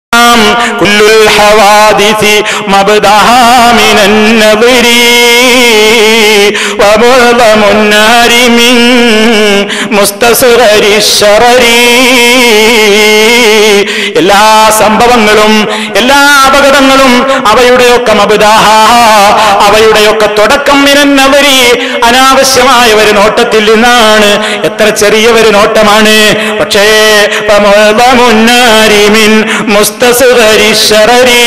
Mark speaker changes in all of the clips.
Speaker 1: كل الحوادث مبدها من النظر ومعظم النار من مستصغر الشرر എല്ലാ സംഭവങ്ങളും എല്ലാ അപകടങ്ങളും അവയുടെയൊക്കെ മബുദാഹ അവയുടെയൊക്കെ തുടക്കം മിനന്നവരി അനാവശ്യമായ ഒരു നോട്ടത്തിൽ നിന്നാണ് എത്ര ചെറിയ ഒരു നോട്ടമാണ് പക്ഷേ ഫമുഅ്ളമുന്നാരിമിൻ മുസ്തസ്ഗരി ശറരി.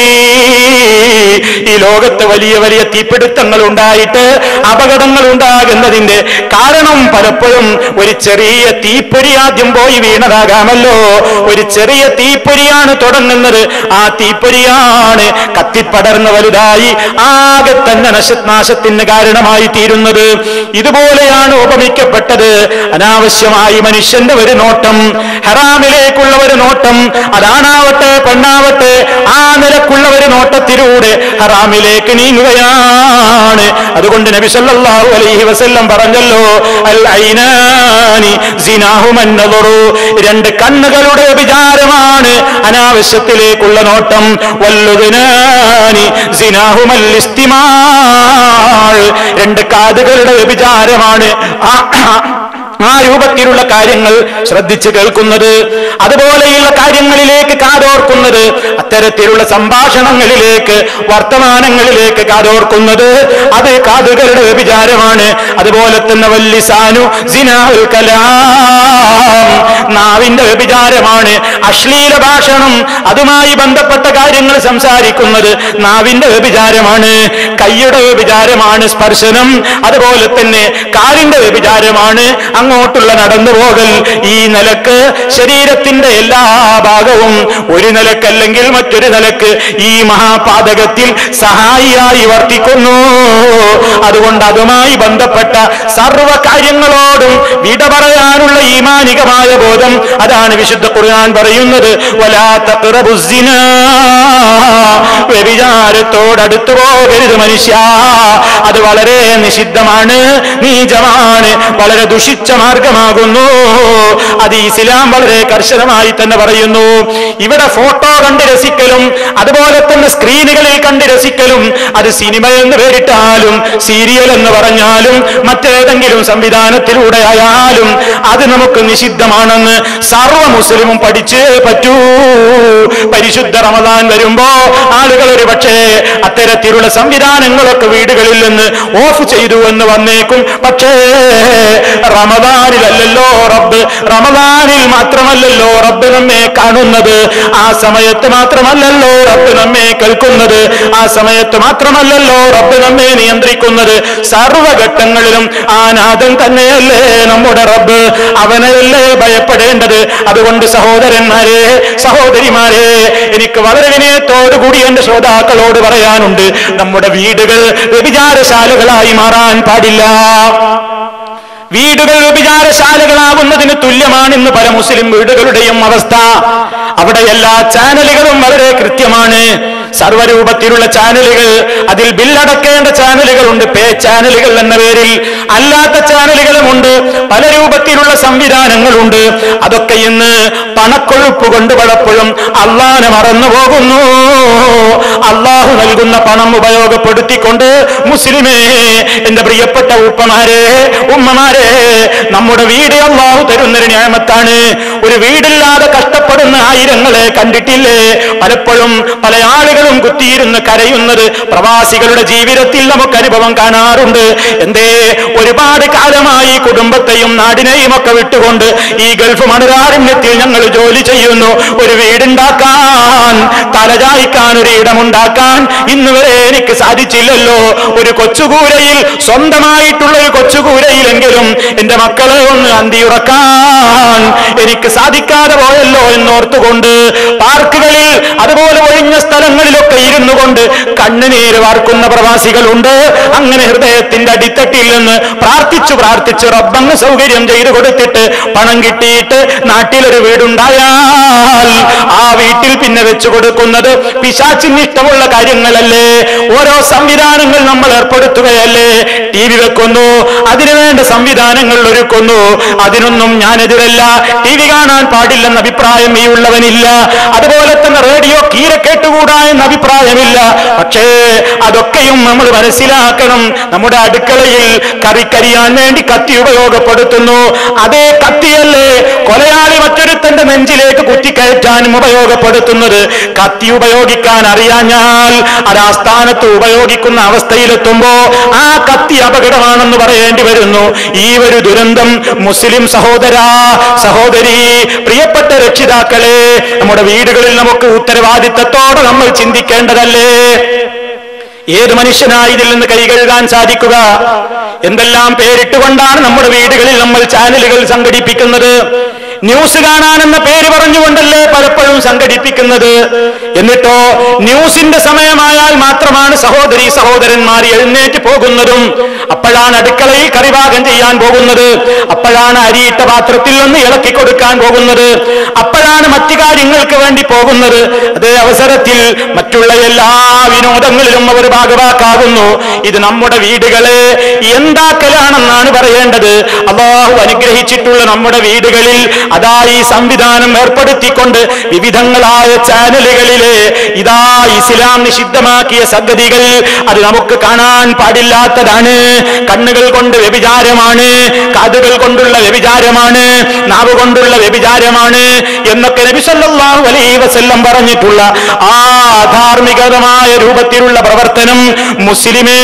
Speaker 1: ഈ ലോകത്ത് വലിയ വലിയ തീപിടുത്തങ്ങൾ ഉണ്ടായിട്ട് അപകടങ്ങൾ ഉണ്ടാകുന്നതിന്റെ കാരണം പലപ്പോഴും ഒരു ചെറിയ തീപ്പൊരി ആദ്യം പോയി വീണതാകാമല്ലോ ഒരു ചെറിയ തീപ്പൊരിയാണ് തുടങ്ങുന്നത് ആ തീപ്പൊരിയാണ് കത്തിപ്പടർന്ന് വലുതായി ആകെ തന്നെ നശ നാശത്തിന് കാരണമായി തീരുന്നത് ഇതുപോലെയാണ് ഉപമിക്കപ്പെട്ടത് അനാവശ്യമായി മനുഷ്യന്റെ ഒരു നോട്ടം ഹറാമിലേക്കുള്ള ഒരു നോട്ടം അതാണാവട്ടെ പെണ്ണാവട്ടെ ആ നിലക്കുള്ള ഒരു നോട്ടത്തിലൂടെ ഹറാമിലേക്ക് നീങ്ങുകയാണ് അതുകൊണ്ട് നബി സല്ലല്ലാഹു അലൈഹി വസല്ലം പറഞ്ഞല്ലോ അൽ ഐനാനി സിനാഹുമന്നദറു രണ്ട് കണ്ണുകളുടെ വിചാരമാണ് അനാവശ്യത്തിലേക്കുള്ള നോട്ടം വല്ലുദിനാനി സിനാഹുമൽ ഇസ്തിമാൾ രണ്ട് കാതുകളുടെ വിചാരമാണ് ആ ആ രൂപത്തിലുള്ള കാര്യങ്ങൾ ശ്രദ്ധിച്ചു കേൾക്കുന്നത് അതുപോലെയുള്ള കാര്യങ്ങളിലേക്ക് കാതോർക്കുന്നത് അത്തരത്തിലുള്ള സംഭാഷണങ്ങളിലേക്ക് വർത്തമാനങ്ങളിലേക്ക് കാതോർക്കുന്നത് അത് കാതുകളുടെ വിചാരമാണ് അതുപോലെ തന്നെ വല്ലിസാനു സിനാഹുൽ കലാം നാവിന്റെ വ്യഭിചാരമാണ് അശ്ലീല ഭാഷണം അതുമായി ബന്ധപ്പെട്ട കാര്യങ്ങൾ സംസാരിക്കുന്നത് നാവിന്റെ വ്യഭിചാരമാണ് കൈയുടെ വ്യഭിചാരമാണ് സ്പർശനം അതുപോലെ തന്നെ കാലിന്റെ വ്യഭിചാരമാണ് അങ്ങോട്ടുള്ള നടന്നുപോകൽ ഈ നിലക്ക് ശരീരത്തിന്റെ എല്ലാ ഭാഗവും ഒരു നിലക്കല്ലെങ്കിൽ മറ്റൊരു നിലക്ക് ഈ മഹാപാതകത്തിൽ സഹായിയായി വർത്തിക്കുന്നു അതുകൊണ്ട് അതുമായി ബന്ധപ്പെട്ട സർവ കാര്യങ്ങളോടും വിട പറയാനുള്ള ഈമാനികമായ ബോധം അതാണ് വിശുദ്ധ ഖുർആൻ പറയുന്നത് വലാ തഖ്റബുസ്സിന വ്യഭിചാരത്തോടടുത്തു പോകരുത് മനുഷ്യ അത് വളരെ നിഷിദ്ധമാണ് നീചമാണ് വളരെ ദുഷിച്ച മാർഗമാകുന്നു അത് ഇസ്ലാം വളരെ കർശനമായി തന്നെ പറയുന്നു ഇവിടെ ഫോട്ടോ കണ്ട് രസിക്കലും അതുപോലെ തന്നെ സ്ക്രീനുകളിൽ കണ്ട് രസിക്കലും അത് സിനിമ എന്ന് പേരിട്ടാലും സീരിയൽ എന്ന് പറഞ്ഞാലും മറ്റേതെങ്കിലും സംവിധാനത്തിലൂടെ ആയാലും അത് നമുക്ക് നിഷിദ്ധമാണെന്ന് സർവ്വ മുസ്ലിമും പഠിച്ചേ പറ്റൂ പരിശുദ്ധ റമദാൻ വരുമ്പോ ആളുകൾ ഒരു പക്ഷേ അത്തരത്തിലുള്ള സംവിധാനങ്ങളൊക്കെ വീടുകളിൽ നിന്ന് ഓഫ് ചെയ്തു എന്ന് വന്നേക്കും പക്ഷേ റമദാനിലല്ലല്ലോ റബ്ബ് റമദാനിൽ മാത്രമല്ലല്ലോ റബ്ബ് നമ്മെ കാണുന്നത് ആ സമയത്ത് മാത്രമല്ലല്ലോ റബ്ബ് നമ്മെ കേൾക്കുന്നത് ആ സമയത്ത് മാത്രമല്ലല്ലോ റബ്ബ് നമ്മെ നിയന്ത്രിക്കുന്നത് സർവഘട്ടങ്ങളിലും ആ നാഥൻ തന്നെയല്ലേ നമ്മുടെ റബ്ബ് അവനല്ലേ ഭയപ്പെടേണ്ടത് അതുകൊണ്ട് സഹോദരന്മാരെ സഹോദരിമാരെ എനിക്ക് വളരെ വിനയത്തോടുകൂടി എന്റെ ശ്രോതാക്കളോട് പറയാനുണ്ട് നമ്മുടെ വീടുകൾ വ്യഭിചാരശാലകളായി മാറാൻ പാടില്ല വീടുകൾ വ്യഭിചാരശാലകളാകുന്നതിന് തുല്യമാണെന്ന് പല മുസ്ലിം വീടുകളുടെയും അവസ്ഥ അവിടെ എല്ലാ ചാനലുകളും വളരെ കൃത്യമാണ് സർവരൂപത്തിലുള്ള ചാനലുകൾ അതിൽ ബില്ലടക്കേണ്ട ചാനലുകളുണ്ട് പേ ചാനലുകൾ എന്ന പേരിൽ അല്ലാത്ത ചാനലുകളുമുണ്ട് പല രൂപത്തിലുള്ള സംവിധാനങ്ങളുണ്ട് അതൊക്കെ ഇന്ന് പണക്കൊഴുപ്പ് കൊണ്ട് പലപ്പോഴും അള്ളാനെ മറന്നു പോകുന്നു അള്ളാഹു നൽകുന്ന പണം ഉപയോഗപ്പെടുത്തിക്കൊണ്ട് മുസ്ലിമേ എന്റെ പ്രിയപ്പെട്ട ഉപ്പമാരെ ഉമ്മമാരെ നമ്മുടെ വീട് അള്ളാഹു തരുന്നൊരു ന്യായമത്താണ് ഒരു വീടില്ലാതെ കഷ്ടപ്പെടുന്ന ആയിരങ്ങളെ കണ്ടിട്ടില്ലേ പലപ്പോഴും പല ആളുകളും കുത്തിയിരുന്ന് കരയുന്നത് പ്രവാസികളുടെ ജീവിതത്തിൽ നമുക്ക് അനുഭവം കാണാറുണ്ട് എന്തേ ഒരുപാട് കാലമായി കുടുംബത്തെയും നാടിനെയും ഒക്കെ വിട്ടുകൊണ്ട് ഈ ഗൾഫ് മണരാരണ്യത്തിൽ ഞങ്ങൾ ജോലി ചെയ്യുന്നു ഒരു വീടുണ്ടാക്കാൻ തലചായ്ക്കാൻ ഒരു ഇടമുണ്ടാക്കാൻ ഇന്ന് വരെ എനിക്ക് സാധിച്ചില്ലല്ലോ ഒരു കൊച്ചുകൂരയിൽ സ്വന്തമായിട്ടുള്ള ഒരു കൊച്ചുകൂരയിലെങ്കിലും എന്റെ മക്കളെ ഒന്ന് അന്തിയുറക്കാൻ എനിക്ക് സാധിക്കാതെ പോയല്ലോ എന്നോർത്തുകൊണ്ട് പാർക്കുകളിൽ അതുപോലെ ഒഴിഞ്ഞ സ്ഥലങ്ങളിലൊക്കെ ഇരുന്നു കൊണ്ട് കണ്ണുനീര് വാർക്കുന്ന പ്രവാസികളുണ്ട് അങ്ങനെ ഹൃദയത്തിന്റെ അടിത്തട്ടിൽ നിന്ന് പ്രാർത്ഥിച്ചു പ്രാർത്ഥിച്ച് റബ്ബങ്ങ് സൗകര്യം ചെയ്തു കൊടുത്തിട്ട് പണം കിട്ടിയിട്ട് നാട്ടിലൊരു വീടുണ്ടായാൽ ആ വീട്ടിൽ പിന്നെ വെച്ചു കൊടുക്കുന്നത് പിശാച്ചിന് ഇഷ്ടമുള്ള കാര്യങ്ങളല്ലേ ഓരോ സംവിധാനങ്ങൾ നമ്മൾ ഏർപ്പെടുത്തുകയല്ലേ ടി വി വെക്കുന്നു അതിനുവേണ്ട സംവിധാനങ്ങൾ ഒരുക്കുന്നു അതിനൊന്നും ഞാനെതിരല്ല ടി വി കാണാൻ പാടില്ലെന്ന അഭിപ്രായം ഈ ഉള്ള കഴിവുള്ളവനില്ല അതുപോലെ തന്നെ റേഡിയോ കീരെ കേട്ടുകൂടാ എന്ന അഭിപ്രായമില്ല പക്ഷേ അതൊക്കെയും നമ്മൾ മനസ്സിലാക്കണം നമ്മുടെ അടുക്കളയിൽ കറിക്കരിയാൻ വേണ്ടി കത്തി ഉപയോഗപ്പെടുത്തുന്നു അതേ കത്തിയല്ലേ കൊലയാളി മറ്റൊരുത്തന്റെ നെഞ്ചിലേക്ക് കുത്തിക്കയറ്റാനും ഉപയോഗപ്പെടുത്തുന്നത് കത്തി ഉപയോഗിക്കാൻ അറിയാഞ്ഞാൽ അത് ആ സ്ഥാനത്ത് ഉപയോഗിക്കുന്ന അവസ്ഥയിലെത്തുമ്പോ ആ കത്തി അപകടമാണെന്ന് പറയേണ്ടി വരുന്നു ഈ ഒരു ദുരന്തം മുസ്ലിം സഹോദരാ സഹോദരി പ്രിയപ്പെട്ട രക്ഷിതാക്കളെ നമ്മുടെ വീടുകളിൽ നമുക്ക് ഉത്തരവാദിത്തത്തോടെ നമ്മൾ ചിന്തിക്കേണ്ടതല്ലേ ഏത് മനുഷ്യനായി ഇതിൽ നിന്ന് കൈ കഴുകാൻ സാധിക്കുക എന്തെല്ലാം പേരിട്ടുകൊണ്ടാണ് നമ്മുടെ വീടുകളിൽ നമ്മൾ ചാനലുകൾ സംഘടിപ്പിക്കുന്നത് ന്യൂസ് കാണാനെന്ന പേര് പറഞ്ഞുകൊണ്ടല്ലേ പലപ്പോഴും സംഘടിപ്പിക്കുന്നത് എന്നിട്ടോ ന്യൂസിന്റെ സമയമായാൽ മാത്രമാണ് സഹോദരി സഹോദരന്മാർ എഴുന്നേറ്റ് പോകുന്നതും അപ്പോഴാണ് അടുക്കളയിൽ കറിപാകം ചെയ്യാൻ പോകുന്നത് അപ്പോഴാണ് അരിയിട്ട പാത്രത്തിൽ നിന്ന് ഇളക്കി കൊടുക്കാൻ പോകുന്നത് അപ്പോഴാണ് മറ്റു കാര്യങ്ങൾക്ക് വേണ്ടി പോകുന്നത് അതേ അവസരത്തിൽ മറ്റുള്ള എല്ലാ വിനോദങ്ങളിലും അവർ ഭാഗവാക്കാകുന്നു ഇത് നമ്മുടെ വീടുകളെ എന്താക്കലാണെന്നാണ് പറയേണ്ടത് അള്ളാഹു അനുഗ്രഹിച്ചിട്ടുള്ള നമ്മുടെ വീടുകളിൽ അതാ ഈ സംവിധാനം ഏർപ്പെടുത്തിക്കൊണ്ട് വിവിധങ്ങളായ ചാനലുകളിലെ ഇതാ ഇസ്ലാം നിഷിദ്ധമാക്കിയ സംഗതികൾ അത് നമുക്ക് കാണാൻ പാടില്ലാത്തതാണ് കണ്ണുകൾ കൊണ്ട് വ്യഭിചാരമാണ് കാതുകൾ കൊണ്ടുള്ള വ്യഭിചാരമാണ് നാവ് കൊണ്ടുള്ള വ്യഭിചാരമാണ് എന്നൊക്കെ നബി സല്ലല്ലാഹു അലൈഹി വസല്ലം പറഞ്ഞിട്ടുള്ള ആ ധാർമ്മികമായ രൂപത്തിലുള്ള പ്രവർത്തനം മുസ്ലിമേ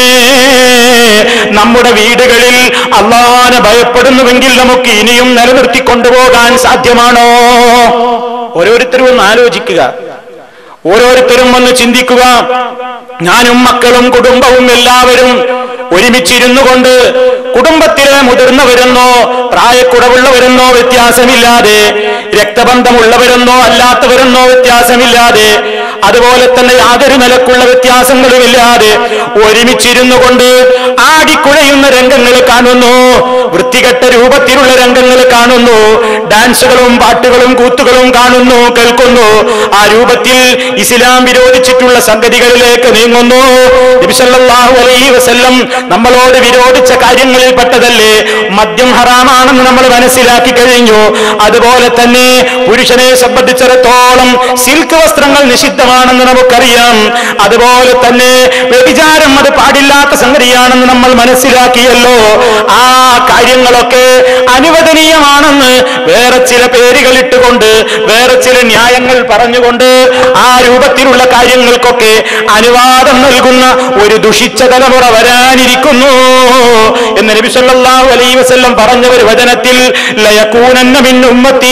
Speaker 1: നമ്മുടെ വീടുകളിൽ അള്ളാഹാനെ ഭയപ്പെടുന്നുവെങ്കിൽ നമുക്ക് ഇനിയും നിലനിർത്തി കൊണ്ടുപോകാൻ സാധ്യമാണോ ഓരോരുത്തരും ഒന്ന് ആലോചിക്കുക ഓരോരുത്തരും ഒന്ന് ചിന്തിക്കുക ഞാനും മക്കളും കുടുംബവും എല്ലാവരും ഒരുമിച്ചിരുന്നു കൊണ്ട് കുടുംബത്തിലെ മുതിർന്നവരെന്നോ പ്രായക്കുറവുള്ളവരെന്നോ വ്യത്യാസമില്ലാതെ രക്തബന്ധമുള്ളവരെന്നോ അല്ലാത്തവരെന്നോ വ്യത്യാസമില്ലാതെ അതുപോലെ തന്നെ യാതൊരു നിലക്കുള്ള വ്യത്യാസങ്ങളുമില്ലാതെ ഒരുമിച്ചിരുന്നു കൊണ്ട് ആടിക്കുഴയുന്ന രംഗങ്ങൾ കാണുന്നു വൃത്തികെട്ട രൂപത്തിലുള്ള രംഗങ്ങൾ കാണുന്നു ഡാൻസുകളും പാട്ടുകളും കൂത്തുകളും കാണുന്നു കേൾക്കുന്നു ആ രൂപത്തിൽ ഇസ്ലാം വിരോധിച്ചിട്ടുള്ള സംഗതികളിലേക്ക് നീങ്ങുന്നു നബി സല്ലല്ലാഹു അലൈഹി വസല്ലം നമ്മളോട് വിരോധിച്ച കാര്യങ്ങളിൽ പെട്ടതല്ലേ മദ്യം ഹറാമാണെന്ന് നമ്മൾ മനസ്സിലാക്കി കഴിഞ്ഞു അതുപോലെ തന്നെ പുരുഷനെ സംബന്ധിച്ചിടത്തോളം സിൽക്ക് വസ്ത്രങ്ങൾ നിഷിദ്ധമാണെന്ന് നമുക്കറിയാം അതുപോലെ തന്നെ വ്യഭിചാരം അത് പാടില്ലാത്ത സംഗതിയാണെന്ന് നമ്മൾ മനസ്സിലാക്കിയല്ലോ ആ കാര്യങ്ങളൊക്കെ അനുവദനീയമാണെന്ന് വേറെ ചില പേരുകൾ ഇട്ടുകൊണ്ട് വേറെ ചില ന്യായങ്ങൾ പറഞ്ഞുകൊണ്ട് ആ രൂപത്തിലുള്ള കാര്യങ്ങൾക്കൊക്കെ അനുവാദം നൽകുന്ന ഒരു ദുഷിച്ച തലമുറ വരാനിരിക്കുന്നു എന്ന് നബി സല്ലല്ലാഹു അലൈഹി വസല്ലം പറഞ്ഞ ഒരു വചനത്തിൽ ലയകൂനന്ന മിൻ ഉമ്മത്തി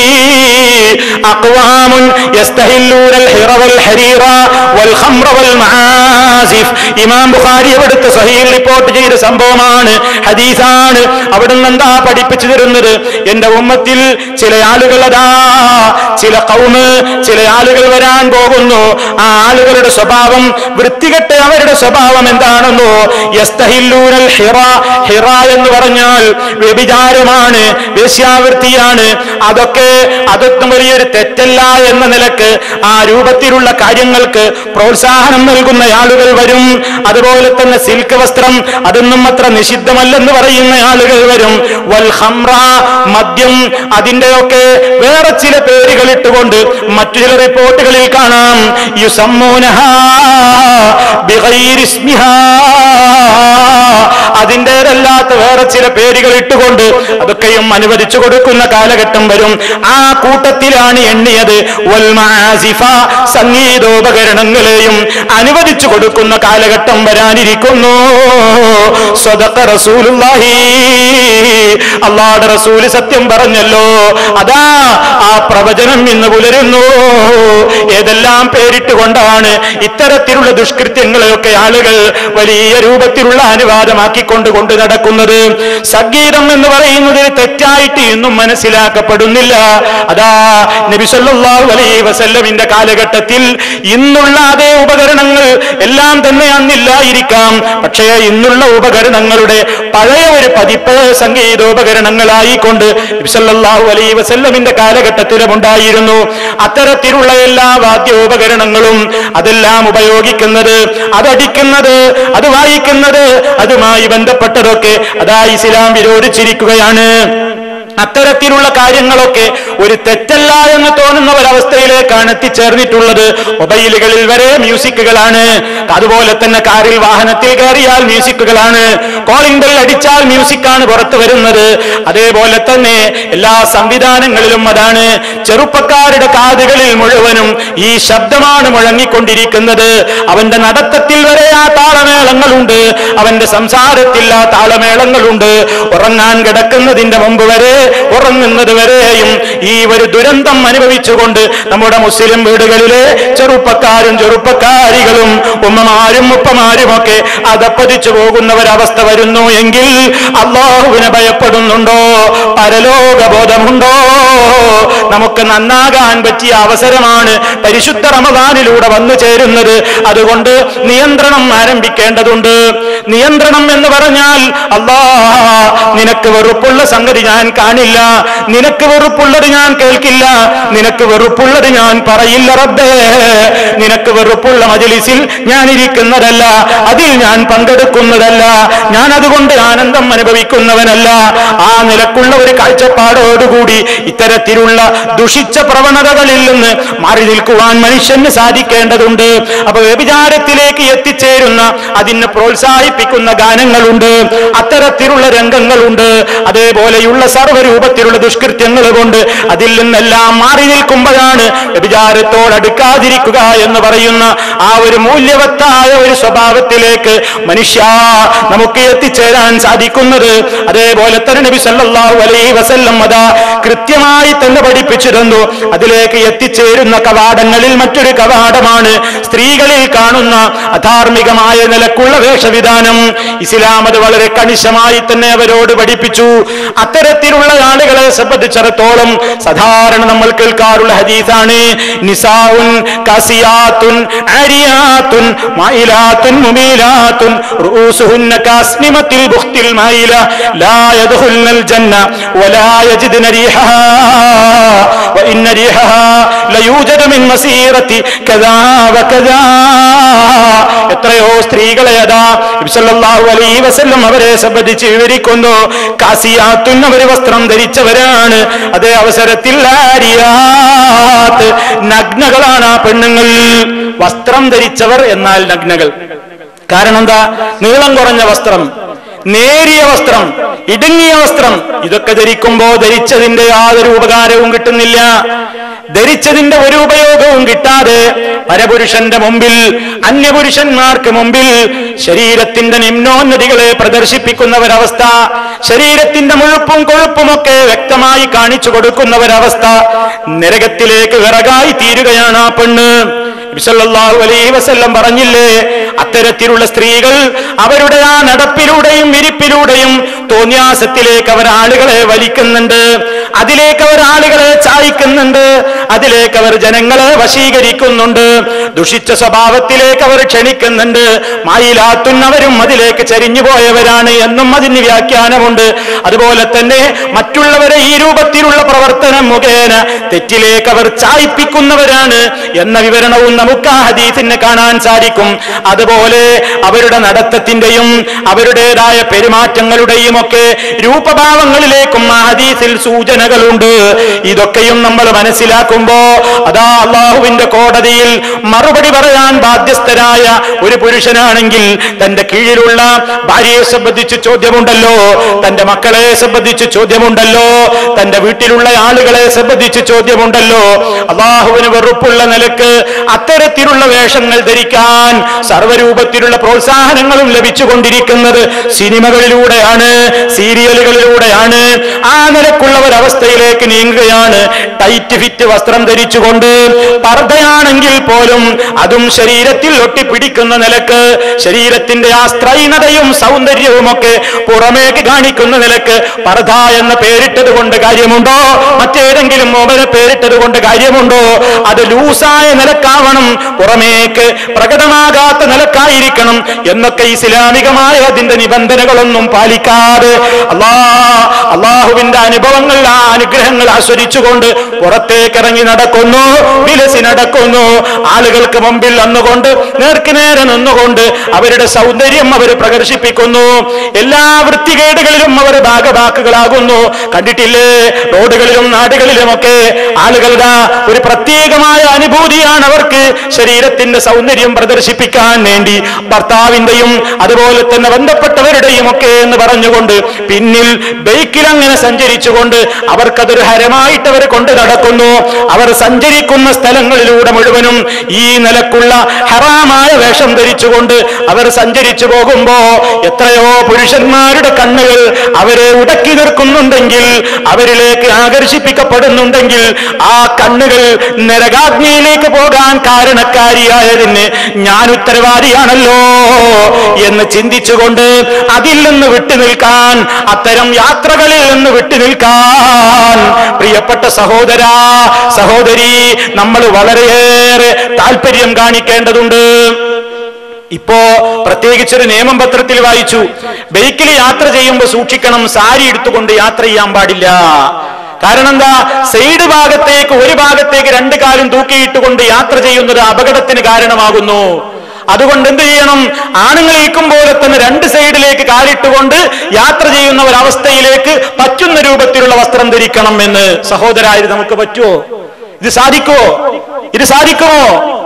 Speaker 1: അഖ്വാമുൻ യസ്തഹില്ലൂനൽ ഹിറ വൽ ഹരീറ വൽ ഖംറ വൽ മആസിഫ് ഇമാം ബുഖാരി അവിടുത്തെ സഹീൽ റിപ്പോർട്ട് ചെയ്ത സംഭവമാണ് ഹദീസാണ് അവിടുന്ന് എന്താ പഠിപ്പിച്ചു തരുന്നത് എന്റെ ഉമ്മത്തിൽ ചില ആളുകൾ അതാ ചില കൗമ് ചില ആളുകൾ വരാൻ പോകുന്നു ആ ആളുകളുടെ സ്വഭാവം വൃത്തികെട്ട അവരുടെ സ്വഭാവം എന്താണെന്നോ യസ്തഹില്ലൂനൽ ഹിറ ഹിറ എന്ന് പറഞ്ഞാൽ വ്യഭിചാരമാണ് വേശ്യാവൃത്തിയാണ് അതൊക്കെ അതൊക്കെ വലിയൊരു തെറ്റല്ല എന്ന നിലക്ക് ആ രൂപത്തിലുള്ള കാര്യങ്ങൾക്ക് പ്രോത്സാഹനം നൽകുന്ന ആളുകൾ വരും അതുപോലെ തന്നെ സിൽക്ക് വസ്ത്രം അതൊന്നും അത്ര നിഷിദ്ധമല്ലെന്ന് പറയുന്ന ആളുകൾ വരും വൽ ഹംറ മദ്യം അതിന്റെയൊക്കെ വേറെ ചില പേരുകൾ ഇട്ടുകൊണ്ട് മറ്റു ചില റിപ്പോർട്ടുകളിൽ കാണാം യുസമ്മൂനഹ ബിഗൈരി ഇസ്മിഹാ അതിൻ്റെതല്ലാത്ത വേറെ ചില പേരുകൾ ഇട്ടുകൊണ്ട് അതൊക്കെയും അനുവദിച്ചു കൊടുക്കുന്ന കാലഘട്ടം വരും ആ കൂട്ടത്തിലാണ് എണ്ണിയത് വൽ മആസിഫ സംഗീതോപകരണങ്ങളെയും അനുവദിച്ചു കൊടുക്കുന്ന കാലഘട്ടം വരാനിരിക്കുന്നു സ്വതക്ക റസൂലുള്ളാഹി അള്ളാഹുടെ റസൂല് സത്യം പറഞ്ഞല്ലോ അതാ ആ പ്രവചനം ഇന്ന് പുലരുന്നു ഏതെല്ലാം പേരിട്ടുകൊണ്ടാണ് ഇത്തരത്തിലുള്ള ദുഷ്കൃത്യങ്ങളെയൊക്കെ ആളുകൾ വലിയ രൂപത്തിലുള്ള അനുവാദമാക്കിക്കൊണ്ട് കൊണ്ട് നടക്കുന്നത് സംഗീതം എന്ന് പറയുന്നത് തെറ്റായിട്ട് ഇന്നും മനസ്സിലാക്കപ്പെടുന്നില്ല അതാ നബി സല്ലല്ലാഹു അലൈഹി വസല്ലമിന്റെ കാലഘട്ടത്തിൽ ഇന്നുള്ള അതേ ഉപകരണങ്ങൾ എല്ലാം തന്നെ അന്നില്ലായിരിക്കാം പക്ഷേ ഇന്നുള്ള ഉപകരണങ്ങളുടെ പഴയ ഒരു പതിപ്പ് സംഗീതോപകരണങ്ങളായിക്കൊണ്ട് നബി സല്ലല്ലാഹു അലൈഹി വസല്ലമിന്റെ കാലഘട്ടത്തിലും ഉണ്ടായിരുന്നു അത്തരത്തിലുള്ള എല്ലാ വാദ്യോപകരണങ്ങളും അതെല്ലാം ഉപയോഗിക്കുന്നത് അതടിക്കുന്നത് അത് വായിക്കുന്നത് അതുമായി ബന്ധപ്പെട്ടതൊക്കെ അതാ ഇസ്ലാം വിരോധിച്ചിരിക്കുകയാണ് അത്തരത്തിലുള്ള കാര്യങ്ങളൊക്കെ ഒരു തെറ്റല്ല എന്ന് തോന്നുന്ന ഒരവസ്ഥയിലേക്കാണ് എത്തിച്ചേർന്നിട്ടുള്ളത് മൊബൈലുകളിൽ വരെ മ്യൂസിക്കുകളാണ് അതുപോലെ തന്നെ കാറിൽ വാഹനത്തിൽ കയറിയാൽ മ്യൂസിക്കുകളാണ് കോളിംഗ് ബെൽ അടിച്ചാൽ മ്യൂസിക്കാണ് പുറത്തു വരുന്നത് അതേപോലെ തന്നെ എല്ലാ സംവിധാനങ്ങളിലും അതാണ് ചെറുപ്പക്കാരുടെ കാതുകളിൽ മുഴുവനും ഈ ശബ്ദമാണ് മുഴങ്ങിക്കൊണ്ടിരിക്കുന്നത് അവന്റെ നടത്തത്തിൽ വരെ ആ താളമേളങ്ങളുണ്ട് അവന്റെ സംസാരത്തിൽ ആ താളമേളങ്ങളുണ്ട് ഉറങ്ങാൻ കിടക്കുന്നതിന്റെ മുമ്പ് വരെ ഉറങ്ങുന്നത് വരെയും ഈ ഒരു ദുരന്തം അനുഭവിച്ചുകൊണ്ട് നമ്മുടെ മുസ്ലിം വീടുകളിലെ ചെറുപ്പക്കാരും ചെറുപ്പക്കാരികളും ഉമ്മമാരും ഉപ്പമാരും ഒക്കെ അതപ്പതിച്ചു പോകുന്ന ഒരവസ്ഥ വരുന്നു എങ്കിൽ അള്ളാഹുവിനെ ഭയപ്പെടുന്നുണ്ടോ പരലോക ബോധമുണ്ടോ നമുക്ക് നന്നാകാൻ പറ്റിയ അവസരമാണ് പരിശുദ്ധ റമദാനിലൂടെ വന്നു ചേരുന്നത് അതുകൊണ്ട് നിയന്ത്രണം ആരംഭിക്കേണ്ടതുണ്ട് നിയന്ത്രണം എന്ന് പറഞ്ഞാൽ അല്ലാ നിനക്ക് വെറുപ്പുള്ള സംഗതി ഞാൻ കാണില്ല നിനക്ക് വെറുപ്പുള്ളത് ഞാൻ കേൾക്കില്ല നിനക്ക് വെറുപ്പുള്ളത് ഞാൻ പറയില്ല റബ്ബേ നിനക്ക് വെറുപ്പുള്ള മജലിസിൽ ഞാൻ ഇരിക്കുന്നതല്ല അതിൽ ഞാൻ പങ്കെടുക്കുന്നതല്ല ഞാൻ അതുകൊണ്ട് ആനന്ദം അനുഭവിക്കുന്നവനല്ല ആ നിലക്കുള്ള ഒരു കാഴ്ചപ്പാടോടുകൂടി ഇത്തരത്തിലുള്ള ദുഷിച്ച പ്രവണതകളിൽ നിന്ന് മാറി നിൽക്കുവാൻ മനുഷ്യന് സാധിക്കേണ്ടതുണ്ട് അപ്പൊ വ്യഭിചാരത്തിലേക്ക് എത്തിച്ചേരുന്ന അതിന് പ്രോത്സാഹിപ്പിക്കുന്ന ഗാനങ്ങളുണ്ട് അത്തരത്തിലുള്ള രംഗങ്ങളുണ്ട് അതേപോലെയുള്ള സർവ്വരൂപത്തിലുള്ള ദുഷ്കൃത്യങ്ങൾ കൊണ്ട് അതിൽ നിന്നെല്ലാം മാറി നിൽക്കുമ്പോഴാണ് വ്യഭിചാരത്തോടടുക്കാതിരിക്കുക എന്ന് പറയുന്ന ആ ഒരു മൂല്യവത്തായ ഒരു സ്വഭാവത്തിലേക്ക് മനുഷ്യ നമുക്ക് എത്തിച്ചേരാൻ സാധിക്കുന്നത് അതേപോലെ തന്നെ നബി സല്ലല്ലാഹു അലൈഹി വസല്ലം അതാ കൃത്യമായി തന്നെ പഠിപ്പിച്ചിരുന്നു അതിലേക്ക് എത്തിച്ചേരുന്ന കവാടങ്ങളിൽ മറ്റൊരു കവാടമാണ് സ്ത്രീകളിൽ കാണുന്ന അധാർമികമായ നിലക്കുള്ള വേഷവിധാനം ഇസ്ലാം അത് വളരെ കണിശമായി തന്നെ അവരോട് പഠിപ്പിച്ചു അത്തരത്തിലുള്ള ആളുകളെ സംബന്ധിച്ചിടത്തോളം സാധാരണ നമ്മൾ കേൾക്കാറുള്ള ഹദീസാണ് നിസാഉൻ കസിയാത്തുൻ ആരിയാത്തുൻ മൈലാത്തുൻ മുമീലാത്തുൻ റൂസുഹുന്ന കാസ്നിമത്തിൽ ബുഖ്തിൽ മൈല ലാ യദ്ഖുൽനൽ ജന്ന വലാ യജിദ്ന റീഹഹാ വഇന്ന റീഹഹാ ലയൂജദു മിൻ മസീറത്തി കദാ വകദാ എത്രയോ സ്ത്രീകളെ അതാ നബി സല്ലല്ലാഹു അലൈഹി വസല്ലം അവരെ സംബന്ധിച്ച് വിവരിക്കുന്നു കാസിയാത്തുൻ അവർ വസ്ത്രം ധരിച്ചവരാണ് അതേ അവസരത്തിൽ ആരിയാത്ത് നഗ്നകളാണ് ആ പെണ്ണുങ്ങൾ വസ്ത്രം ധരിച്ചവർ എന്നാൽ നഗ്നകൾ കാരണം എന്താ നീളം കുറഞ്ഞ വസ്ത്രം നേരിയ വസ്ത്രം ഇടുങ്ങിയ വസ്ത്രം ഇതൊക്കെ ധരിക്കുമ്പോ ധരിച്ചതിന്റെ യാതൊരു ഉപകാരവും കിട്ടുന്നില്ല ധരിച്ചതിന്റെ ഒരു ഉപയോഗവും കിട്ടാതെ പരപുരുഷന്റെ മുമ്പിൽ അന്യപുരുഷന്മാർക്ക് മുമ്പിൽ ശരീരത്തിന്റെ നിമ്നോന്നതികളെ പ്രദർശിപ്പിക്കുന്ന ഒരവസ്ഥ ശരീരത്തിന്റെ മുഴുപ്പും കൊഴുപ്പുമൊക്കെ വ്യക്തമായി കാണിച്ചു കൊടുക്കുന്ന ഒരവസ്ഥ നരകത്തിലേക്ക് വിറകായി തീരുകയാണ് ആ പെണ്ണ് നബിസല്ലല്ലാഹു അലൈഹി വസല്ലം പറഞ്ഞില്ലേ അത്തരത്തിലുള്ള സ്ത്രീകൾ അവരുടെ ആ നടപ്പിലൂടെയും വിരിപ്പിലൂടെയും തോന്യാസത്തിലേക്ക് അവർ ആളുകളെ വലിക്കുന്നുണ്ട് അതിലേക്ക് അവർ ആളുകളെ ചായ്ക്കുന്നുണ്ട് അതിലേക്ക് അവർ ജനങ്ങളെ വശീകരിക്കുന്നുണ്ട് ദുഷിച്ച സ്വഭാവത്തിലേക്ക് അവർ ക്ഷണിക്കുന്നുണ്ട് മായിലാത്തുന്നവരും അതിലേക്ക് ചരിഞ്ഞു പോയവരാണ് എന്നും അതിന് വ്യാഖ്യാനമുണ്ട് അതുപോലെ തന്നെ മറ്റുള്ളവരെ ഈ രൂപത്തിലുള്ള പ്രവർത്തനം മുഖേന തെറ്റിലേക്ക് അവർ ചായ്പിക്കുന്നവരാണ് എന്ന വിവരണവും നമുക്ക് ആ ഹദീസിന് കാണാൻ സാധിക്കും അതുപോലെ അവരുടെ നടത്തത്തിന്റെയും അവരുടേതായ പെരുമാറ്റങ്ങളുടെയും ഒക്കെ രൂപഭാവങ്ങളിലേക്കും ആ ഹദീസിൽ സൂചനകളുണ്ട് ഇതൊക്കെയും നമ്മൾ മനസ്സിലാക്കുമ്പോ അതാ അള്ളാഹുവിന്റെ കോടതിയിൽ മറുപടി പറയാൻ ബാധ്യസ്ഥരായ ഒരു പുരുഷനാണെങ്കിൽ തന്റെ കീഴിലുള്ള ഭാര്യയെ സംബന്ധിച്ച് ചോദ്യമുണ്ടല്ലോ തന്റെ മക്കളെ സംബന്ധിച്ച് ചോദ്യമുണ്ടല്ലോ തന്റെ വീട്ടിലുള്ള ആളുകളെ സംബന്ധിച്ച് ചോദ്യമുണ്ടല്ലോ അള്ളാഹുവിന് വെറുപ്പുള്ള നിലക്ക് അത്തരത്തിലുള്ള വേഷങ്ങൾ ധരിക്കാൻ സർവ്വരൂപത്തിലുള്ള പ്രോത്സാഹനങ്ങളും ലഭിച്ചുകൊണ്ടിരിക്കുന്നത് സിനിമകളിലൂടെയാണ് സീരിയലുകളിലൂടെയാണ് ആ നിലക്കുള്ള ഒരവസ്ഥയിലേക്ക് നീങ്ങുകയാണ് ടൈറ്റ് ഫിറ്റ് വസ്ത്രം ധരിച്ചുകൊണ്ട് പർദ്ദയാണെങ്കിൽ പോലും അതും ശരീരത്തിൽ ഒട്ടിപ്പിടിക്കുന്ന നിലക്ക് ശരീരത്തിന്റെ ആ സ്ത്രൈണതയും സൗന്ദര്യവും ഒക്കെ പുറമേക്ക് കാണിക്കുന്ന നിലക്ക് പർദ്ദ എന്ന പേരിട്ടത് കൊണ്ട് കാര്യമുണ്ടോ മറ്റേതെങ്കിലും മോപന പേരിട്ടത് കൊണ്ട് കാര്യമുണ്ടോ അത് ലൂസായ നിലക്കാവണം പുറമേക്ക് പ്രകടമാകാത്ത നിലക്കായിരിക്കണം എന്നൊക്കെ ഇസ്ലാമികമായ അതിന്റെ നിബന്ധനകളൊന്നും പാലിക്കാതെ അള്ളാ അള്ളാഹുവിന്റെ അനുഭവങ്ങൾ ആ അനുഗ്രഹങ്ങൾ ആസ്വദിച്ചുകൊണ്ട് പുറത്തേക്ക് ഇറങ്ങി നടക്കുന്നു വിലസി നടക്കുന്നു ആളുകൾക്ക് മുമ്പിൽ വന്നുകൊണ്ട് നേർക്ക് നേരെ നിന്നുകൊണ്ട് അവരുടെ സൗന്ദര്യം അവർ പ്രദർശിപ്പിക്കുന്നു എല്ലാ വൃത്തികേടുകളിലും അവർ ഭാഗവാക്കുകളാകുന്നു കണ്ടിട്ടില്ലേ റോഡുകളിലും നാടുകളിലുമൊക്കെ ആളുകളുടെ ഒരു പ്രത്യേകമായ അനുഭൂതിയാണ് അവർക്ക് ശരീരത്തിന്റെ സൗന്ദര്യം പ്രദർശിപ്പിക്കാൻ വേണ്ടി ഭർത്താവിന്റെയും അതുപോലെ തന്നെ ബന്ധപ്പെട്ടവരുടെയും ഒക്കെ എന്ന് പറഞ്ഞുകൊണ്ട് പിന്നിൽ ബൈക്കിൽ അങ്ങനെ സഞ്ചരിച്ചുകൊണ്ട് അവർക്കതൊരു ഹരമായിട്ട് അവർ കൊണ്ട് നടക്കുന്നു അവർ സഞ്ചരിക്കുന്ന സ്ഥലങ്ങളിലൂടെ മുഴുവനും ഈ നിലക്കുള്ള ഹറാമായ വേഷം ധരിച്ചുകൊണ്ട് അവർ സഞ്ചരിച്ചു പോകുമ്പോ എത്രയോ പുരുഷന്മാരുടെ കണ്ണുകൾ അവരെ ഉടക്കി നിൽക്കുന്നുണ്ടെങ്കിൽ അവരിലേക്ക് ആകർഷിപ്പിക്കപ്പെടുന്നുണ്ടെങ്കിൽ ആ കണ്ണുകൾ നരകാഗ്നിയിലേക്ക് പോകാൻ കാരണക്കാരിയായതിന് ഞാൻ ഉത്തരവാദിയാണല്ലോ എന്ന് ചിന്തിച്ചുകൊണ്ട് അതിൽ നിന്ന് വിട്ടു നിൽക്കാൻ അത്തരം യാത്രകളിൽ നിന്ന് വിട്ടു നിൽക്കാൻ പ്രിയപ്പെട്ട സഹോദര സഹോദരി നമ്മൾ വളരെയേറെ താല്പര്യം കാണിക്കേണ്ടതുണ്ട് ഇപ്പോ പ്രത്യേകിച്ചൊരു നിയമം പത്രത്തിൽ വായിച്ചു ബൈക്കിൽ യാത്ര ചെയ്യുമ്പോൾ സൂക്ഷിക്കണം സാരി എടുത്തുകൊണ്ട് യാത്ര ചെയ്യാൻ പാടില്ല കാരണം എന്താ സൈഡ് ഭാഗത്തേക്ക് ഒരു ഭാഗത്തേക്ക് രണ്ട് കാലും തൂക്കിയിട്ടുകൊണ്ട് യാത്ര ചെയ്യുന്നത് അപകടത്തിന് കാരണമാകുന്നു അതുകൊണ്ട് എന്ത് ചെയ്യണം ആണുങ്ങൾ ഇരിക്കും പോലെ തന്നെ രണ്ട് സൈഡിലേക്ക് കാലിട്ടുകൊണ്ട് യാത്ര ചെയ്യുന്ന ഒരവസ്ഥയിലേക്ക് പറ്റുന്ന രൂപത്തിലുള്ള വസ്ത്രം ധരിക്കണം എന്ന് സഹോദരായത് നമുക്ക് പറ്റുമോ ഇത് സാധിക്കുമോ ഇത് സാധിക്കുമോ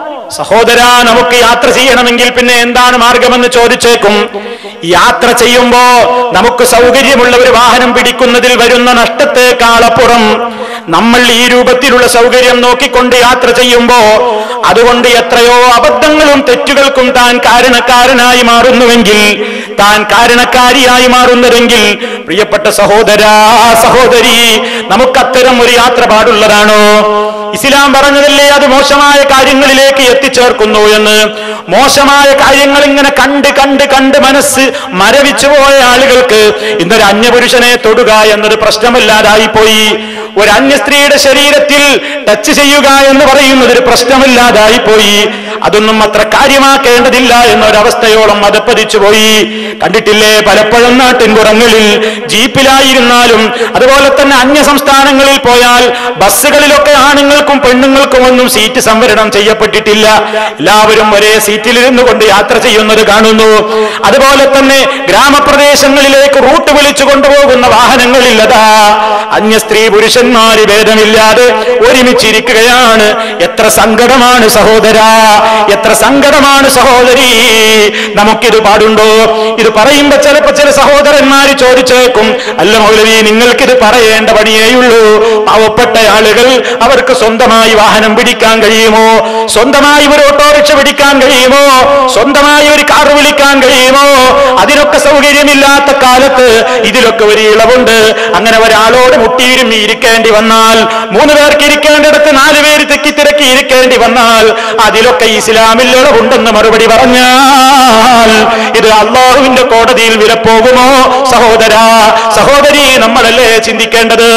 Speaker 1: സഹോദര നമുക്ക് യാത്ര ചെയ്യണമെങ്കിൽ പിന്നെ എന്താണ് മാർഗമെന്ന് ചോദിച്ചേക്കും യാത്ര ചെയ്യുമ്പോ നമുക്ക് സൗകര്യമുള്ള ഒരു വാഹനം പിടിക്കുന്നതിൽ വരുന്ന നഷ്ടത്തെക്കാളപ്പുറം നമ്മൾ ഈ രൂപത്തിലുള്ള സൗകര്യം നോക്കിക്കൊണ്ട് യാത്ര ചെയ്യുമ്പോ അതുകൊണ്ട് എത്രയോ അബദ്ധങ്ങളും തെറ്റുകൾക്കും താൻ കാരണക്കാരനായി മാറുന്നുവെങ്കിൽ താൻ കാരണക്കാരിയായി മാറുന്നതെങ്കിൽ പ്രിയപ്പെട്ട സഹോദര സഹോദരി നമുക്കത്തരം ഒരു യാത്ര പാടുള്ളതാണോ ഇസ്ലാം പറഞ്ഞതല്ലേ അത് മോശമായ കാര്യങ്ങളിലേക്ക് എത്തിച്ചേർക്കുന്നു എന്ന് മോശമായ കാര്യങ്ങൾ ഇങ്ങനെ കണ്ട് കണ്ട് കണ്ട് മനസ്സ് മരവിച്ചു പോയ ആളുകൾക്ക് ഇന്നൊരു അന്യപുരുഷനെ തൊടുക എന്നത് പ്രശ്നമില്ലാതായി പോയി ഒരു അന്യ സ്ത്രീയുടെ ശരീരത്തിൽ ടച്ച് ചെയ്യുക എന്ന് പറയുന്നത് ഒരു പ്രശ്നമില്ലാതായി പോയി അതൊന്നും അത്ര കാര്യമാക്കേണ്ടതില്ല എന്നൊരവസ്ഥയോളം അതപ്പതിച്ചു പോയി കണ്ടിട്ടില്ലേ പലപ്പോഴും നാട്ടിൻപുറങ്ങളിൽ ജീപ്പിലായിരുന്നാലും അതുപോലെ തന്നെ അന്യ സംസ്ഥാനങ്ങളിൽ പോയാൽ ബസ്സുകളിലൊക്കെ ആണുങ്ങൾക്കും പെണ്ണുങ്ങൾക്കും ഒന്നും സീറ്റ് സംവരണം ചെയ്യപ്പെട്ടിട്ടില്ല എല്ലാവരും ഒരേ സീറ്റിൽ ഇരുന്നു കൊണ്ട് യാത്ര ചെയ്യുന്നത് കാണുന്നു അതുപോലെ തന്നെ ഗ്രാമപ്രദേശങ്ങളിലേക്ക് റൂട്ട് വിളിച്ചു കൊണ്ടുപോകുന്ന വാഹനങ്ങളില്ലതാ അന്യ സ്ത്രീ പുരുഷന്മാര് ഭേദമില്ലാതെ ഒരുമിച്ചിരിക്കുകയാണ് എത്ര സങ്കടമാണ് സഹോദര എത്ര സങ്കടമാണ് സഹോദരി നമുക്കിത് പാടുണ്ടോ ഇത് പറയുമ്പോ ചിലപ്പോ ചില സഹോദരന്മാര് ചോദിച്ചേക്കും അല്ല മൗലവി നിങ്ങൾക്കിത് പറയേണ്ട പണിയേയുള്ളൂ പാവപ്പെട്ട ആളുകൾ അവർക്ക് സ്വന്തമായി വാഹനം പിടിക്കാൻ കഴിയുമോ സ്വന്തമായി ഒരു ഓട്ടോറിക്ഷ പിടിക്കാൻ കഴിയുമോ സ്വന്തമായി ഒരു കാർ വിളിക്കാൻ കഴിയുമോ അതിനൊക്കെ സൗകര്യമില്ലാത്ത കാലത്ത് ഇതിലൊക്കെ ഒരു ഇളവുണ്ട് അങ്ങനെ ഒരാളോട് മുട്ടിയിരുമി ഇരിക്കേണ്ടി വന്നാൽ മൂന്ന് പേർക്ക് ഇരിക്കേണ്ടിടത്ത് നാല് പേര് തെക്കിത്തിരക്കി ഇരിക്കേണ്ടി വന്നാൽ അതിലൊക്കെ ഇസ്ലാമിൽ ഇളവുണ്ടെന്ന് മറുപടി പറഞ്ഞാൽ ഇത് അള്ളാഹുവിന്റെ കോടതിയിൽ വിലപ്പോകുമോ സഹോദര സഹോദരി നമ്മളല്ലേ ചിന്തിക്കേണ്ടത്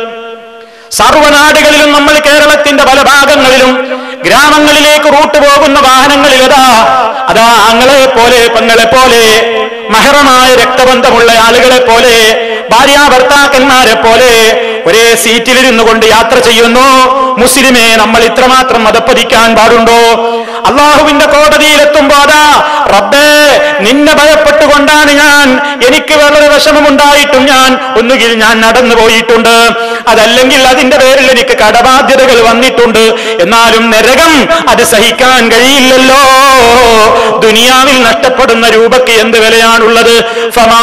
Speaker 1: സർവനാടുകളിലും നമ്മൾ കേരളത്തിന്റെ പല ഭാഗങ്ങളിലും ഗ്രാമങ്ങളിലേക്ക് റൂട്ട് പോകുന്ന വാഹനങ്ങളിൽ അതാ അതാ ആങ്ങളെ പോലെ പെങ്ങളെ പോലെ മഹറമായ രക്തബന്ധമുള്ള ആളുകളെ പോലെ ഭാര്യ ഭർത്താക്കന്മാരെ പോലെ ഒരേ സീറ്റിലിരുന്നു കൊണ്ട് യാത്ര ചെയ്യുന്നു മുസ്ലിമെ നമ്മൾ ഇത്രമാത്രം മതപ്പതിക്കാൻ പാടുണ്ടോ അള്ളാഹുവിന്റെ കോടതിയിലെത്തുമ്പോ അതാ റബ്ബേ നിന്നെ ഭയപ്പെട്ടുകൊണ്ടാണ് ഞാൻ എനിക്ക് വളരെ വിഷമമുണ്ടായിട്ടും ഞാൻ ഒന്നുകിൽ ഞാൻ നടന്നു പോയിട്ടുണ്ട് അതല്ലെങ്കിൽ അതിന്റെ പേരിൽ എനിക്ക് കടബാധ്യതകൾ വന്നിട്ടുണ്ട് എന്നാലും നരകം അത് സഹിക്കാൻ കഴിയില്ലല്ലോ ദുനിയാവിൽ നഷ്ടപ്പെടുന്ന രൂപയ്ക്ക് എന്ത് വിലയാണുള്ളത് ഫമാ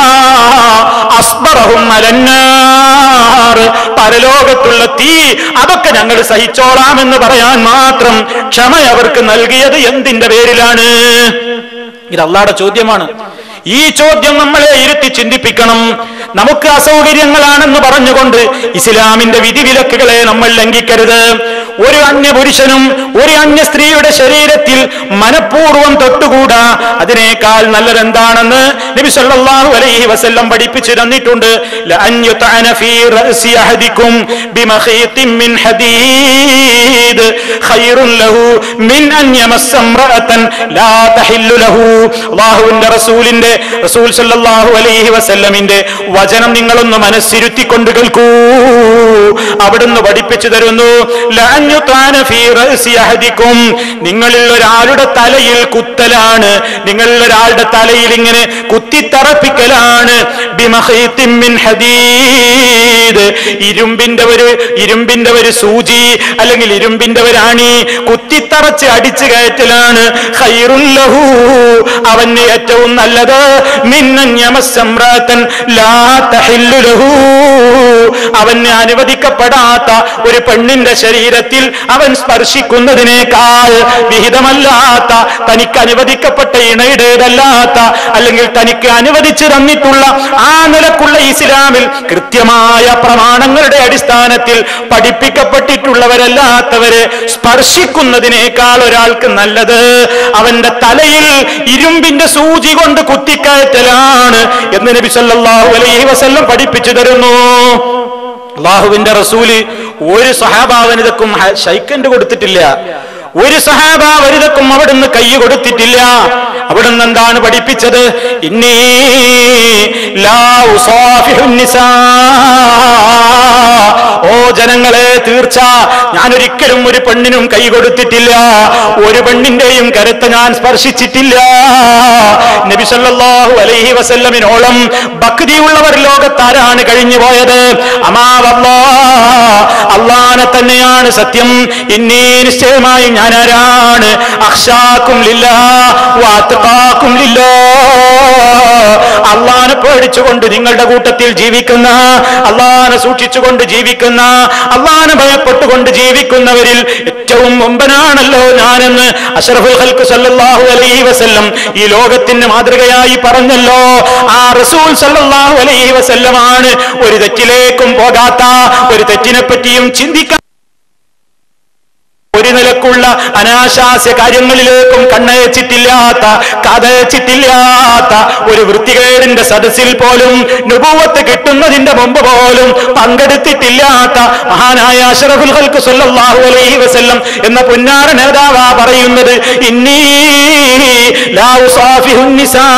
Speaker 1: അസ്ബറഹും അലന്നാർ പരലോകത്തുള്ള തീ അതൊക്കെ ഞങ്ങൾ സഹിച്ചോളാമെന്ന് പറയാൻ മാത്രം ക്ഷമ അവർക്ക് നൽകിയത് എന്തിന്റെ പേരിലാണ് ഇത് അള്ളാടെ ചോദ്യമാണ് ഈ ചോദ്യം നമ്മളെ ഇരുത്തി ചിന്തിപ്പിക്കണം നമുക്ക് അസൗകര്യങ്ങളാണെന്ന് പറഞ്ഞുകൊണ്ട് ഇസ്ലാമിന്റെ വിധിവിലക്കുകളെ നമ്മൾ ലംഘിക്കരുത് ഒരു അന്യ പുരുഷനും ഒരു അന്യ സ്ത്രീയുടെ ശരീരത്തിൽ മനഃപൂർവ്വം തൊട്ടുകൂടാ അതിനേക്കാൾ നല്ലത് എന്താണെന്ന് നബി സല്ലല്ലാഹു അലൈഹി വസല്ലം പഠിപ്പിച്ചു തന്നിട്ടുണ്ട് ലഅൻ യുതഅന ഫീ റഅസി അഹദിക്കും ബിമഖീത്തിൻ മിൻ ഹദീദ് ഖൈറുൻ ലഹു മിൻ അൻ യമസ്സ ഇംറഅതൻ ലാ തഹില്ലു ലഹു അല്ലാഹുവിന്റെ റസൂലിന്റെ റസൂൽ സല്ലല്ലാഹു അലൈഹി വസല്ലമിന്റെ വചനം നിങ്ങളൊന്ന് മനസ്സിരുത്തിക്കൊണ്ട് കേൾക്കൂ അവിടുന്ന് പഠിപ്പിച്ചു തരുന്നു ലഅൻ യുതഅന ഫീ റഅസി അഹദിക്കും നിങ്ങളിൽ ഒരാളുടെ തലയിൽ കുത്തലാണ് നിങ്ങളിൽ ഒരാളുടെ തലയിൽ ഇങ്ങനെ കുത്തിത്തറപ്പിക്കലാണ് ബിമഖീത്തിൻ മിൻ ഹദീദ് ഇരുമ്പിന്റെ ഒരു ഇരുമ്പിന്റെ ഒരു സൂചി അല്ലെങ്കിൽ ഇരുമ്പിന്റെ ഒരു അണി കുത്തിത്തറച്ച് അടിച്ചു കയറ്റലാണ് ഖൈറുൽ ലഹു അവന് ഏറ്റവും നല്ലത് മിന്നൻ യമസ്സംറാത്തൻ ലാ തഹില്ലു ലഹു അവന് അനുവദിക്കപ്പെടാത്ത ഒരു പെണ്ണിന്റെ ശരീരത്തിൽ അവൻ സ്പർശിക്കുന്നതിനേക്കാൾ വിഹിതമല്ലാത്ത തനിക്ക് അനുവദിക്കപ്പെട്ട ഇണയുടേതല്ലാത്ത അല്ലെങ്കിൽ തനിക്ക് അനുവദിച്ചു തന്നിട്ടുള്ള ആ നിലക്കുള്ള ഇസ്ലാമിൽ കൃത്യമായ പ്രമാണങ്ങളുടെ അടിസ്ഥാനത്തിൽ പഠിപ്പിക്കപ്പെട്ടിട്ടുള്ളവരല്ലാത്തവരെ സ്പർശിക്കുന്നതിനേക്കാൾ ഒരാൾക്ക് നല്ലത് അവന്റെ തലയിൽ ഇരുമ്പിന്റെ സൂചി കൊണ്ട് കുത്തിക്കയറ്റലാണ് എന്ന് നബി സല്ലല്ലാഹു അലൈഹി വസല്ലം പഠിപ്പിച്ചു തരുന്നു അള്ളാഹുവിന്റെ റസൂല് ഒരു സഹാബാവനിതക്കും ഷൈക്കൻഡ് കൊടുത്തിട്ടില്ല ഒരു സഹാബ വനിതക്കും അവിടുന്ന് കൈ കൊടുത്തിട്ടില്ല അവിടുന്ന് എന്താണ് പഠിപ്പിച്ചത് ഇന്നീ ലാ ഉസാഫിഹുൻ നിസാ. ഓ ജനങ്ങളെ തീർച്ച ഞാൻ ഒരിക്കലും ഒരു പെണ്ണിനും കൈ കൊടുത്തിട്ടില്ല ഒരു പെണ്ണിന്റെയും കരുത്ത് ഞാൻ സ്പർശിച്ചിട്ടില്ല നബി സല്ലല്ലാഹു അലൈഹി വസല്ലമിനോളം ഭക്തിയുള്ളവർ ലോകത്താരാണ് കഴിഞ്ഞു പോയത് അമാവല്ലാ അള്ളാനെ തന്നെയാണ് സത്യം ഇന്നീ നിശ്ചയമായി ഞാൻ ആരാണ് അക്ഷാക്കും ലില്ല വാത്തക്കാക്കും ലില്ല അള്ളാനെ പേടിച്ചുകൊണ്ട് നിങ്ങളുടെ കൂട്ടത്തിൽ ജീവിക്കുന്ന അള്ളാനെ സൂക്ഷിച്ചുകൊണ്ട് ജീവിക്കുന്ന അള്ളാനെ ഭയപ്പെട്ടുകൊണ്ട് ജീവിക്കുന്നവരിൽ ഏറ്റവും മുമ്പനാണല്ലോ ഞാനെന്ന് അഷറഫുൽ ഹൽക്ക് സല്ലല്ലാഹു അലൈഹി വസല്ലം ഈ ലോകത്തിന് മാതൃകയായി പറഞ്ഞല്ലോ ആ റസൂൽ സല്ലല്ലാഹു അലൈഹി വസല്ലമാണ് ഒരു തെറ്റിലേക്കും പോകാത്ത ഒരു തെറ്റിനെ പറ്റിയും ചിന്തിക്കാൻ ഒരു നിലക്കുള്ള അനാശാസ്യ കാര്യങ്ങളിലേക്കും കണ്ണയച്ചിട്ടില്ലാത്ത കഥയച്ചിട്ടില്ലാത്ത ഒരു വൃത്തികേടിന്റെ സദസ്സിൽ പോലും നുപൂവത്ത് കിട്ടുന്നതിന്റെ മുമ്പ് പോലും പങ്കെടുത്തിട്ടില്ലാത്ത മഹാനായ അഷറഫുൽ ഹൽക്ക് സല്ലല്ലാഹു അലൈഹി വസല്ലം എന്ന പുന്നാര നേതാവാ പറയുന്നത് ഇന്നീ ലാ ഉസാഫിഹുൻ നിസാ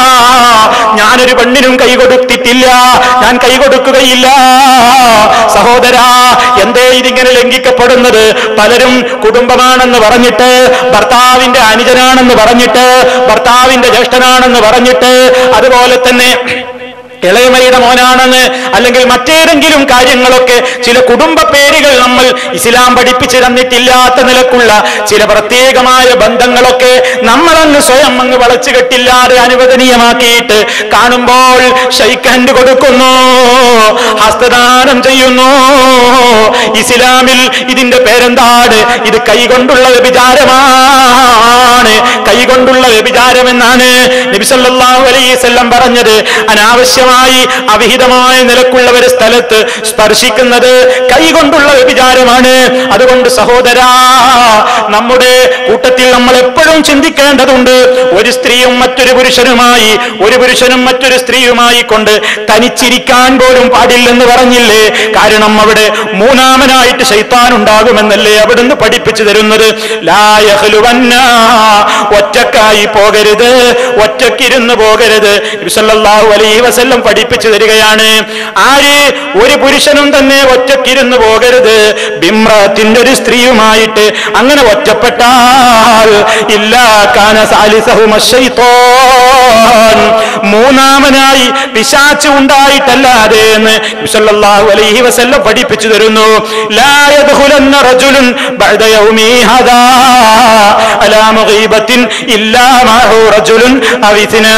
Speaker 1: ഞാനൊരു പെണ്ണിനും കൈ കൊടുത്തിട്ടില്ല ഞാൻ കൈ കൊടുക്കുകയില്ല സഹോദര എന്തേ ഇതിങ്ങനെ ലംഘിക്കപ്പെടുന്നത് പലരും കുടുംബമാണെന്ന് പറഞ്ഞിട്ട് ഭർത്താവിന്റെ അനുജനാണെന്ന് പറഞ്ഞിട്ട് ഭർത്താവിന്റെ ജ്യേഷ്ഠനാണെന്ന് പറഞ്ഞിട്ട് അതുപോലെ തന്നെ ഇളയമയുടെ മോനാണെന്ന് അല്ലെങ്കിൽ മറ്റേതെങ്കിലും കാര്യങ്ങളൊക്കെ ചില കുടുംബ പേരുകൾ നമ്മൾ ഇസ്ലാം പഠിപ്പിച്ചു തന്നിട്ടില്ലാത്ത നിലക്കുള്ള ചില പ്രത്യേകമായ ബന്ധങ്ങളൊക്കെ നമ്മളങ്ങ് സ്വയം അങ്ങ് വളച്ചു കെട്ടില്ലാതെ അനുവദനീയമാക്കിയിട്ട് കാണുമ്പോൾ ഷൈക്കൻഡ് കൊടുക്കുന്നു ഹസ്തദാനം ചെയ്യുന്നു ഇസ്ലാമിൽ ഇതിന്റെ പേരെന്താണ് ഇത് കൈകൊണ്ടുള്ള വ്യഭിചാരമാണ് കൈകൊണ്ടുള്ള വ്യഭിചാരം എന്നാണ് നബി സല്ലല്ലാഹു അലൈഹി വസല്ലം പറഞ്ഞത് അനാവശ്യമായി അവിഹിതമായ നിലക്കുള്ള ഒരു സ്ഥലത്ത് സ്പർശിക്കുന്നത് കൈകൊണ്ടുള്ള വ്യഭിചാരമാണ് അതുകൊണ്ട് സഹോദരാ നമ്മുടെ കൂട്ടത്തിൽ നമ്മൾ എപ്പോഴും ചിന്തിക്കേണ്ടതുണ്ട് ഒരു സ്ത്രീയും മറ്റൊരു പുരുഷനുമായി ഒരു പുരുഷനും മറ്റൊരു സ്ത്രീയുമായി കൊണ്ട് തനിച്ചിരിക്കാൻ പോലും പാടില്ലെന്ന് പറഞ്ഞില്ലേ കാരണം അവിടെ മൂന്നാമനായിട്ട് ശൈത്താൻ ഉണ്ടാകുമെന്നല്ലേ അവിടുന്ന് പഠിപ്പിച്ചു തരുന്നത് ലായഹലുവന്ന ഒറ്റക്കായി പോകരുത് ഒറ്റക്കിരുന്ന് പോകരുത് നബി സല്ലല്ലാഹു അലൈഹി വസല്ലം പഠിപ്പിച്ചു തരികയാണ് ആര് ഒരു പുരുഷനും തന്നെ ഒറ്റക്കിരുന്ന് പോകരുത് ബിമ്രത്തിന്റെ ഒരു സ്ത്രീയുമായിട്ട് അങ്ങനെ ഒറ്റപ്പെട്ടാൽ ഇല്ലാ കാന സാലിസഹുമ ശൈത്താൻ മൂന്നാമനായി പിശാച്ച് ഉണ്ടായിട്ടല്ലാതെ എന്ന് നബി സല്ലല്ലാഹു അലൈഹി വസല്ലം പഠിപ്പിച്ചു തരുന്നു ലാ യദ്ഖുലന്ന റജുലുൻ ബഅദ യൗമി ഹദാ അലാ മുഗീബത്തിൻ ഇല്ലാ മഅഹു റജുലുൻ അവ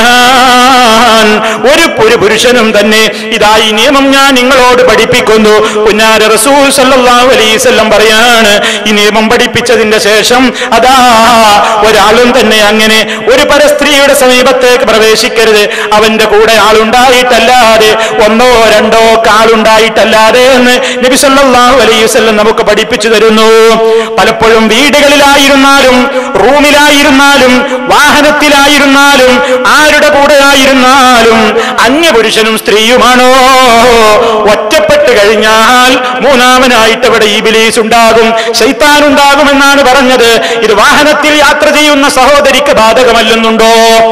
Speaker 1: ഇത്നാൻ ഒരു ഒരു പുരുഷനും തന്നെ ഇതാ ഈ നിയമം ഞാൻ നിങ്ങളോട് പഠിപ്പിക്കുന്നു പുന്നാര റസൂൽ സല്ലല്ലാഹു അലൈഹി വസല്ലം പറയാണ് ഈ നിയമം പഠിപ്പിച്ചതിന്റെ ശേഷം അതാ ഒരാളും തന്നെ അങ്ങനെ ഒരു പരസ്ത്രീയുടെ സമീപത്തേക്ക് പ്രവേശിക്കരുത് അവന്റെ കൂടെ ആളുണ്ടായിട്ടല്ലാതെ ഒന്നോ രണ്ടോ കാളുണ്ടായിട്ടല്ലാതെ എന്ന് നബി സല്ലല്ലാഹു അലൈഹി വസല്ലം നമുക്ക് പഠിപ്പിച്ചു പഠിപ്പിച്ചു തരുന്നു പലപ്പോഴും വീടുകളിലായിരുന്നാലും റൂമിലായിരുന്നാലും വാഹനത്തിലായിരുന്നാലും ആരുടെ കൂടെ ആയിരുന്നാലും അന്യപുരുഷനും സ്ത്രീയുമാണോ ഒറ്റപ്പെട്ട് കഴിഞ്ഞാൽ മൂന്നാമനായിട്ട് അവിടെ ഈ ബിലീസ് ഉണ്ടാകും ശൈത്താൻ ഉണ്ടാകുമെന്നാണ് പറഞ്ഞത് ഇത് വാഹനത്തിൽ യാത്ര ചെയ്യുന്ന സഹോദരിക്ക് ബാധകമല്ലെന്നുണ്ടോ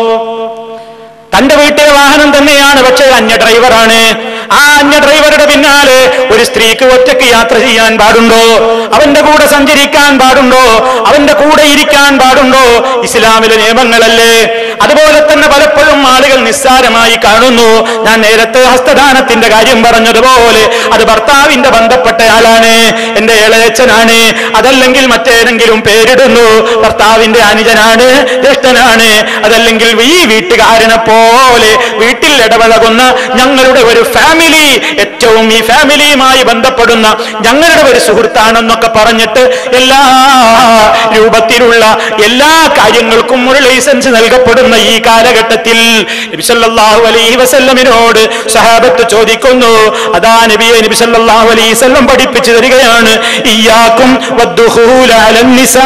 Speaker 1: തന്റെ വീട്ടിലെ വാഹനം തന്നെയാണ് പക്ഷേ അന്യ ഡ്രൈവറാണ് ആ അന്യ ഡ്രൈവറുടെ പിന്നാലെ ഒരു സ്ത്രീക്ക് ഒറ്റയ്ക്ക് യാത്ര ചെയ്യാൻ പാടുണ്ടോ അവന്റെ കൂടെ സഞ്ചരിക്കാൻ പാടുണ്ടോ അവന്റെ കൂടെ ഇരിക്കാൻ പാടുണ്ടോ ഇസ്ലാമിലെ നിയമങ്ങളല്ലേ അതുപോലെ തന്നെ പലപ്പോഴും ആളുകൾ നിസ്സാരമായി കാണുന്നു ഞാൻ നേരത്തെ ഹസ്തദാനത്തിന്റെ കാര്യം പറഞ്ഞതുപോലെ അത് ഭർത്താവിന്റെ ബന്ധപ്പെട്ടയാളാണ് എന്റെ ഇളയച്ചനാണ് അതല്ലെങ്കിൽ മറ്റേതെങ്കിലും പേരിടുന്നു ഭർത്താവിന്റെ അനുജനാണ് ജ്യേഷ്ഠനാണ് അതല്ലെങ്കിൽ ഈ വീട്ടുകാരനെ പോലെ വീട്ടിൽ ഇടപഴകുന്ന ഞങ്ങളുടെ ഒരു ഫാമിലി ഏറ്റവും ഈ ഫാമിലിയുമായി ബന്ധപ്പെടുന്ന ഞങ്ങളുടെ ഒരു സുഹൃത്താണെന്നൊക്കെ പറഞ്ഞിട്ട് എല്ലാ രൂപത്തിലുള്ള എല്ലാ കാര്യങ്ങൾക്കും ഒരു ലൈസൻസ് നൽകപ്പെടുന്ന ഈ കാലഘട്ടത്തിൽ നബി സല്ലല്ലാഹു അലൈഹി വസല്ലമിനോട് സഹാബത്ത് ചോദിക്കുന്നു അതാ നബിയെ നബി സല്ലല്ലാഹു അലൈഹി വസല്ലം പഠിപ്പിച്ചു തരികയാണ് ഇയ്യാക്കും വദ്ദുഖൂല അലൻ നിസാ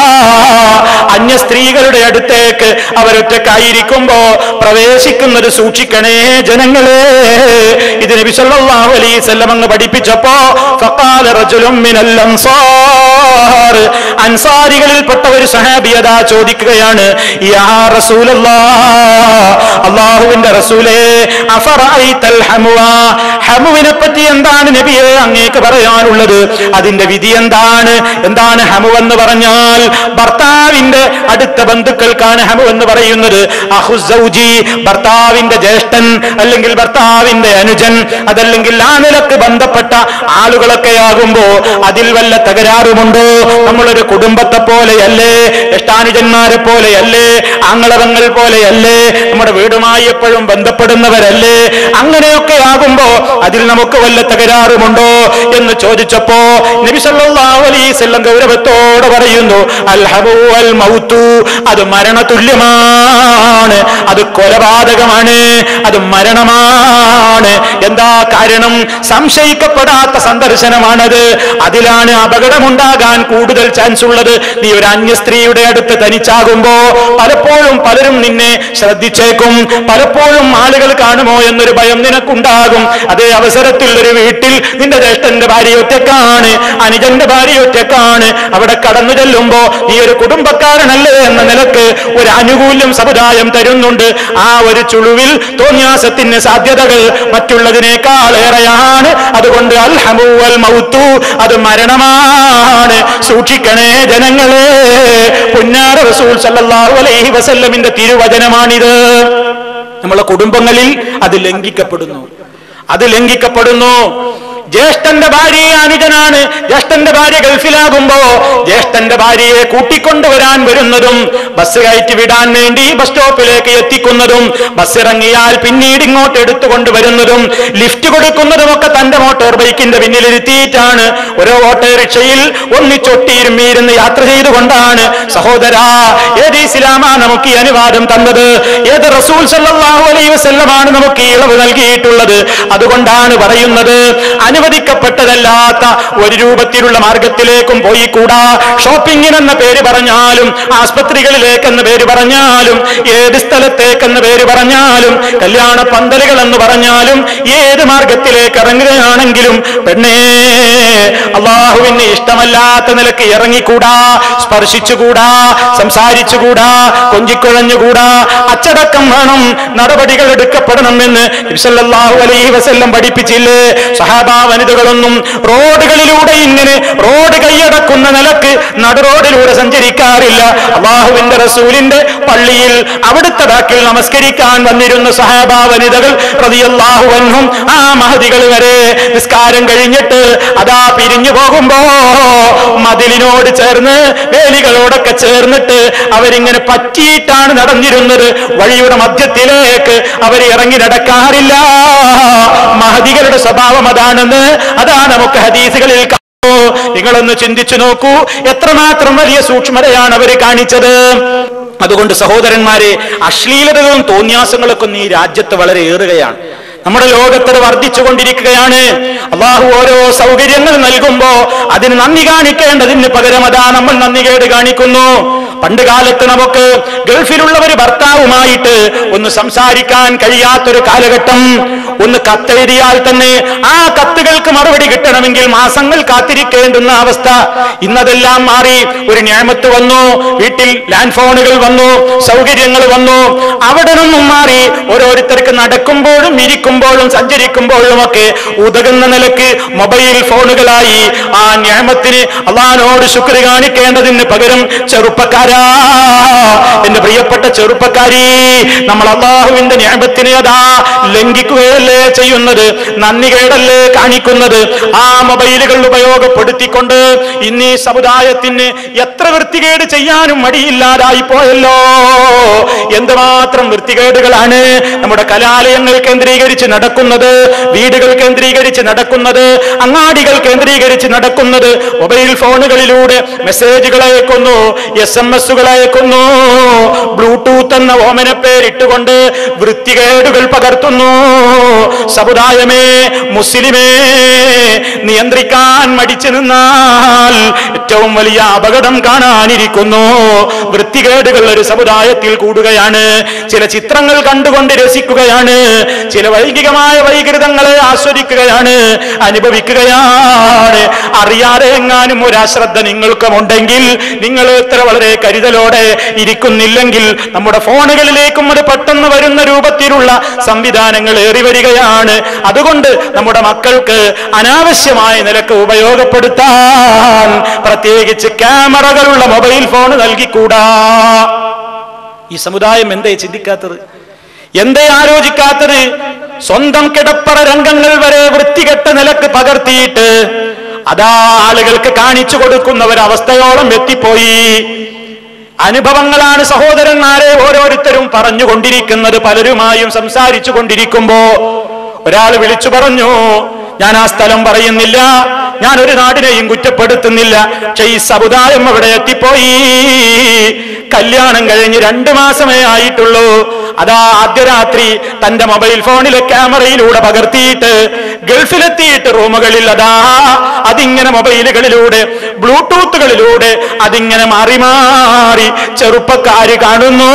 Speaker 1: അന്യ സ്ത്രീകളുടെ അടുത്തേക്ക് അവരൊറ്റക്കായിരിക്കുമ്പോ പ്രവേശിക്കുന്നത് സൂക്ഷിക്കണേ ജനങ്ങളെ ഇത് നബി സല്ലല്ലാഹു അലൈഹി വസല്ലം അങ്ങ് പഠിപ്പിച്ചപ്പോ ഫഖാല റജുലും മിനൽ അൻസാർ അൻസാരികളിൽപ്പെട്ട ഒരു സഹാബിയത ചോദിക്കുകയാണ് യാ റസൂലല്ലാഹ് അല്ലാഹുവിന്റെ റസൂലേ അഫറഅയ്തൽ ഹമുവ ഹമുവിനെ പറ്റി എന്താണ് നബിയെ അങ്ങേക്ക് പറയാനുള്ളത് അതിന്റെ വിധി എന്താണ് എന്താണ് ഹമു എന്ന് പറഞ്ഞാൽ ഭർത്താവിന്റെ അടുത്ത ബന്ധുക്കൾക്കാണ് ഹമു എന്ന് പറയുന്നത് അഹുസൗജി ഭർത്താവിന്റെ ജ്യേഷ്ഠൻ അല്ലെങ്കിൽ ഭർത്താവിന്റെ അനുജൻ അതല്ലെങ്കിൽ ആ നിലക്ക് ബന്ധപ്പെട്ട ആളുകളൊക്കെ ആകുമ്പോ അതിൽ വല്ല തകരാറുമുണ്ടോ നമ്മളൊരു കുടുംബത്തെ പോലെയല്ലേ ജ്യേഷ്ഠാനുജന്മാരെ പോലെയല്ലേ ആങ്ങളവങ്ങൾ പോലെയല്ലേ നമ്മുടെ വീടുമായി എപ്പോഴും ബന്ധപ്പെടുന്നവരല്ലേ അങ്ങനെയൊക്കെ ആകുമ്പോ അതിൽ നമുക്ക് വല്ല തകരാറുമുണ്ടോ എന്ന് ചോദിച്ചപ്പോ നബി സല്ലല്ലാഹു അലൈഹി വസല്ലം ഗൗരവത്തോടെ പറയുന്നു അൽ ഹബു അൽ മൗത്തു അത് മരണ തുല്യമാണ് അത് കൊലപാതകമാണ് അത് മരണമാണ് എന്താ കാരണം സംശയിക്കപ്പെടാത്ത സന്ദർശനമാണത് അതിലാണ് അപകടമുണ്ടാകാൻ കൂടുതൽ ചാൻസ് ഉള്ളത് നീ ഒരു അന്യ സ്ത്രീയുടെ അടുത്ത് തനിച്ചാകുമ്പോ പലപ്പോഴും പലരും നിന്നെ ശ്രദ്ധിച്ചേക്കും പലപ്പോഴും ആളുകൾ കാണുമോ എന്നൊരു ഭയം നിനക്കുണ്ടാകും അതേ അവസരത്തിൽ ഒരു വീട്ടിൽ നിന്റെ ജ്യേഷ്ഠന്റെ ഭാര്യ ഒറ്റക്കാണ് അനുജന്റെ ഭാര്യ ഒറ്റക്കാണ് അവിടെ കടന്നു ചെല്ലുമ്പോ നീ ഒരു കുടുംബക്കാരനല്ലേ എന്ന നിലക്ക് ഒരു ആനുകൂല്യം സമുദായം തരുന്നുണ്ട് ആ ഒരു ചുളുവിൽ തോന്യാസത്തിന് സാധ്യതകൾ മറ്റുള്ളതിനേക്കാൾ ഏറെയാണ് അതുകൊണ്ട് അൽ ഹമു അൽ മൗത്തു അത് മരണമാണ് സൂക്ഷിക്കണേ ജനങ്ങളെ പുന്നാര റസൂൽ സല്ലല്ലാഹു അലൈഹി വസല്ലമിന്റെ തിരുവചനമാണിത് നമ്മളെ കുടുംബങ്ങളിൽ അത് ലംഘിക്കപ്പെടുന്നു അത് ലംഘിക്കപ്പെടുന്നു ജ്യേഷ്ഠന്റെ ഭാര്യയെ അനുജനാണ് ജ്യേഷ്ഠന്റെ ഭാര്യ ഗൾഫിലാകുമ്പോ ജ്യേഷ്ഠന്റെ ഭാര്യയെ കൂട്ടിക്കൊണ്ടുവരാൻ വരുന്നതും ബസ് കയറ്റി വിടാൻ വേണ്ടി ബസ് സ്റ്റോപ്പിലേക്ക് എത്തിക്കുന്നതും ബസ് ഇറങ്ങിയാൽ പിന്നീട് ഇങ്ങോട്ട് എടുത്തുകൊണ്ട് വരുന്നതും ലിഫ്റ്റ് കൊടുക്കുന്നതും ഒക്കെ തന്റെ മോട്ടോർ ബൈക്കിന്റെ പിന്നിലിരുത്തിയിട്ടാണ് ഓരോ ഓട്ടോറിക്ഷയിൽ ഒന്നിച്ചൊട്ടിയിരുന്നിരുന്ന് യാത്ര ചെയ്തുകൊണ്ടാണ് സഹോദരാ ഏത് ഇസ്ലാമാ നമുക്ക് ഈ അനുവാദം തന്നത് ഏത് റസൂൽ സല്ലല്ലാഹു അലൈഹി വസല്ലമാണ് നമുക്ക് ഈ ഇളവ് നൽകിയിട്ടുള്ളത് അതുകൊണ്ടാണ് പറയുന്നത് അനുവദിക്കപ്പെട്ടതല്ലാത്ത ഒരു രൂപത്തിലുള്ള മാർഗത്തിലേക്കും പോയി കൂടാ ഷോപ്പിങ്ങിനെന്ന പേര് പറഞ്ഞാലും ആസ്പത്രികളിലേക്കെന്ന പേര് പറഞ്ഞാലും ഏത് സ്ഥലത്തേക്കെന്ന പേര് പറഞ്ഞാലും കല്യാണ പന്തലുകൾ എന്ന് പറഞ്ഞാലും ഏത് മാർഗത്തിലേക്ക് ഇറങ്ങുകയാണെങ്കിലും പെണ്ണേ അള്ളാഹുവിന് ഇഷ്ടമല്ലാത്ത നിലക്ക് ഇറങ്ങിക്കൂടാ സ്പർശിച്ചുകൂടാ സംസാരിച്ചുകൂടാ കൊഞ്ചിക്കുഴഞ്ഞുകൂടാ അച്ചടക്കം വേണം നടപടികൾ എടുക്കപ്പെടണമെന്ന് സല്ലല്ലാഹു അലൈഹി വസല്ലം പഠിപ്പിച്ചില്ലേ സഹാബ വനിതകളൊന്നും റോഡുകളിലൂടെ ഇങ്ങനെ റോഡ് കൈയടക്കുന്ന നിലക്ക് നട റോഡിലൂടെ സഞ്ചരിക്കാറില്ല അള്ളാഹുവിന്റെ റസൂലിന്റെ പള്ളിയിൽ അവിടുത്തെ ബാക്കിൽ നമസ്കരിക്കാൻ വന്നിരുന്ന സഹാബ വനിതകൾ റളിയല്ലാഹു അൻഹും ആ മഹതികൾ വരെ നിസ്കാരം കഴിഞ്ഞിട്ട് അതാ പിരിഞ്ഞു പോകുമ്പോ മതിലിനോട് ചേർന്ന് വേലികളോടൊക്കെ ചേർന്നിട്ട് അവരിങ്ങനെ പറ്റിയിട്ടാണ് നടന്നിരുന്നത് വഴിയുടെ മധ്യത്തിലേക്ക് അവർ ഇറങ്ങി നടക്കാറില്ല മഹതികളുടെ സ്വഭാവം അതാണെന്ന് അതാ നമുക്ക് ഹദീസുകളിൽ കാണുന്നു. നിങ്ങളൊന്ന് ചിന്തിച്ചു നോക്കൂ എത്രമാത്രം വലിയ സൂക്ഷ്മതയാണ് അവർ കാണിച്ചത് അതുകൊണ്ട് സഹോദരന്മാരെ അശ്ലീലതകളും തോന്യാസങ്ങളൊക്കെ ഈ രാജ്യത്ത് വളരെ ഏറുകയാണ് നമ്മുടെ ലോകത്ത് വർദ്ധിച്ചുകൊണ്ടിരിക്കുകയാണ് അള്ളാഹു ഓരോ സൗകര്യങ്ങൾ നൽകുമ്പോ അതിന് നന്ദി കാണിക്കേണ്ടതിന് പകരം അതാ നമ്മൾ നന്ദികേട് കാണിക്കുന്നു പണ്ട് കാലത്ത് നമുക്ക് ഗൾഫിലുള്ളവർ ഭർത്താവുമായിട്ട് ഒന്ന് സംസാരിക്കാൻ കഴിയാത്തൊരു കാലഘട്ടം ഒന്ന് കത്തെഴുതിയാൽ തന്നെ ആ കത്തുകൾക്ക് മറുപടി കിട്ടണമെങ്കിൽ മാസങ്ങൾ കാത്തിരിക്കേണ്ടുന്ന അവസ്ഥ ഇന്നതെല്ലാം മാറി ഒരു ഞാമത്ത് വന്നു വീട്ടിൽ ലാൻഡ് ഫോണുകൾ വന്നു സൗകര്യങ്ങൾ വന്നു അവിടെ നിന്നും മാറി ഓരോരുത്തർക്ക് നടക്കുമ്പോഴും ഇരിക്കുമ്പോഴും സഞ്ചരിക്കുമ്പോഴും ഒക്കെ ഉതകുന്ന നിലക്ക് മൊബൈൽ ഫോണുകളായി ആ ഞാമത്തിന് അള്ളഹാനോട് ശുക്ർ കാണിക്കേണ്ടതിന് പകരം ചെറുപ്പക്കാരാ എന്റെ പ്രിയപ്പെട്ട ചെറുപ്പക്കാരി നമ്മൾ അള്ളാഹുവിന്റെ ഞാമത്തിനെ അതാ ലംഘിക്കുകയല്ലേ ചെയ്യുന്നത് നന്ദികേടല്ലേ കാണിക്കുന്നത് ആ മൊബൈലുകൾ ഉപയോഗപ്പെടുത്തിക്കൊണ്ട് ഇന്ന് ഈ സമുദായത്തിന് എത്ര വൃത്തികേട് ചെയ്യാനും മടിയില്ലാതായി പോയല്ലോ എന്തുമാത്രം വൃത്തികേടുകളാണ് നമ്മുടെ കലാലയങ്ങൾ കേന്ദ്രീകരിച്ച് നടക്കുന്നത് വീടുകൾ കേന്ദ്രീകരിച്ച് നടക്കുന്നത് അങ്ങാടികൾ കേന്ദ്രീകരിച്ച് നടക്കുന്നത് മൊബൈൽ ഫോണുകളിലൂടെ മെസ്സേജുകൾ അയക്കുന്നു എസ് എം എസുകൾ അയക്കുന്നു ബ്ലൂടൂത്ത് എന്ന ഓമന പേരിട്ടുകൊണ്ട് വൃത്തികേടുകൾ പകർത്തുന്നു സമുദായമേ മുസ്ലിമേ നിയന്ത്രിക്കാൻ മടിച്ചു നിന്നാൽ ഏറ്റവും വലിയ അപകടം കാണാനിരിക്കുന്നു വൃത്തികേടുകൾ ഒരു സമുദായത്തിൽ കൂടുകയാണ് ചില ചിത്രങ്ങൾ കണ്ടുകൊണ്ട് രസിക്കുകയാണ് ചില വൈകികമായ വൈകൃതങ്ങളെ ആസ്വദിക്കുകയാണ് അനുഭവിക്കുകയാണ് അറിയാതെ എങ്ങാനും ഒരു അശ്രദ്ധ നിങ്ങൾക്കും ഉണ്ടെങ്കിൽ നിങ്ങൾ ഇത്ര വളരെ കരുതലോടെ ഇരിക്കുന്നില്ലെങ്കിൽ നമ്മുടെ ഫോണുകളിലേക്കും അത് പെട്ടെന്ന് വരുന്ന രൂപത്തിലുള്ള സംവിധാനങ്ങൾ ഏറി വരികയാണ് അതുകൊണ്ട് നമ്മുടെ മക്കൾക്ക് അനാവശ്യമായ നിലക്ക് ഉപയോഗപ്പെടുത്താൻ പ്രത്യേകിച്ച് ക്യാമറകളുള്ള മൊബൈൽ ഫോൺ നൽകിക്കൂടാ ഈ സമുദായം എന്തേ ചിന്തിക്കാത്തത് എന്തേ ആലോചിക്കാത്തത് സ്വന്തം കിടപ്പറ രംഗങ്ങൾ വരെ വൃത്തികെട്ട നിലക്ക് പകർത്തിയിട്ട് അതാ ആളുകൾക്ക് കാണിച്ചു കൊടുക്കുന്ന ഒരവസ്ഥയോളം എത്തിപ്പോയി അനുഭവങ്ങളാണ് സഹോദരന്മാരെ ഓരോരുത്തരും പറഞ്ഞുകൊണ്ടിരിക്കുന്നത് പലരുമായും സംസാരിച്ചു കൊണ്ടിരിക്കുമ്പോ ഒരാൾ വിളിച്ചു പറഞ്ഞു ഞാൻ ആ സ്ഥലം പറയുന്നില്ല ഞാൻ ഒരു നാടിനെയും കുറ്റപ്പെടുത്തുന്നില്ല പക്ഷെ ഈ സമുദായം അവിടെ എത്തിപ്പോയി കല്യാണം കഴിഞ്ഞ് രണ്ടു മാസമേ ആയിട്ടുള്ളൂ അതാ ആദ്യ രാത്രി തന്റെ മൊബൈൽ ഫോണിലെ ക്യാമറയിലൂടെ പകർത്തിയിട്ട് ഗൾഫിലെത്തിയിട്ട് റൂമുകളിൽ അതാ അതിങ്ങനെ മൊബൈലുകളിലൂടെ ബ്ലൂടൂത്തുകളിലൂടെ അതിങ്ങനെ മാറി മാറി ചെറുപ്പക്കാര് കാണുന്നു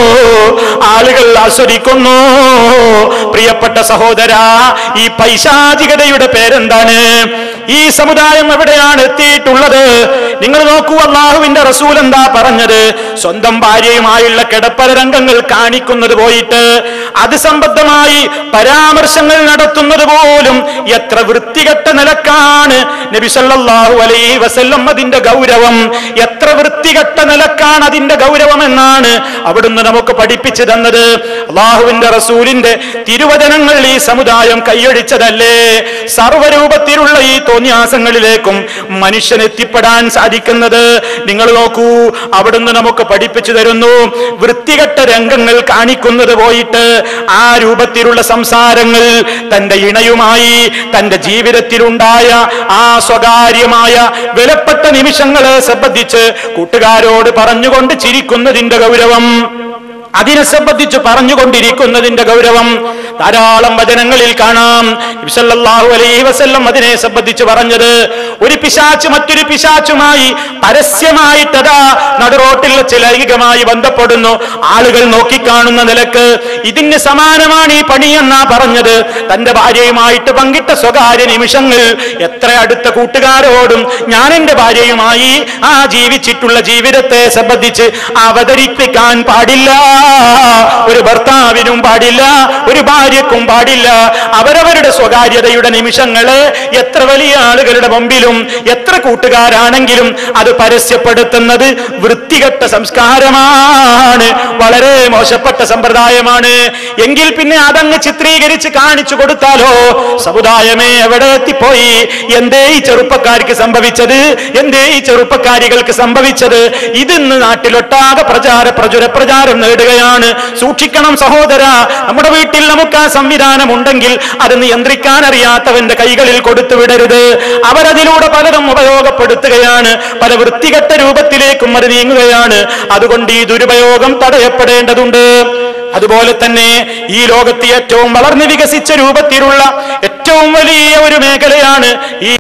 Speaker 1: ആളുകൾ ആസ്വദിക്കുന്നു പ്രിയപ്പെട്ട സഹോദര ഈ പൈശാചികതയുടെ പേരെന്താണ് ഈ സമുദായം എവിടെയാണ് എത്തിയിട്ടുള്ളത് നിങ്ങൾ നോക്കൂ അള്ളാഹുവിന്റെ റസൂൽ എന്താ പറഞ്ഞത് സ്വന്തം ഭാര്യയുമായുള്ള കിടപ്പര രംഗങ്ങൾ കാണിക്കുന്നത് പോയിട്ട് അത് സംബന്ധമായി പരാമർശങ്ങൾ നടത്തുന്നത് പോലും എത്ര വൃത്തികെട്ട നിലക്കാണ് നബി സല്ലല്ലാഹു അലൈഹി വസല്ലം അതിന്റെ ഗൗരവം എത്ര വൃത്തികെട്ട നിലക്കാണ് അതിന്റെ ഗൗരവം എന്നാണ് അവിടുന്ന് നമുക്ക് പഠിപ്പിച്ചു തന്നത് അള്ളാഹുവിന്റെ റസൂലിന്റെ തിരുവചനങ്ങൾ ഈ സമുദായം കൈയടിച്ചതല്ലേ സർവരൂപത്തിലുള്ള ഈ തോന്നിയാസങ്ങളിലേക്കും മനുഷ്യൻ എത്തിപ്പെടാൻ സാധിക്കുന്നത് നിങ്ങൾ നോക്കൂ അവിടുന്ന് നമുക്ക് പഠിപ്പിച്ചു തരുന്നു വൃത്തികെട്ട രംഗങ്ങൾ കാണിക്കുന്നത് പോയിട്ട് ആ രൂപത്തിലുള്ള സംസാരങ്ങൾ തന്റെ ഇണയുമായി തന്റെ ജീവിതത്തിലുണ്ടായ ആ സ്വകാര്യമായ വിലപ്പെട്ട നിമിഷങ്ങളെ സംബന്ധിച്ച് കൂട്ടുകാരോട് പറഞ്ഞുകൊണ്ട് ചിരിക്കുന്നതിന്റെ ഗൗരവം അതിനെ സംബന്ധിച്ച് പറഞ്ഞുകൊണ്ടിരിക്കുന്നതിന്റെ ഗൗരവം ധാരാളം വചനങ്ങളിൽ കാണാം നബി സല്ലല്ലാഹു അലൈഹി വസല്ലം അതിനെ സംബന്ധിച്ച് പറഞ്ഞത് ഒരു പിശാച്ച് മറ്റൊരു പിശാച്ചുമായി പരസ്യമായിട്ടതാ നടുറോട്ടിൽ ചിലൈകികമായി ബന്ധപ്പെടുന്നു ആളുകൾ നോക്കിക്കാണുന്ന നിലക്ക് ഇതിന് സമാനമാണ് ഈ പണി എന്നാ പറഞ്ഞത് തന്റെ ഭാര്യയുമായിട്ട് പങ്കിട്ട സ്വകാര്യ നിമിഷങ്ങൾ എത്ര അടുത്ത കൂട്ടുകാരോടും ഞാൻ എന്റെ ഭാര്യയുമായി ആ ജീവിച്ചിട്ടുള്ള ജീവിതത്തെ സംബന്ധിച്ച് അവതരിപ്പിക്കാൻ പാടില്ല ഒരു ഭർത്താവിനും പാടില്ല ഒരു ഭാര്യക്കും പാടില്ല അവരവരുടെ സ്വകാര്യതയുടെ നിമിഷങ്ങളെ എത്ര വലിയ ആളുകളുടെ മുമ്പിലും എത്ര കൂട്ടുകാരാണെങ്കിലും അത് പരസ്യപ്പെടുത്തുന്നത് വൃത്തികെട്ട സംസ്കാരമാണ് വളരെ മോശപ്പെട്ട സമ്പ്രദായമാണ് എങ്കിൽ പിന്നെ അതങ്ങ് ചിത്രീകരിച്ച് കാണിച്ചു കൊടുത്താലോ സമുദായമേ എവിടെ എത്തിപ്പോയി എന്തേ ഈ ചെറുപ്പക്കാർക്ക് സംഭവിച്ചത് എന്തേ ഈ ചെറുപ്പക്കാരികൾക്ക് സംഭവിച്ചത് ഇതിന്ന് നാട്ടിലൊട്ടാകെ പ്രചാര പ്രചുര പ്രചാരം നേടുകയാണ് സൂക്ഷിക്കണം സഹോദര നമ്മുടെ വീട്ടിൽ നമുക്ക് ആ സംവിധാനം ഉണ്ടെങ്കിൽ അത് നിയന്ത്രിക്കാൻ അറിയാത്തവന്റെ കൈകളിൽ കൊടുത്തു വിടരുത് അവരതിലൂടെ പലതും ഉപയോഗപ്പെടുത്തുകയാണ് പല വൃത്തികെട്ട രൂപത്തിലേക്കും അത് നീങ്ങുകയാണ് അതുകൊണ്ട് ഈ ദുരുപയോഗം തടയപ്പെടേണ്ടതുണ്ട് അതുപോലെ തന്നെ ഈ ലോകത്ത് ഏറ്റവും വളർന്നു വികസിച്ച രൂപത്തിലുള്ള ഏറ്റവും വലിയ ഒരു മേഖലയാണ് ഈ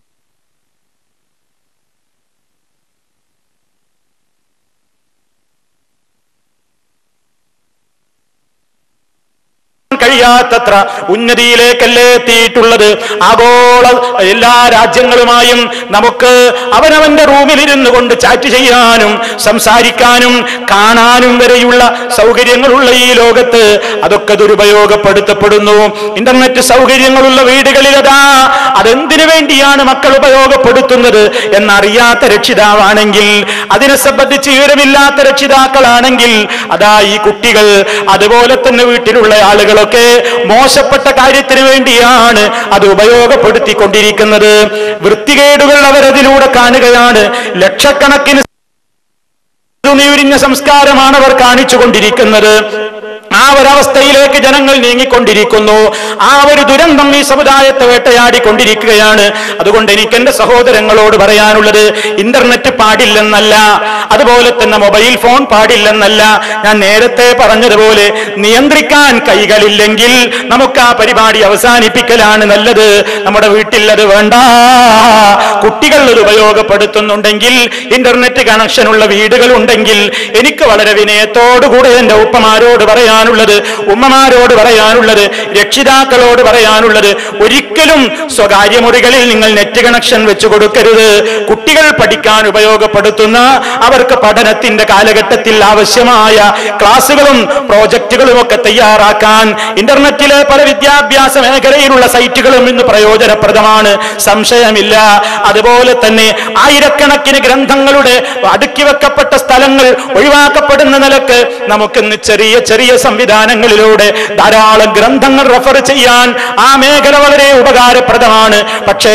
Speaker 1: കഴിയാത്തത്ര ഉന്നതിയിലേക്കല്ലേ എത്തിയിട്ടുള്ളത് ആഗോള എല്ലാ രാജ്യങ്ങളുമായും നമുക്ക് അവനവന്റെ റൂമിലിരുന്നു കൊണ്ട് ചാറ്റ് ചെയ്യാനും സംസാരിക്കാനും കാണാനും വരെയുള്ള സൗകര്യങ്ങളുള്ള ഈ ലോകത്ത് അതൊക്കെ ദുരുപയോഗപ്പെടുത്തപ്പെടുന്നു ഇന്റർനെറ്റ് സൗകര്യങ്ങളുള്ള വീടുകളിലതാ അതെന്തിനു വേണ്ടിയാണ് മക്കൾ ഉപയോഗപ്പെടുത്തുന്നത് എന്നറിയാത്ത രക്ഷിതാവാണെങ്കിൽ അതിനെ സംബന്ധിച്ച് വിവരമില്ലാത്ത രക്ഷിതാക്കളാണെങ്കിൽ അതാ ഈ കുട്ടികൾ അതുപോലെ തന്നെ വീട്ടിലുള്ള ആളുകളൊക്കെ മോശപ്പെട്ട കാര്യത്തിന് വേണ്ടിയാണ് അത് ഉപയോഗപ്പെടുത്തിക്കൊണ്ടിരിക്കുന്നത് വൃത്തികേടുകൾ അവരതിലൂടെ കാണുകയാണ് ലക്ഷക്കണക്കിന് തുണിയുരിഞ്ഞ സംസ്കാരമാണ് അവർ കാണിച്ചുകൊണ്ടിരിക്കുന്നത് ആ ഒരവസ്ഥയിലേക്ക് ജനങ്ങൾ നീങ്ങിക്കൊണ്ടിരിക്കുന്നു ആ ഒരു ദുരന്തം ഈ സമുദായത്തെ വേട്ടയാടിക്കൊണ്ടിരിക്കുകയാണ് അതുകൊണ്ട് എനിക്ക് എന്റെ സഹോദരങ്ങളോട് പറയാനുള്ളത് ഇന്റർനെറ്റ് പാടില്ലെന്നല്ല അതുപോലെ തന്നെ മൊബൈൽ ഫോൺ പാടില്ലെന്നല്ല ഞാൻ നേരത്തെ പറഞ്ഞതുപോലെ നിയന്ത്രിക്കാൻ കൈകളില്ലെങ്കിൽ നമുക്ക് ആ പരിപാടി അവസാനിപ്പിക്കലാണ് നല്ലത് നമ്മുടെ വീട്ടിൽ അത് വേണ്ട കുട്ടികൾ അത് ഉപയോഗപ്പെടുത്തുന്നുണ്ടെങ്കിൽ ഇന്റർനെറ്റ് കണക്ഷൻ ഉള്ള വീടുകൾ ഉണ്ടെങ്കിൽ എനിക്ക് വളരെ വിനയത്തോടുകൂടെ എന്റെ ഉപ്പമാരോട് പറയാനുള്ളത് ഉമ്മമാരോട് പറയാനുള്ളത് രക്ഷിതാക്കളോട് പറയാനുള്ളത് ഒരിക്കലും സ്വകാര്യ മുറികളിൽ നിങ്ങൾ നെറ്റ് കണക്ഷൻ വെച്ചു കൊടുക്കരുത് കുട്ടികൾ പഠിക്കാൻ ഉപയോഗപ്പെടുത്തുന്ന അവർക്ക് പഠനത്തിന്റെ കാലഘട്ടത്തിൽ ആവശ്യമായ ക്ലാസുകളും പ്രോജക്റ്റുകളും ഒക്കെ തയ്യാറാക്കാൻ ഇന്റർനെറ്റിലെ പല വിദ്യാഭ്യാസ മേഖലയിലുള്ള സൈറ്റുകളും ഇന്ന് പ്രയോജനപ്രദമാണ് സംശയമില്ല അതുപോലെ തന്നെ ആയിരക്കണക്കിന് ഗ്രന്ഥങ്ങളുടെ അടുക്കി വെക്കപ്പെട്ട സ്ഥലങ്ങൾ ഒഴിവാക്കപ്പെടുന്ന നിലക്ക് നമുക്കിന്ന് ചെറിയ ചെറിയ സംവിധാനങ്ങളിലൂടെ ധാരാളം ഗ്രന്ഥങ്ങൾ റെഫർ ചെയ്യാൻ ആ മേഖല വളരെ ഉപകാരപ്രദമാണ് പക്ഷേ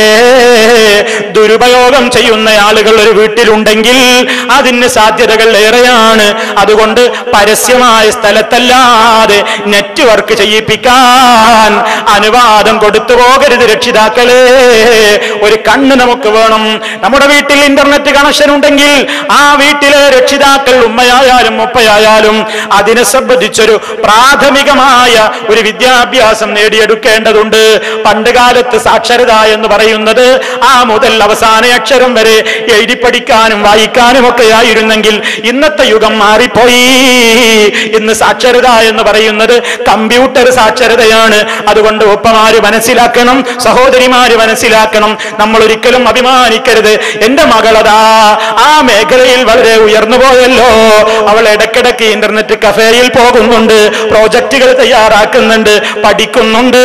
Speaker 1: ദുരുപയോഗം ചെയ്യുന്ന ആളുകൾ ഒരു വീട്ടിലുണ്ടെങ്കിൽ അതിന് സാധ്യതകൾ ഏറെയാണ് അതുകൊണ്ട് പരസ്യമായ സ്ഥലത്തല്ലാതെ നെറ്റ്വർക്ക് ചെയ്യിപ്പിക്കാൻ അനുവാദം കൊടുത്തു പോകരുത് രക്ഷിതാക്കളെ ഒരു കണ്ണ് നമുക്ക് വേണം നമ്മുടെ വീട്ടിൽ ഇന്റർനെറ്റ് കണക്ഷൻ ഉണ്ടെങ്കിൽ ആ വീട്ടിലെ രക്ഷിതാക്കൾ ഉമ്മയായാലും ഉപ്പയായാലും അതിനെ സംബന്ധിച്ചൊരു പ്രാഥമികമായ ഒരു വിദ്യാഭ്യാസം നേടിയെടുക്കേണ്ടതുണ്ട് പണ്ട് കാലത്ത് സാക്ഷരത എന്ന് പറയുന്നത് ആ മുതൽ അവസാന അക്ഷരം വരെ എഴുതി പഠിക്കാനും വായിക്കാനും ഒക്കെ ആയിരുന്നെങ്കിൽ ഇന്നത്തെ യുഗം മാറിപ്പോയി ഇന്ന് സാക്ഷരത എന്ന് പറയുന്നത് കമ്പ്യൂട്ടർ സാക്ഷരതയാണ് അതുകൊണ്ട് ഒപ്പമാര് മനസ്സിലാക്കണം സഹോദരിമാര് മനസ്സിലാക്കണം നമ്മൾ ഒരിക്കലും അഭിമാനിക്കരുത് എന്റെ മകളതാ ആ മേഖലയിൽ വളരെ ഉയർന്നു പോയല്ലോ അവൾ ഇടയ്ക്കിടയ്ക്ക് ഇന്റർനെറ്റ് കഫേയിൽ പോകുന്നുണ്ട് പ്രോജക്റ്റുകൾ തയ്യാറാക്കുന്നുണ്ട് പഠിക്കുന്നുണ്ട്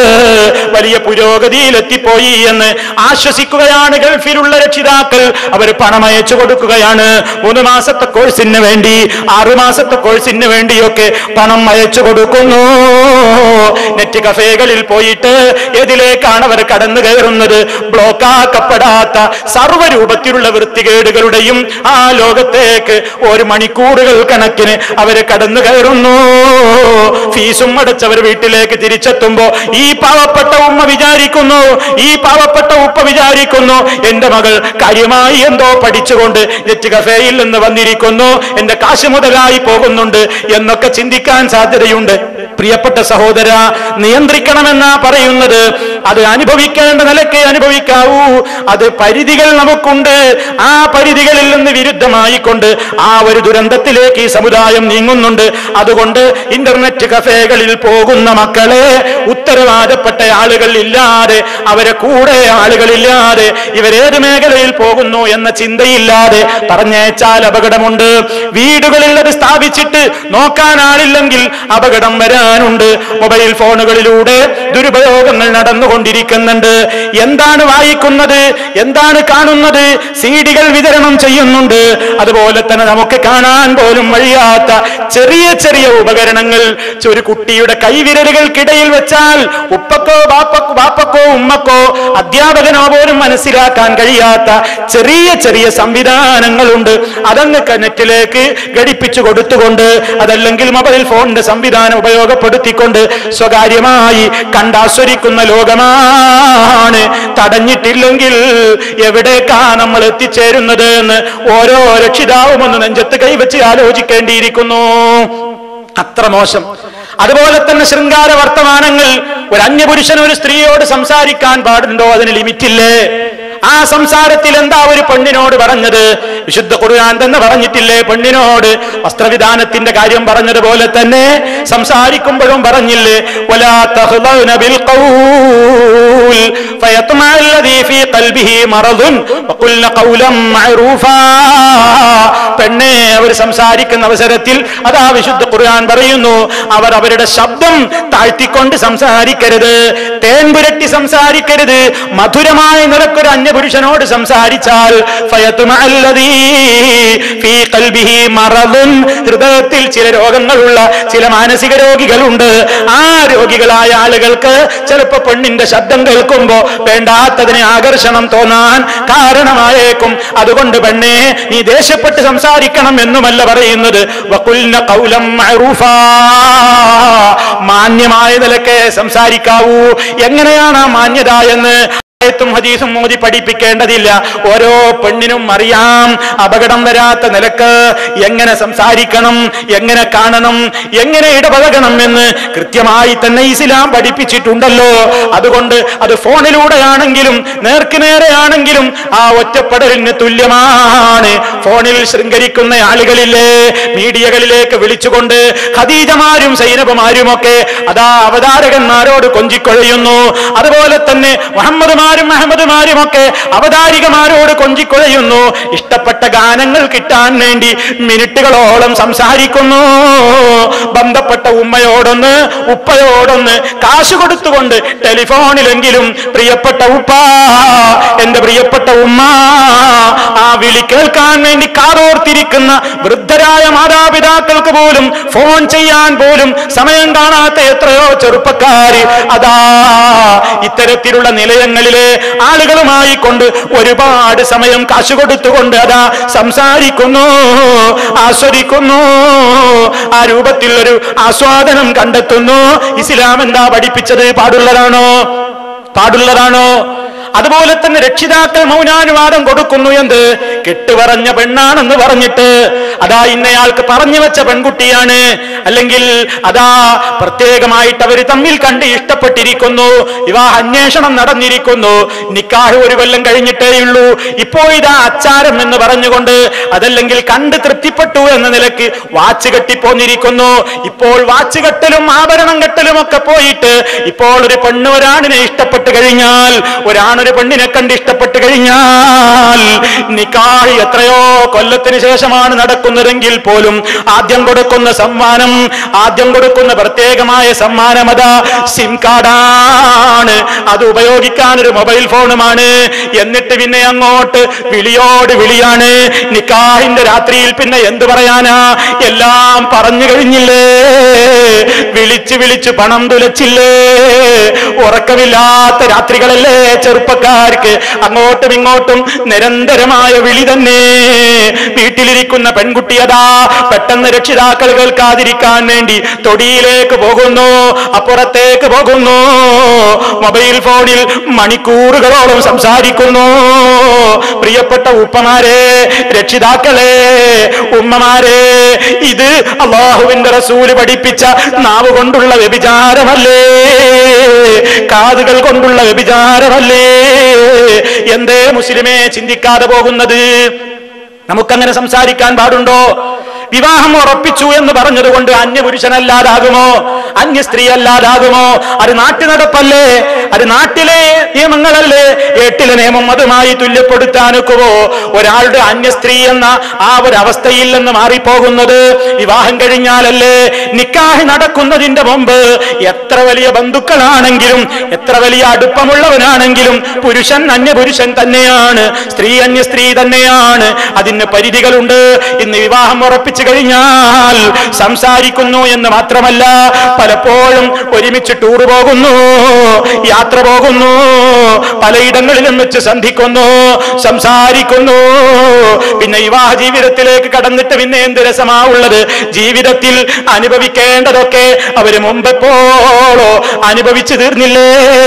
Speaker 1: വലിയ പുരോഗതിയിൽ എത്തിപ്പോയി എന്ന് ആശ്വസിക്കുകയാണ് ഗൾഫിലുള്ള രക്ഷിതാക്കൾ അവർ പണം അയച്ചു കൊടുക്കുകയാണ് മൂന്ന് മാസത്തെ കോഴ്സിന് വേണ്ടി ആറു മാസത്തെ കോഴ്സിന് വേണ്ടിയൊക്കെ പണം അയച്ചു കൊടുക്കുന്നു നെറ്റ് കഫേകളിൽ പോയിട്ട് ഏതിലേക്കാണ് അവർ കടന്നു കയറുന്നത് ബ്ലോക്കാക്കപ്പെടാത്ത സർവ്വരൂപത്തിലുള്ള വൃത്തികേടുകളുടെയും ആ ലോകത്തേക്ക് ഒരു മണിക്കൂറുകൾ കണക്കിന് അവര് കടന്നു കയറുന്നു ഫീസും അടച്ചവർ വീട്ടിലേക്ക് തിരിച്ചെത്തുമ്പോ ഈ പാവപ്പെട്ട ഉമ്മ വിചാരിക്കുന്നു ഈ പാവപ്പെട്ട ഉപ്പ വിചാരിക്കുന്നു എന്റെ മകൾ കാര്യമായി എന്തോ പഠിച്ചുകൊണ്ട് നെറ്റ് കഫേയിൽ നിന്ന് വന്നിരിക്കുന്നു എന്റെ കാശ് മുതലായി പോകുന്നുണ്ട് എന്നൊക്കെ ചിന്തിക്കാൻ സാധ്യതയുണ്ട് പ്രിയപ്പെട്ട സഹോദര നിയന്ത്രിക്കണമെന്നാ പറയുന്നത് അത് അനുഭവിക്കേണ്ട നിലയ്ക്ക് അനുഭവിക്കാവൂ അത് പരിധികൾ നമുക്കുണ്ട് ആ പരിധികളിൽ നിന്ന് വിരുദ്ധമായിക്കൊണ്ട് ആ ഒരു ദുരന്തത്തിലേക്ക് ഈ സമുദായം നീങ്ങുന്നുണ്ട് അതുകൊണ്ട് ഇന്റർനെറ്റ് കഫേകളിൽ പോകുന്ന മക്കളെ ഉത്തരവാദപ്പെട്ട ആളുകൾ ഇല്ലാതെ അവരെ കൂടെ ആളുകളില്ലാതെ ഇവരേത് മേഖലയിൽ പോകുന്നു എന്ന ചിന്തയില്ലാതെ പറഞ്ഞേച്ചാൽ അപകടമുണ്ട് വീടുകളിൽ അത് സ്ഥാപിച്ചിട്ട് നോക്കാൻ ആളില്ലെങ്കിൽ അപകടം വരാനുണ്ട് മൊബൈൽ ഫോണുകളിലൂടെ ദുരുപയോഗങ്ങൾ നടന്നുകൊണ്ടിരിക്കുന്നുണ്ട് എന്താണ് വായിക്കുന്നത് എന്താണ് കാണുന്നത് സീഡികൾ വിതരണം ചെയ്യുന്നുണ്ട് അതുപോലെ തന്നെ നമുക്ക് കാണാൻ പോലും വഴിയാത്ത ചെറിയ ചെറിയ ഉപകരണങ്ങൾ ഒരു കുട്ടിയുടെ കൈവിരലുകൾക്കിടയിൽ വെച്ചാൽ ഉപ്പക്കോ ബാപ്പക്കോ ബാപ്പക്കോ ഉമ്മക്കോ അധ്യാപകനോ പോലും മനസ്സിലാക്കാൻ കഴിയാത്ത ചെറിയ ചെറിയ സംവിധാനങ്ങളുണ്ട് അതങ്ങ് നെറ്റിലേക്ക് ഘടിപ്പിച്ചു കൊടുത്തുകൊണ്ട് അതല്ലെങ്കിൽ മൊബൈൽ ഫോണിന്റെ സംവിധാനം ഉപയോഗപ്പെടുത്തിക്കൊണ്ട് സ്വകാര്യമായി കണ്ടാസ്വരിക്കുന്ന ലോകമാണ് തടഞ്ഞിട്ടില്ലെങ്കിൽ എവിടേക്കാ നമ്മൾ എത്തിച്ചേരുന്നത് എന്ന് ഓരോ രക്ഷിതാവും ഒന്ന് നെഞ്ചത്ത് കൈവച്ച് ആലോചിക്കേണ്ടിയിരിക്കുന്നു അത്ര മോശം അതുപോലെ തന്നെ ശൃംഗാര വർത്തമാനങ്ങൾ ഒരു അന്യപുരുഷൻ ഒരു സ്ത്രീയോട് സംസാരിക്കാൻ പാടുണ്ടോ അതിന് ലിമിറ്റില്ലേ ആ സംസാരത്തിൽ എന്താ ഒരു പെണ്ണിനോട് പറഞ്ഞത് വിശുദ്ധ ഖുർആൻ തന്നെ പറഞ്ഞിട്ടില്ലേ പെണ്ണിനോട് വസ്ത്രവിധാനത്തിന്റെ കാര്യം പറഞ്ഞതുപോലെ തന്നെ സംസാരിക്കുമ്പോഴും പറഞ്ഞില്ലേ വലാ തഖ്ളൗന ബിൽ ഖൗൽ ഫയത്മഅ അല്ലദീ ഫീ ഖൽബിഹി മറദുൻ വഖുൽന ഖൗലൻ മഅറൂഫാ പെണ്ണെ അവർ സംസാരിക്കുന്ന അവസരത്തിൽ അതാ വിശുദ്ധ ഖുർആൻ പറയുന്നു അവർ അവരുടെ ശബ്ദം താഴ്ത്തിക്കൊണ്ട് സംസാരിക്കരുത് തേൻ പുരട്ടി സംസാരിക്കരുത് മധുരമായ നിലക്കൊരു അന്യപുരുഷനോട് സംസാരിച്ചാൽ ഫയത്മഅ അല്ലദീ ഫീ ഖൽബിഹി മറദുൻ ഹൃദയത്തിൽ ചില രോഗങ്ങളുള്ള ചില മാനസിക രോഗികളുണ്ട് ആ രോഗികളായ ആളുകൾക്ക് ചിലപ്പോ പെണ്ണിന്റെ ശബ്ദം കേൾക്കുമ്പോ വേണ്ടാത്തതിന് ആകർഷണം തോന്നാൻ കാരണമായേക്കും അതുകൊണ്ട് പെണ്ണെ നീ ദേഷ്യപ്പെട്ട് സംസാരിക്കണം എന്നുമല്ല പറയുന്നത് വകുൽന കൗലം മഅറൂഫാ. മാന്യമായ നിലക്ക് സംസാരിക്കാവൂ എങ്ങനെയാണ് ആ മാന്യത എന്ന് ആയത്തും ഹദീസും മോദി പഠിപ്പിക്കേണ്ടതില്ല ഓരോ പെണ്ണിനും അറിയാം അപകടം വരാത്ത നിലക്ക് എങ്ങനെ സംസാരിക്കണം എങ്ങനെ കാണണം എങ്ങനെ ഇടപഴകണം എന്ന് കൃത്യമായി തന്നെ ഇസ്ലാം പഠിപ്പിച്ചിട്ടുണ്ടല്ലോ അതുകൊണ്ട് അത് ഫോണിലൂടെയാണെങ്കിലും നേർക്ക് നേരെയാണെങ്കിലും ആ ഒറ്റപ്പെടലിന് തുല്യമാണ് ഫോണിൽ ശൃംഗരിക്കുന്ന ആളുകളില്ലേ മീഡിയകളിലേക്ക് വിളിച്ചുകൊണ്ട് ഖദീജമാരും സൈനബമാരും ഒക്കെ അതാ അവതാരകന്മാരോട് കൊഞ്ചിക്കൊഴയുന്നു അതുപോലെ തന്നെ മുഹമ്മദ്മാരും അഹമ്മദ്മാരും ഒക്കെ അവതാരികമാരോട് കൊഞ്ചിക്കൊഴയുന്നു ഇഷ്ടപ്പെട്ട ഗാനങ്ങൾ കിട്ടാൻ വേണ്ടി മിനിറ്റുകളോളം സംസാരിക്കുന്നു ബന്ധപ്പെട്ട ഉമ്മയോടൊന്ന് ഉപ്പയോടൊന്ന് കാശ് കൊടുത്തുകൊണ്ട് ടെലിഫോണിലെങ്കിലും പ്രിയപ്പെട്ട ഉപ്പ എന്റെ പ്രിയപ്പെട്ട ഉമ്മ ആ വിളി കേൾക്കാൻ വേണ്ടി കാതോർത്തിരിക്കുന്ന വൃദ്ധരായ മാതാപിതാക്കൾക്ക് പോലും ഫോൺ ചെയ്യാൻ പോലും സമയം കാണാത്ത എത്രയോ ചെറുപ്പക്കാര് അതാ ഇത്തരത്തിലുള്ള നിലയങ്ങളിലെ ആളുകളുമായി കൊണ്ട് ഒരുപാട് സമയം കാശ് കൊടുത്തുകൊണ്ട് അതാ സംസാരിക്കുന്നു ആസ്വദിക്കുന്നു ആ രൂപത്തിൽ ഒരു ആസ്വാദനം കണ്ടെത്തുന്നു ഇസ്ലാം എന്താ പഠിപ്പിച്ചത് പാടുള്ളതാണോ പാടുള്ളതാണോ അതുപോലെ തന്നെ രക്ഷിതാക്കൾ മൗനാനുവാദം കൊടുക്കുന്നു എന്ത് കെട്ടുപറഞ്ഞ പെണ്ണാണെന്ന് പറഞ്ഞിട്ട് അതാ ഇന്നയാൾക്ക് പറഞ്ഞു വെച്ച പെൺകുട്ടിയാണ് അല്ലെങ്കിൽ അതാ പ്രത്യേകമായിട്ട് അവർ തമ്മിൽ കണ്ട് ഇഷ്ടപ്പെട്ടിരിക്കുന്നു വിവാഹ അന്വേഷണം നടന്നിരിക്കുന്നു നിക്കാഹ് ഒരു കൊല്ലം കഴിഞ്ഞിട്ടേയുള്ളൂ ഇപ്പോ ഇതാ അച്ചാരം എന്ന് പറഞ്ഞുകൊണ്ട് അതല്ലെങ്കിൽ കണ്ട് തൃപ്തിപ്പെട്ടു എന്ന നിലക്ക് വാച്ച് കെട്ടിപ്പോന്നിരിക്കുന്നു ഇപ്പോൾ വാച്ച് കെട്ടലും ആഭരണം കെട്ടലും ഒക്കെ പോയിട്ട് ഇപ്പോൾ ഒരു പെണ്ണ് ഒരാണിനെ ഇഷ്ടപ്പെട്ട് കഴിഞ്ഞാൽ ഒരാണൊരു പെണ്ണിനെ കണ്ട് ഇഷ്ടപ്പെട്ട് കഴിഞ്ഞാൽ നിക്കാഹ് എത്രയോ കൊല്ലത്തിന് ശേഷമാണ് നടക്കുന്നതെങ്കിൽ പോലും ആദ്യം കൊടുക്കുന്ന സമ്മാനം ആദ്യം കൊടുക്കുന്ന പ്രത്യേകമായ സമ്മാനം അതാ സിം കാർഡാണ് അത് ഉപയോഗിക്കാൻ ഒരു മൊബൈൽ ഫോണുമാണ് എന്നിട്ട് പിന്നെ അങ്ങോട്ട് വിളിയോട് വിളിയാണ് നിക്കാഹിന്റെ രാത്രിയിൽ പിന്നെ എന്ത് പറയാനാ എല്ലാം പറഞ്ഞു കഴിഞ്ഞില്ലേ വിളിച്ച് വിളിച്ച് പണം തുലച്ചില്ലേ ഉറക്കമില്ലാത്ത രാത്രികളല്ലേ ചെറുപ്പക്കാർക്ക് അങ്ങോട്ടും ഇങ്ങോട്ടും നിരന്തരമായ വിളി തന്നെ വീട്ടിലിരിക്കുന്ന പെൺകുട്ടി അതാ പെട്ടെന്ന് രക്ഷിതാക്കൾ കേൾക്കാതിരിക്കാൻ വേണ്ടി തൊടിയിലേക്ക് പോകുന്നു അപ്പുറത്തേക്ക് പോകുന്നു മൊബൈൽ ഫോണിൽ മണിക്കൂറുകളോളം സംസാരിക്കുന്നു പ്രിയപ്പെട്ട ഉപ്പമാരെ രക്ഷിതാക്കളെ ഉമ്മമാരെ ഇത് അള്ളാഹുവിന്റെ റസൂല് പഠിപ്പിച്ച നാവ് കൊണ്ടുള്ള വ്യഭിചാരമല്ലേ കാതുകൾ കൊണ്ടുള്ള വ്യഭിചാരമല്ലേ എന്തേ മുസ്ലിമേ ചിന്തിക്കാതെ പോകുന്നത് നമുക്കങ്ങനെ സംസാരിക്കാൻ പാടുണ്ടോ വിവാഹം ഉറപ്പിച്ചു എന്ന് പറഞ്ഞതുകൊണ്ട് അന്യപുരുഷനല്ലാതാകുമോ അന്യ സ്ത്രീ അല്ലാതാകുമോ അത് നാട്ടു നടപ്പല്ലേ അത് നാട്ടിലെ നിയമങ്ങളല്ലേ ഏട്ടിലെ നിയമം അതുമായി തുല്യപ്പെടുത്താനൊക്കുവോ ഒരാളുടെ അന്യ സ്ത്രീ എന്ന ആ ഒരു അവസ്ഥയിൽ നിന്ന് മാറിപ്പോകുന്നത് വിവാഹം കഴിഞ്ഞാലല്ലേ നിക്കാഹ് നടക്കുന്നതിന്റെ മുമ്പ് എത്ര വലിയ ബന്ധുക്കളാണെങ്കിലും എത്ര വലിയ അടുപ്പമുള്ളവനാണെങ്കിലും പുരുഷൻ അന്യപുരുഷൻ തന്നെയാണ് സ്ത്രീ അന്യ സ്ത്രീ തന്നെയാണ് അതിന് പരിധികളുണ്ട് ഇന്ന് വിവാഹം ഉറപ്പിച്ചു കഴിഞ്ഞാൽ സംസാരിക്കുന്നു എന്ന് മാത്രമല്ല പലപ്പോഴും ഒരുമിച്ച് ടൂർ പോകുന്നു യാത്ര പോകുന്നു പലയിടങ്ങളിലും വെച്ച് സന്ധിക്കുന്നു സംസാരിക്കുന്നു പിന്നെ വിവാഹ ജീവിതത്തിലേക്ക് കടന്നിട്ട് പിന്നെ എന്ത് രസമാ ഉള്ളത് ജീവിതത്തിൽ അനുഭവിക്കേണ്ടതൊക്കെ അവര് മുമ്പെപ്പോളോ അനുഭവിച്ചു തീർന്നില്ലേ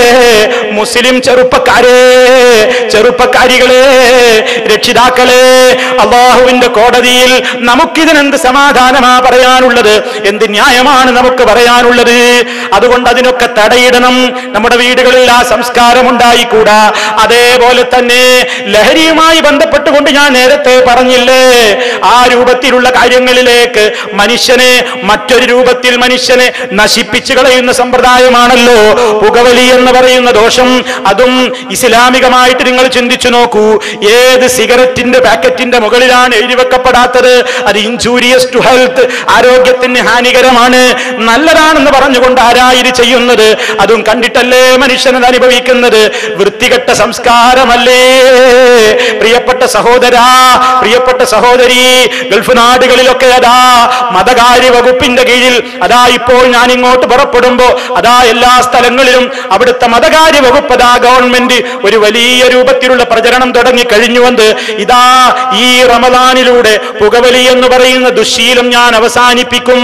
Speaker 1: മുസ്ലിം ചെറുപ്പക്കാരെ ചെറുപ്പക്കാരികളെ രക്ഷിതാക്കളെ അള്ളാഹുവിന്റെ കോടതിയിൽ നമുക്കിതിനെന്ത് സമാധാനമാ പറയാനുള്ളത് എന്ത് ന്യായമാണ് നമുക്ക് പറയാനുള്ളത് അതുകൊണ്ട് അതിനൊക്കെ തടയിടണം നമ്മുടെ വീടുകളിൽ ആ സംസ്കാരം ഉണ്ടായിക്കൂടാ അതേപോലെ തന്നെ ലഹരിയുമായി ബന്ധപ്പെട്ടുകൊണ്ട് ഞാൻ നേരത്തെ പറഞ്ഞില്ലേ ആ രൂപത്തിലുള്ള കാര്യങ്ങളിലേക്ക് മനുഷ്യനെ മറ്റൊരു രൂപത്തിൽ മനുഷ്യനെ നശിപ്പിച്ചു കളയുന്ന സമ്പ്രദായമാണല്ലോ പുകവലി എന്ന് പറയുന്ന ദോഷം അതും ഇസ്ലാമികമായിട്ട് നിങ്ങൾ ചിന്തിച്ചു നോക്കൂ ഏത് സിഗരറ്റിന്റെ പാക്കറ്റിന്റെ മുകളിലാണ് എഴുതി വെക്കപ്പെടാത്തത് അത് ഇൻജൂരിയസ് ടു ഹെൽത്ത് ആരോഗ്യത്തിന് ഹാനികരമാണ് നല്ലതാണെന്ന് പറഞ്ഞുകൊണ്ട് ആരാ ഇത് ചെയ്യുന്നത് അതും കണ്ടിട്ടല്ലേ മനുഷ്യനത് അനുഭവിക്കുന്നത് വൃത്തികെട്ട സംസ്കാരമല്ലേ പ്രിയപ്പെട്ട സഹോദരാ പ്രിയപ്പെട്ട സഹോദരി ഗൾഫ് നാടുകളിലൊക്കെ അതാ മതകാര്യ വകുപ്പിന്റെ കീഴിൽ അതാ ഇപ്പോൾ ഞാൻ ഇങ്ങോട്ട് പുറപ്പെടുമ്പോ അതാ എല്ലാ സ്ഥലങ്ങളിലും അവിടുത്തെ മതകാര്യ വകുപ്പ് അതാ ഗവൺമെന്റ് ഒരു വലിയ രൂപത്തിലുള്ള പ്രചരണം തുടങ്ങി കഴിഞ്ഞുവെന്ന് ഇതാ ഈ റമദാനിലൂടെ പുകവലി എന്ന് പറയുന്ന ദുശീലം ഞാൻ അവസാനിപ്പിക്കും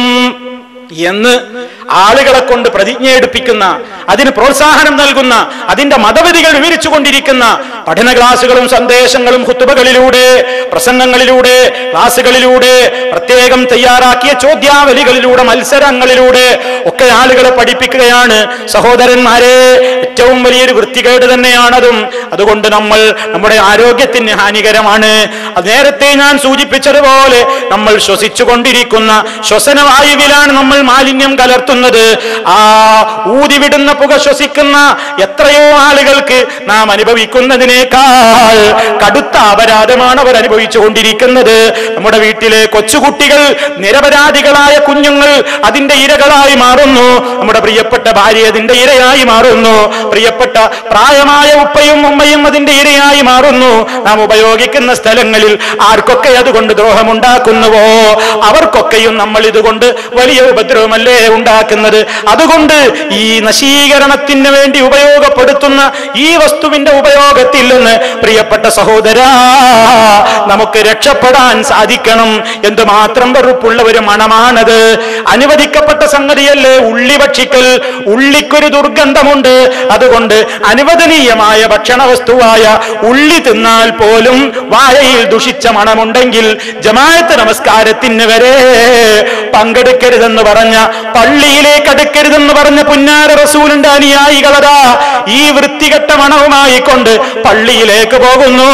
Speaker 1: എന്ന് ആളുകളെ കൊണ്ട് പ്രതിജ്ഞ എടുപ്പിക്കുന്ന അതിന് പ്രോത്സാഹനം നൽകുന്ന അതിന്റെ മതവിധികൾ വിവരിച്ചു കൊണ്ടിരിക്കുന്ന പഠന ക്ലാസുകളും സന്ദേശങ്ങളും കുത്തുബകളിലൂടെ പ്രസംഗങ്ങളിലൂടെ ക്ലാസുകളിലൂടെ പ്രത്യേകം തയ്യാറാക്കിയ ചോദ്യാവലികളിലൂടെ മത്സരങ്ങളിലൂടെ ഒക്കെ ആളുകളെ പഠിപ്പിക്കുകയാണ് സഹോദരന്മാരെ ഏറ്റവും വലിയൊരു വൃത്തികേട് തന്നെയാണതും അതുകൊണ്ട് നമ്മൾ നമ്മുടെ ആരോഗ്യത്തിന് ഹാനികരമാണ് അത് നേരത്തെ ഞാൻ സൂചിപ്പിച്ചതുപോലെ നമ്മൾ ശ്വസിച്ചുകൊണ്ടിരിക്കുന്ന ശ്വസനവായുവിലാണ് നമ്മൾ മാലിന്യം കലർത്തുന്നത് ആ ഊതിവിടുന്ന പുക ശ്വസിക്കുന്ന എത്രയോ ആളുകൾക്ക് നാം അനുഭവിക്കുന്നതിനേക്കാൾ കടുത്ത അപരാധമാണ് അവർ അനുഭവിച്ചു കൊണ്ടിരിക്കുന്നത് നമ്മുടെ വീട്ടിലെ കൊച്ചുകുട്ടികൾ നിരപരാധികളായ കുഞ്ഞുങ്ങൾ അതിന്റെ ഇരകളായി മാറുന്നു നമ്മുടെ പ്രിയപ്പെട്ട ഭാര്യ അതിന്റെ ഇരയായി മാറുന്നു പ്രിയപ്പെട്ട പ്രായമായ ഉപ്പയും ഉമ്മയും അതിന്റെ ഇരയായി മാറുന്നു നാം ഉപയോഗിക്കുന്ന സ്ഥലങ്ങളിൽ ആർക്കൊക്കെ അതുകൊണ്ട് ദ്രോഹമുണ്ടാക്കുന്നുവോ അവർക്കൊക്കെയും നമ്മൾ ഇതുകൊണ്ട് വലിയ ഉപദ്രവമല്ലേ ഉണ്ടാക്കുന്നത് അതുകൊണ്ട് ഈ നശീകരണത്തിന് വേണ്ടി ഉപയോഗപ്പെടുത്തുന്ന ഈ വസ്തുവിന്റെ ഉപയോഗത്തിൽ നിന്ന് പ്രിയപ്പെട്ട സഹോദരാ നമുക്ക് രക്ഷപ്പെടാൻ സാധിക്കണം എന്തുമാത്രം വെറുപ്പുള്ള ഒരു മണമാണത് അനുവദിക്കപ്പെട്ട സംഗതിയല്ലേ ഉള്ളി ഭക്ഷിക്കൽ ഉള്ളിക്കൊരു ദുർഗന്ധമുണ്ട് അതുകൊണ്ട് അനുവദനീയമായ ഭക്ഷണ വസ്തുവായ ഉള്ളി തിന്നാൽ പോലും വായയിൽ ദുഷിച്ച മണമുണ്ടെങ്കിൽ ജമാഅത്ത് നമസ്കാരത്തിന് വരെ പങ്കെടുക്കരുതെന്ന് പറഞ്ഞ പള്ളിയിലേക്ക് അടുക്കരുതെന്ന് പറഞ്ഞ പുന്നാര റസൂലിന്റെ അനുയായികളതാ ഈ വൃത്തികെട്ട മണവുമായി കൊണ്ട് പള്ളിയിലേക്ക് പോകുന്നു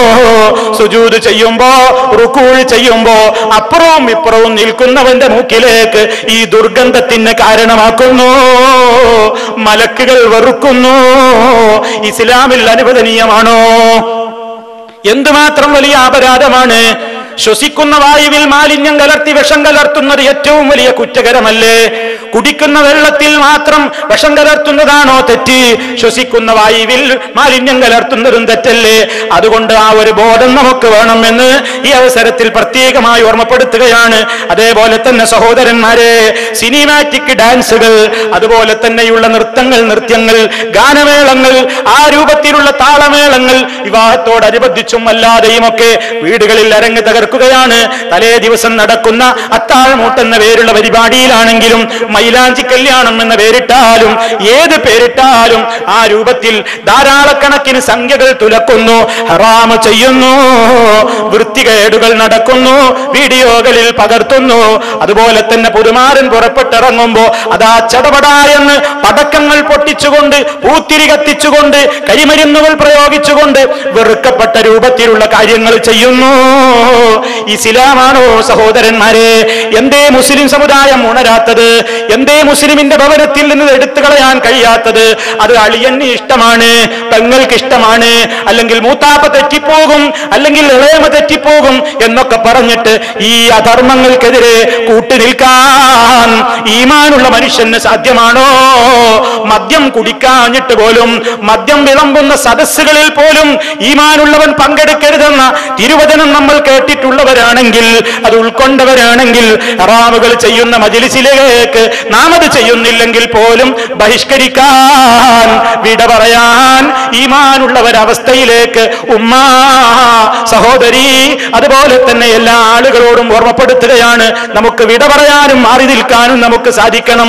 Speaker 1: സുജൂത് ചെയ്യുമ്പോ റുക്കൂൾ ചെയ്യുമ്പോ അപ്പുറവും ഇപ്പുറവും നിൽക്കുന്നവന്റെ മൂക്കിലേക്ക് ഈ ദുർഗന്ധത്തിന് കാരണമാക്കുന്നു മലക്കുകൾ വെറുക്കുന്നു ഇസ്ലാമിൽ അനുവദനീയമാണോ എന്തുമാത്രം വലിയ അപരാധമാണ് ശ്വസിക്കുന്ന വായുവിൽ മാലിന്യം കലർത്തി വിഷം കലർത്തുന്നത് ഏറ്റവും വലിയ കുറ്റകരമല്ലേ കുടിക്കുന്ന വെള്ളത്തിൽ മാത്രം വിഷം കലർത്തുന്നതാണോ തെറ്റ് ശ്വസിക്കുന്ന വായുവിൽ മാലിന്യം കലർത്തുന്നതും തെറ്റല്ലേ അതുകൊണ്ട് ആ ഒരു ബോധം നമുക്ക് വേണമെന്ന് ഈ അവസരത്തിൽ പ്രത്യേകമായി ഓർമ്മപ്പെടുത്തുകയാണ് അതേപോലെ തന്നെ സഹോദരന്മാരെ സിനിമാറ്റിക് ഡാൻസുകൾ അതുപോലെ തന്നെയുള്ള നൃത്തങ്ങൾ നൃത്യങ്ങൾ ഗാനമേളങ്ങൾ ആ രൂപത്തിലുള്ള താളമേളങ്ങൾ വിവാഹത്തോടനുബന്ധിച്ചും അല്ലാതെയുമൊക്കെ വീടുകളിൽ അരങ്ങ് തകർക്കുകയാണ് തലേ ദിവസം നടക്കുന്ന അത്താഴമൂട്ട് എന്ന പേരുള്ള പരിപാടിയിലാണെങ്കിലും മൈലാഞ്ചി കല്യാണം എന്ന പേരിട്ടാലും ഏത് പേരിട്ടാലും ആ രൂപത്തിൽ ധാരാളക്കണക്കിന് സംഖ്യകൾ തുലക്കുന്നു ഹറാമ് ചെയ്യുന്നു വൃത്തികേടുകൾ നടക്കുന്നു വീഡിയോകളിൽ പകർത്തുന്നു അതുപോലെ തന്നെ പുതുമാരൻ പുറപ്പെട്ടിറങ്ങുമ്പോ അതാ ചടപടാ എന്ന് പടക്കങ്ങൾ പൊട്ടിച്ചുകൊണ്ട് പൂത്തിരി കത്തിച്ചുകൊണ്ട് കരിമരുന്നുകൾ പ്രയോഗിച്ചുകൊണ്ട് വെറുക്കപ്പെട്ട രൂപത്തിലുള്ള കാര്യങ്ങൾ ചെയ്യുന്നു ഇസ്ലാമാണോ സഹോദരന്മാരെ എന്തേ മുസ്ലിം സമുദായം ഉണരാത്തത് എന്തേ മുസ്ലിമിന്റെ ഭവനത്തിൽ നിന്ന് എടുത്തു കളയാൻ കഴിയാത്തത് അത് അളിയന് ഇഷ്ടമാണ് പെങ്ങൾക്ക് ഇഷ്ടമാണ് അല്ലെങ്കിൽ മൂത്താപ്പ തെറ്റിപ്പോകും അല്ലെങ്കിൽ ഇളയമ തെറ്റിപ്പോകും എന്നൊക്കെ പറഞ്ഞിട്ട് ഈ അധർമ്മങ്ങൾക്കെതിരെ കൂട്ടുനിൽക്കാൻ ഈമാനുള്ള മനുഷ്യന് സാധ്യമാണോ മദ്യം കുടിക്കാഞ്ഞിട്ട് പോലും മദ്യം വിളമ്പുന്ന സദസ്സുകളിൽ പോലും ഈമാനുള്ളവൻ പങ്കെടുക്കരുതെന്ന തിരുവചനം നമ്മൾ കേട്ടിട്ടുള്ളവർ കേട്ടവരാണെങ്കിൽ അത് ഉൾക്കൊണ്ടവരാണെങ്കിൽ ഹറാമുകൾ ചെയ്യുന്ന മജിലിസിലേക്ക് നാം അത് ചെയ്യുന്നില്ലെങ്കിൽ പോലും ബഹിഷ്കരിക്കാൻ വിട പറയാൻ ഈമാനുള്ളവരവസ്ഥയിലേക്ക് ഉമ്മ സഹോദരി അതുപോലെ തന്നെ എല്ലാ ആളുകളോടും ഓർമ്മപ്പെടുത്തുകയാണ് നമുക്ക് വിട പറയാനും മാറി നിൽക്കാനും നമുക്ക് സാധിക്കണം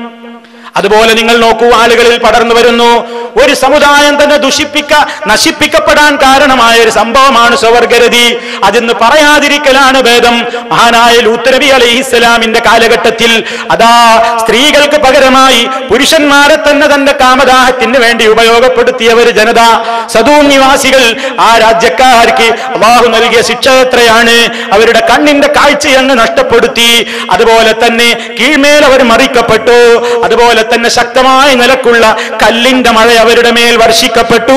Speaker 1: അതുപോലെ നിങ്ങൾ നോക്കൂ ആളുകളിൽ പടർന്നു വരുന്നു ഒരു സമുദായം തന്നെ ദുഷിപ്പിക്ക നശിപ്പിക്കപ്പെടാൻ കാരണമായ ഒരു സംഭവമാണ് സ്വവർഗരതി അതെന്ന് പറയാതിരിക്കലാണ് ഭേദം മഹാനായ ലൂത്ത് നബി അലൈഹിസ്സലാമിന്റെ കാലഘട്ടത്തിൽ അതാ സ്ത്രീകൾക്ക് പകരമായി പുരുഷന്മാരെ തന്നെ തന്റെ കാമദാഹത്തിന് വേണ്ടി ഉപയോഗപ്പെടുത്തിയ ഒരു ജനത സദൂം നിവാസികൾ ആ രാജ്യക്കാർക്ക് അള്ളാഹു നൽകിയ ശിക്ഷ എത്രയാണ് അവരുടെ കണ്ണിന്റെ കാഴ്ചയങ്ങ് നഷ്ടപ്പെടുത്തി അതുപോലെ തന്നെ കീഴ്മേൽ അവർ മറിക്കപ്പെട്ടു അതുപോലെ തന്നെ ശക്തമായ നിലക്കുള്ള കല്ലിന്റെ മഴ അവരുടെ മേൽ വർഷിക്കപ്പെട്ടു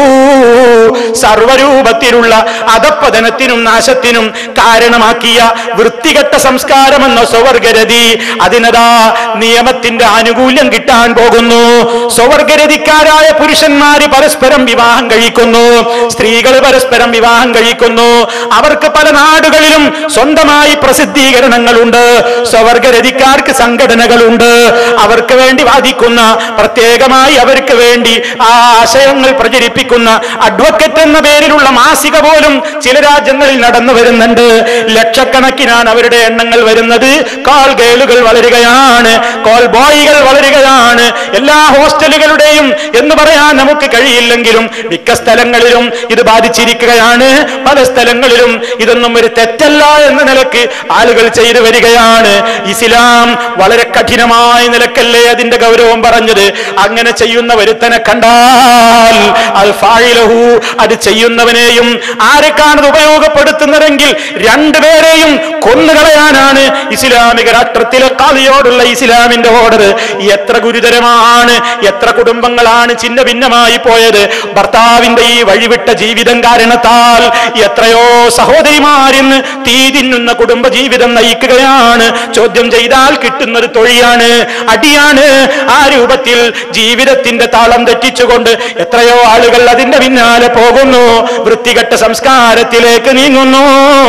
Speaker 1: സർവരൂപത്തിലുള്ള അധപ്പതനത്തിനും നാശത്തിനും കാരണമാക്കിയ വൃത്തികെട്ട സംസ്കാരമെന്ന സ്വവർഗരതി അതിനതാ നിയമത്തിന്റെ ആനുകൂല്യം കിട്ടാൻ പോകുന്നു സ്വവർഗരതിക്കാരായ പുരുഷന്മാര് പരസ്പരം വിവാഹം കഴിക്കുന്നു സ്ത്രീകൾ പരസ്പരം വിവാഹം കഴിക്കുന്നു അവർക്ക് പല നാടുകളിലും സ്വന്തമായി പ്രസിദ്ധീകരണങ്ങളുണ്ട് സ്വവർഗരതിക്കാർക്ക് സംഘടനകളുണ്ട് അവർക്ക് വേണ്ടി വാദിക്കുന്ന പ്രത്യേകമായി അവർക്ക് വേണ്ടി ആ ആശയങ്ങൾ പ്രചരിപ്പിക്കുന്ന അഡ്വക്കറ്റ് എന്ന പേരിലുള്ള മാസിക പോലും ചില രാജ്യങ്ങളിൽ നടന്നു വരുന്നുണ്ട് ലക്ഷക്കണക്കിനാണ് അവരുടെ എണ്ണങ്ങൾ വരുന്നത് കോൾ ഗേളുകൾ വളരുകയാണ് കോൾ ബോയികൾ വളരുകയാണ് എല്ലാ ഹോസ്റ്റലുകളുടെയും എന്ന് പറയാൻ നമുക്ക് കഴിയില്ലെങ്കിലും മിക്ക സ്ഥലങ്ങളിലും ഇത് ബാധിച്ചിരിക്കുകയാണ് പല സ്ഥലങ്ങളിലും ഇതൊന്നും ഒരു തെറ്റല്ല എന്ന നിലക്ക് ആളുകൾ ചെയ്തു വരികയാണ് ഇസ്ലാം വളരെ കഠിനമായ നിലക്കല്ലേ അതിന്റെ ഗൗരവം പറഞ്ഞത് അങ്ങനെ ചെയ്യുന്ന ഒരുത്തനെ കണ്ടാൽ അൽ ഫായിലഹു അത് ചെയ്യുന്നവനെയും ആരെക്കാണ് ഇത് ഉപയോഗപ്പെടുത്തുന്നതെങ്കിൽ രണ്ടുപേരെയും കൊന്നുകളയാനാണ് ഇസ്ലാമിക രാഷ്ട്രത്തിലെ കാലിയോടുള്ള ഇസ്ലാമിന്റെ ഓർഡർ എത്ര ഗുരുതരമാണ് എത്ര കുടുംബങ്ങളാണ് ചിന്ന ഭിന്നമായി പോയത് ഭർത്താവിന്റെ ഈ വഴിവിട്ട ജീവിതം കാരണത്താൽ എത്രയോ സഹോദരിമാരിന്ന് തീ തിന്നുന്ന കുടുംബ ജീവിതം നയിക്കുകയാണ് ചോദ്യം ചെയ്താൽ കിട്ടുന്നത് തൊഴിയാണ് അടിയാണ് ആ രൂപത്തിൽ ജീവിതത്തിന്റെ താളം തെറ്റിച്ചുകൊണ്ട് എത്രയോ ആളുകൾ അതിന്റെ പിന്നാലെ പോകുന്നു വൃത്തികെട്ട സംസ്കാരത്തിലേക്ക് നീങ്ങുന്നു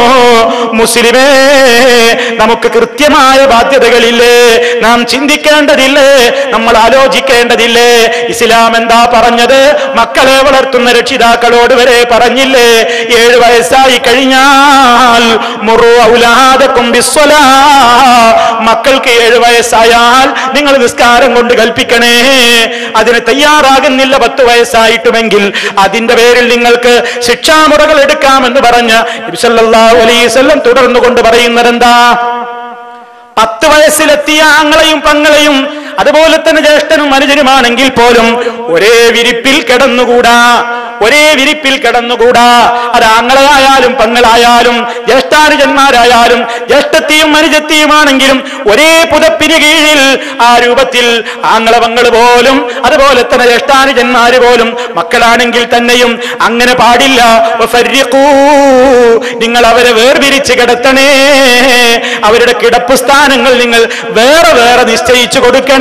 Speaker 1: മുസ്ലിമേ നമുക്ക് കൃത്യമായ ബാധ്യതകളില്ലേ നാം ചിന്തിക്കേണ്ടതില്ലേ നമ്മൾ ആലോചിക്കേണ്ടതില്ലേ ഇസ്ലാം എന്താ പറഞ്ഞത് മക്കളെ വളർത്തുന്ന രക്ഷിതാക്കളോട് വരെ പറഞ്ഞില്ലേ ഏഴ് വയസ്സായി കഴിഞ്ഞാൽ മുറു ഔലാദക്കും ബിസ്വലാ മക്കൾക്ക് ഏഴ് വയസ്സായാൽ നിങ്ങൾ നിസ്കാരം കൊണ്ട് കൽപ്പിക്കണേ അതിന് തയ്യാറാകുന്നില്ല പത്ത് വയസ്സായിട്ടുമെങ്കിൽ അതിന്റെ പേരിൽ നിങ്ങൾക്ക് ശിക്ഷാമുറകൾ എടുക്കാമെന്ന് പറഞ്ഞ് നബി സല്ലല്ലാഹു അലൈഹി വസല്ലം തുടർന്നു കൊണ്ട് പറയുന്നത് എന്താ പത്ത് വയസ്സിലെത്തിയ ആങ്ങളെയും പങ്ങളെയും അതുപോലെ തന്നെ ജ്യേഷ്ഠനും അനുജനുമാണെങ്കിൽ പോലും ഒരേ വിരിപ്പിൽ കിടന്നുകൂടാ ഒരേ വിരിപ്പിൽ കിടന്നുകൂടാ അത് ആങ്ങളായാലും പങ്ങളായാലും ജ്യേഷ്ഠാനുജന്മാരായാലും ജ്യേഷ്ഠത്തെയും അനുജത്തെയുമാണെങ്കിലും ഒരേ പുതപ്പിന് കീഴിൽ ആ രൂപത്തിൽ ആങ്ങള പങ്ങൾ പോലും അതുപോലെ തന്നെ ജ്യേഷ്ഠാനുജന്മാര് പോലും മക്കളാണെങ്കിൽ തന്നെയും അങ്ങനെ പാടില്ല വഫർരിഖൂ. നിങ്ങൾ അവരെ വേർപിരിച്ച് കിടത്തണേ അവരുടെ കിടപ്പ് സ്ഥാനങ്ങൾ നിങ്ങൾ വേറെ വേറെ നിശ്ചയിച്ചു കൊടുക്കണേ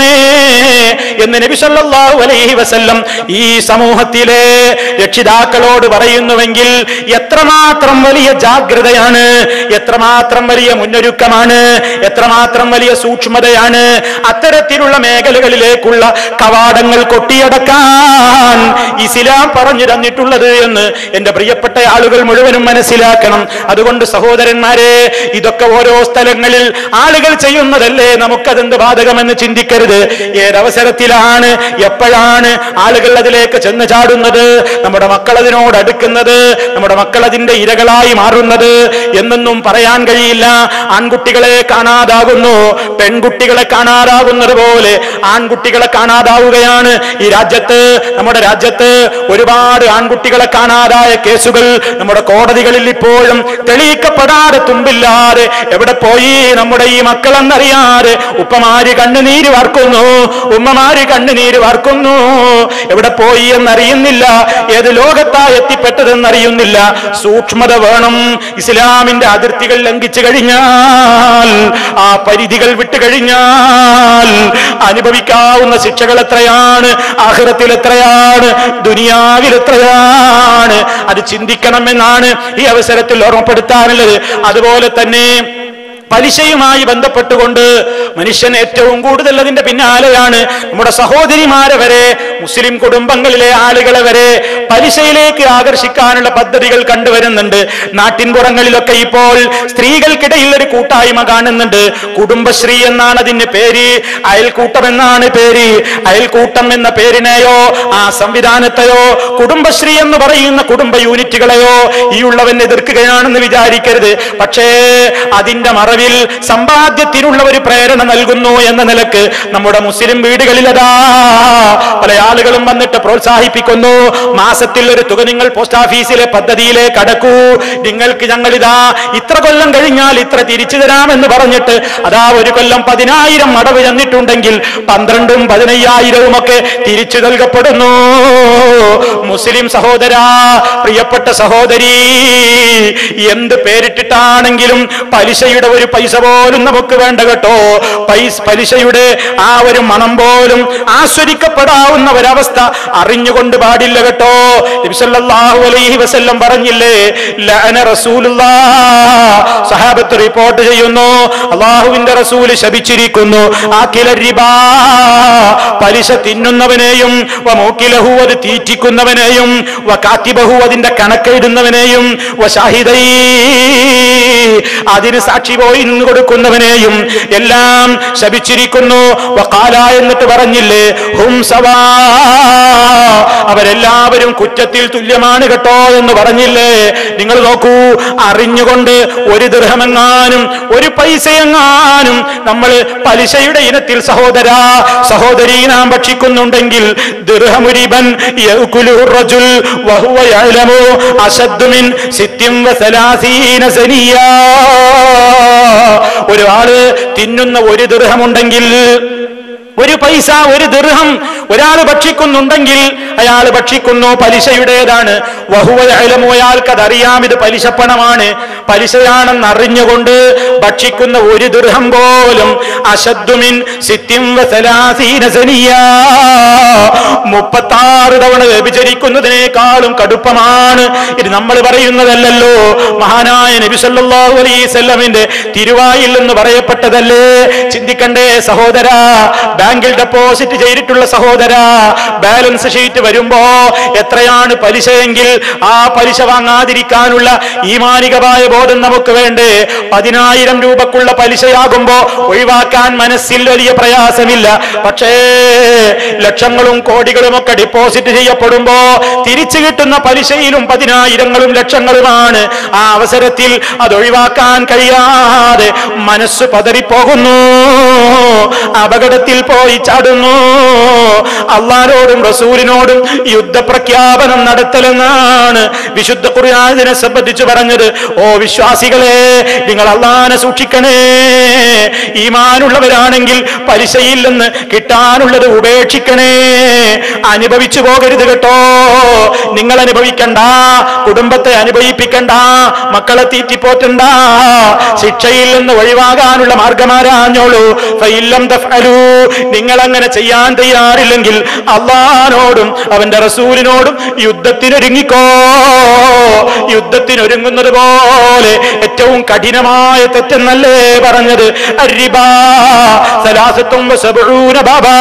Speaker 1: എന്ന് നബി സല്ലല്ലാഹു അലൈഹി വസല്ലം ഈ സമൂഹത്തിലെ രക്ഷിതാക്കളോട് പറയുന്നുവെങ്കിൽ എത്രമാത്രം വലിയ ജാഗ്രതയാണ് എത്രമാത്രം വലിയ മുന്നൊരുക്കമാണ് എത്രമാത്രം വലിയ സൂക്ഷ്മതയാണ് അത്തരത്തിലുള്ള മേഖലകളിലേക്കുള്ള കവാടങ്ങൾ കൊട്ടിയടക്കാൻ ഇസ്ലാം പറഞ്ഞു തന്നിട്ടുള്ളത് എന്ന് എന്റെ പ്രിയപ്പെട്ട ആളുകൾ മുഴുവനും മനസ്സിലാക്കണം അതുകൊണ്ട് സഹോദരന്മാരെ ഇതൊക്കെ ഓരോ സ്ഥലങ്ങളിൽ ആളുകൾ ചെയ്യുന്നതല്ലേ നമുക്കതെന്ത് ബാധകമെന്ന് ചിന്തിക്കരുത് ഏതവസരത്തിലാണ് എപ്പോഴാണ് ആളുകൾ അതിലേക്ക് ചെന്ന് ചാടുന്നത് നമ്മുടെ മക്കൾ അതിനോട് അടുക്കുന്നത് നമ്മുടെ മക്കൾ അതിന്റെ ഇരകളായി മാറുന്നത് എന്നൊന്നും പറയാൻ കഴിയില്ല ആൺകുട്ടികളെ കാണാതാകുന്നു പെൺകുട്ടികളെ കാണാതാകുന്നത് പോലെ ആൺകുട്ടികളെ കാണാതാവുകയാണ് ഈ രാജ്യത്ത് നമ്മുടെ രാജ്യത്ത് ഒരുപാട് ആൺകുട്ടികളെ കാണാതായ കേസുകൾ നമ്മുടെ കോടതികളിൽ ഇപ്പോഴും തെളിയിക്കപ്പെടാതെ തുമ്പില്ലാതെ എവിടെ പോയി നമ്മുടെ ഈ മക്കളെന്നറിയാതെ ഉപ്പമാര് കണ്ണുനീര് വാർക്കുന്നു ഉമ്മമാര് കണ്ണുനീര് വാർക്കുന്നു എവിടെ പോയി എന്നറിയുന്നില്ല ഏത് ലോകത്താ എത്തിപ്പെട്ടതെന്നറിയുന്നില്ല സൂക്ഷ്മത വേണം ഇസ്ലാമിന്റെ അതിർത്തികൾ ലംഘിച്ചു കഴിഞ്ഞാൽ ആ പരിധികൾ വിട്ടു കഴിഞ്ഞാൽ അനുഭവിക്കാവുന്ന ശിക്ഷകൾ എത്രയാണ് ആഹ്റത്തിൽ എത്രയാണ് ദുനിയാവിൽ എത്രയാണ് അത് ചിന്തിക്കണമെന്നാണ് ഈ അവസരത്തിൽ ഓർമ്മപ്പെടുത്താനുള്ളത് അതുപോലെ തന്നെ പലിശയുമായി ബന്ധപ്പെട്ടുകൊണ്ട് മനുഷ്യൻ ഏറ്റവും കൂടുതൽ അതിന്റെ പിന്നാലെയാണ് നമ്മുടെ സഹോദരിമാരെ വരെ മുസ്ലിം കുടുംബങ്ങളിലെ ആളുകളെ വരെ പലിശയിലേക്ക് ആകർഷിക്കാനുള്ള പദ്ധതികൾ കണ്ടുവരുന്നുണ്ട് നാട്ടിൻപുറങ്ങളിലൊക്കെ ഇപ്പോൾ സ്ത്രീകൾക്കിടയിൽ ഒരു കൂട്ടായ്മ കാണുന്നുണ്ട് കുടുംബശ്രീ എന്നാണ് അതിന് പേര് അയൽക്കൂട്ടം എന്നാണ് പേര് അയൽക്കൂട്ടം എന്ന പേരിനെയോ ആ സംവിധാനത്തെയോ കുടുംബശ്രീ എന്ന് പറയുന്ന കുടുംബ യൂണിറ്റുകളെയോ ഈ ഉള്ളവൻ എതിർക്കുകയാണെന്ന് വിചാരിക്കരുത് പക്ഷേ അതിന്റെ മറവിൽ സമ്പാദ്യത്തിനുള്ള ഒരു പ്രേരണ നൽകുന്നു എന്ന നിലക്ക് നമ്മുടെ മുസ്ലിം വീടുകളിൽ അതാ പല ആളുകളും വന്നിട്ട് പ്രോത്സാഹിപ്പിക്കുന്നു മാസത്തിൽ ഒരു തുക നിങ്ങൾ പോസ്റ്റ് ഓഫീസിലെ പദ്ധതിയിലേക്ക് അടക്കൂ നിങ്ങൾക്ക് ഞങ്ങളിതാ ഇത്ര കൊല്ലം കഴിഞ്ഞാൽ ഇത്ര തിരിച്ചു തരാമെന്ന് പറഞ്ഞിട്ട് അതാ ഒരു കൊല്ലം പതിനായിരം അടവ് ചെന്നിട്ടുണ്ടെങ്കിൽ പന്ത്രണ്ടും പതിനയ്യായിരവും ഒക്കെ തിരിച്ചു നൽകപ്പെടുന്നു മുസ്ലിം സഹോദര പ്രിയപ്പെട്ട സഹോദരി എന്ത് പേരിട്ടിട്ടാണെങ്കിലും പലിശയുടെ ഒരു പൈസ പോലും നമുക്ക് വേണ്ട കേട്ടോ പൈസ പലിശയുടെ ആ ഒരു മണം പോലും ആസ്വദിക്കപ്പെടാവുന്ന ഒരവസ്ഥ അറിഞ്ഞുകൊണ്ട് പാടില്ല കേട്ടോ നബിസല്ലല്ലാഹു അലൈഹി വസല്ലം പറഞ്ഞില്ലേ ലഅന റസൂലുള്ളാഹ് സഹാബത്ത് റിപ്പോർട്ട് ചെയ്യുന്നു അള്ളാഹുവിന്റെ റസൂല് ശപിച്ചിരിക്കുന്നു ആക്കില റിബാ പലിശ തിന്നുന്നവനെയും വമൂക്കിലഹു അത് തീറ്റിക്കുന്നവനെയും വകാത്തിബഹു അതിന്റെ കണക്കെഴുതുന്നവനെയും വശാഹിദൈ അതിന് സാക്ഷി പോയി നിന്ന് കൊടുക്കുന്നവനെയും എല്ലാം ശപിച്ചിരിക്കുന്നു വക്കാല എന്നിട്ട് പറഞ്ഞില്ലേ ഹും സവാ അവരെല്ലാവരും കുറ്റത്തിൽ തുല്യമാണ് കേട്ടോ എന്ന് പറഞ്ഞില്ലേ നിങ്ങൾ നോക്കൂ അറിഞ്ഞുകൊണ്ട് ഒരു ദൃഹമെങ്ങാനും ഒരു പൈസയെങ്ങാനും നമ്മൾ പലിശയുടെ ഇനത്തിൽ സഹോദര സഹോദരി നാം ഭക്ഷിക്കുന്നുണ്ടെങ്കിൽ ദൃഹമുരിബൻ യഅ്കുലുഹു റജുൽ വഹുവ യഅലമു അശദ്ദു മിൻ സിത്തിൻ വസലാസീന സനിയാ ഒരാള് തിന്നുന്ന ഒരു ദൃഹമുണ്ടെങ്കിൽ ഒരു പൈസ ഒരു ദീർഘം ഒരാൾ ഭക്ഷിക്കുന്നുണ്ടെങ്കിൽ അയാൾ ഭക്ഷിക്കുന്നു പലിശയുടേതാണ് വഹുവലമോ അയാൾക്ക് അതറിയാം ഇത് പലിശപ്പണമാണ് പലിശയാണെന്ന് അറിഞ്ഞുകൊണ്ട് ഭക്ഷിക്കുന്ന ഒരു ദീർഘം പോലും അശദ്ദുമിൻ സിത്തിം വസലാസീന സനിയാ മുപ്പത്താറ് തവണ വ്യഭിചരിക്കുന്നതിനേക്കാളും കടുപ്പമാണ് ഇത് നമ്മൾ പറയുന്നതല്ലല്ലോ മഹാനായ നബി സല്ലല്ലാഹു അലൈഹി വസല്ലമിന്റെ തിരുവായിൽ എന്ന് പറയപ്പെട്ടതല്ലേ ചിന്തിക്കണ്ടേ സഹോദര ബാങ്കിൽ ഡെപ്പോസിറ്റ് ചെയ്തിട്ടുള്ള സഹോദര ബാലൻസ് ഷീറ്റ് വരുമ്പോ എത്രയാണ് പലിശയെങ്കിൽ ആ പലിശ വാങ്ങാതിരിക്കാനുള്ള ഈമാനികമായ ബോധം നമുക്ക് വേണ്ടേ പതിനായിരം രൂപക്കുള്ള പലിശയാകുമ്പോ ഒഴിവാക്കാൻ മനസ്സിൽ വലിയ പ്രയാസമില്ല പക്ഷേ ലക്ഷങ്ങളും കോടികളും ഒക്കെ ഡിപ്പോസിറ്റ് ചെയ്യപ്പെടുമ്പോ തിരിച്ചു കിട്ടുന്ന പലിശയിലും പതിനായിരങ്ങളും ലക്ഷങ്ങളുമാണ് ആ അവസരത്തിൽ അത് ഒഴിവാക്കാൻ കഴിയാതെ മനസ്സ് പതറിപ്പോകുന്നു അപകടത്തിൽ പോയി ചാടുന്നു അള്ളാരോടും റസൂലിനോടും യുദ്ധപ്രഖ്യാപനം നടത്തലെന്നാണ് വിശുദ്ധ ഖുർആാനിനെ സംബന്ധിച്ച് പറഞ്ഞത് ഓ വിശ്വാസികളെ നിങ്ങൾ അള്ളാനെ സൂക്ഷിക്കണേ ഈമാനുള്ളവരാണെങ്കിൽ പലിശയിൽ നിന്ന് കിട്ടാനുള്ളത് ഉപേക്ഷിക്കണേ അനുഭവിച്ചു പോകരുത് കേട്ടോ നിങ്ങൾ അനുഭവിക്കണ്ട കുടുംബത്തെ അനുഭവിപ്പിക്കണ്ട മക്കളെ തീറ്റിപ്പോറ്റണ്ട ശിക്ഷയിൽ നിന്ന് ഒഴിവാകാനുള്ള മാർഗമാരാഞ്ഞോളൂ ഫൈലം തഫ്അലൂ നിങ്ങൾ അങ്ങനെ ചെയ്യാൻ തയ്യാറില്ലെങ്കിൽ അള്ളഹാനോടും അവന്റെ റസൂലിനോടും യുദ്ധത്തിനൊരുങ്ങിക്കോ യുദ്ധത്തിനൊരുങ്ങുന്നത് പോലെ ഏറ്റവും കഠിനമായ തെറ്റെന്നല്ലേ പറഞ്ഞത് അരിബാ സലാസത്തും വസബഊന ബാബാ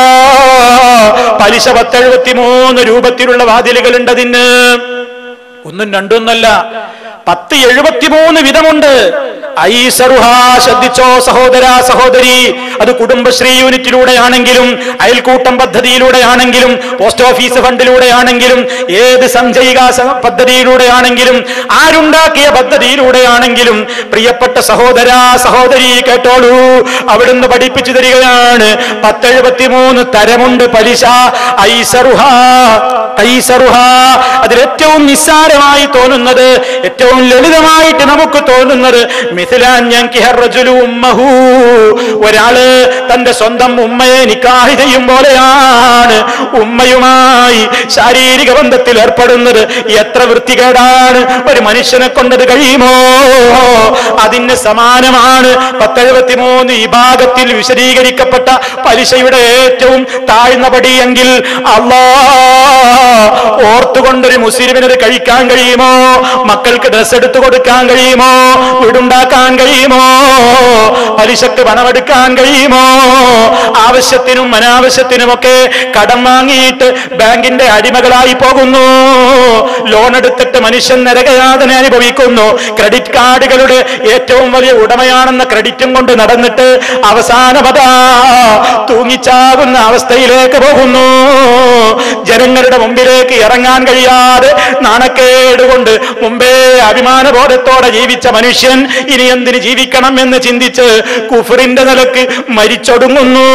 Speaker 1: പലിശ പത്തെഴുപത്തി മൂന്ന് രൂപത്തിലുള്ള വാതിലുകളുണ്ട് അതിന് ഒന്നും രണ്ടൊന്നല്ല പത്ത് എഴുപത്തിമൂന്ന് വിധമുണ്ട് ഐസറുഹ ശ്രദ്ധിച്ചോ സഹോദര സഹോദരി അത് കുടുംബശ്രീ യൂണിറ്റിലൂടെയാണെങ്കിലും അയൽക്കൂട്ടം പദ്ധതിയിലൂടെയാണെങ്കിലും പോസ്റ്റ് ഓഫീസ് ഫണ്ടിലൂടെയാണെങ്കിലും ഏത് സഞ്ചയിക സ- പദ്ധതിയിലൂടെയാണെങ്കിലും ആരുണ്ടാക്കിയ പദ്ധതിയിലൂടെയാണെങ്കിലും പ്രിയപ്പെട്ട സഹോദര സഹോദരി കേട്ടോളൂ അവിടുന്ന് പഠിപ്പിച്ചു തരികയാണ് പത്തെഴുപത്തിമൂന്ന് തരമുണ്ട് പലിശ ഐസറുഹ ഐസറുഹ അതിൽ ഏറ്റവും നിസ്സാരമായി തോന്നുന്നത് ഏറ്റവും ഏറ്റവും ലളിതമായിട്ട് നമുക്ക് തോന്നുന്നത് മിഥിലാൻ ഞാൻ ഉമ്മഹു ഒരാള് തന്റെ സ്വന്തം ഉമ്മയെ നിക്കാഹ് ചെയ്യും പോലെയാണ് ഉമ്മയുമായി ശാരീരിക ബന്ധത്തിൽ ഏർപ്പെടുന്നത് എത്ര വൃത്തികേടാണ് ഒരു മനുഷ്യനെ കൊണ്ടത് കഴിയുമോ അതിന് സമാനമാണ് പത്തെഴുപത്തിമൂന്ന് വിഭാഗത്തിൽ വിശദീകരിക്കപ്പെട്ട പലിശയുടെ ഏറ്റവും താഴ്ന്ന പടിയെങ്കിൽ അള്ളാ ഓർത്തുകൊണ്ടൊരു മുസ്ലിമിനത് കഴിക്കാൻ കഴിയുമോ മക്കൾക്ക് ഡ്രസ് എടുത്തു കൊടുക്കാൻ കഴിയുമോ വീടുണ്ടാക്കാൻ കഴിയുമോ പലിശക്ക് പണമെടുക്കാൻ കഴിയുമോ ആവശ്യത്തിനും അനാവശ്യത്തിനുമൊക്കെ കടം വാങ്ങിയിട്ട് ബാങ്കിന്റെ അടിമകളായി പോകുന്നു ലോൺ എടുത്തിട്ട് മനുഷ്യൻ നരകയാതന അനുഭവിക്കുന്നു ക്രെഡിറ്റ് കാർഡുകളുടെ ഏറ്റവും വലിയ ഉടമയാണെന്ന ക്രെഡിറ്റും കൊണ്ട് നടന്നിട്ട് അവസാനമതാ തൂങ്ങിച്ചാകുന്ന അവസ്ഥയിലേക്ക് പോകുന്നു ജനങ്ങളുടെ മുമ്പിലേക്ക് ഇറങ്ങാൻ കഴിയാതെ നാണക്കേട് കൊണ്ട് മുമ്പേ അഭിമാനബോധത്തോടെ ജീവിച്ച മനുഷ്യൻ ഇനി എന്തിന് ജീവിക്കണം എന്ന് ചിന്തിച്ച് കുഫറിന്റെ നിലക്ക് മരിച്ചൊടുങ്ങുന്നു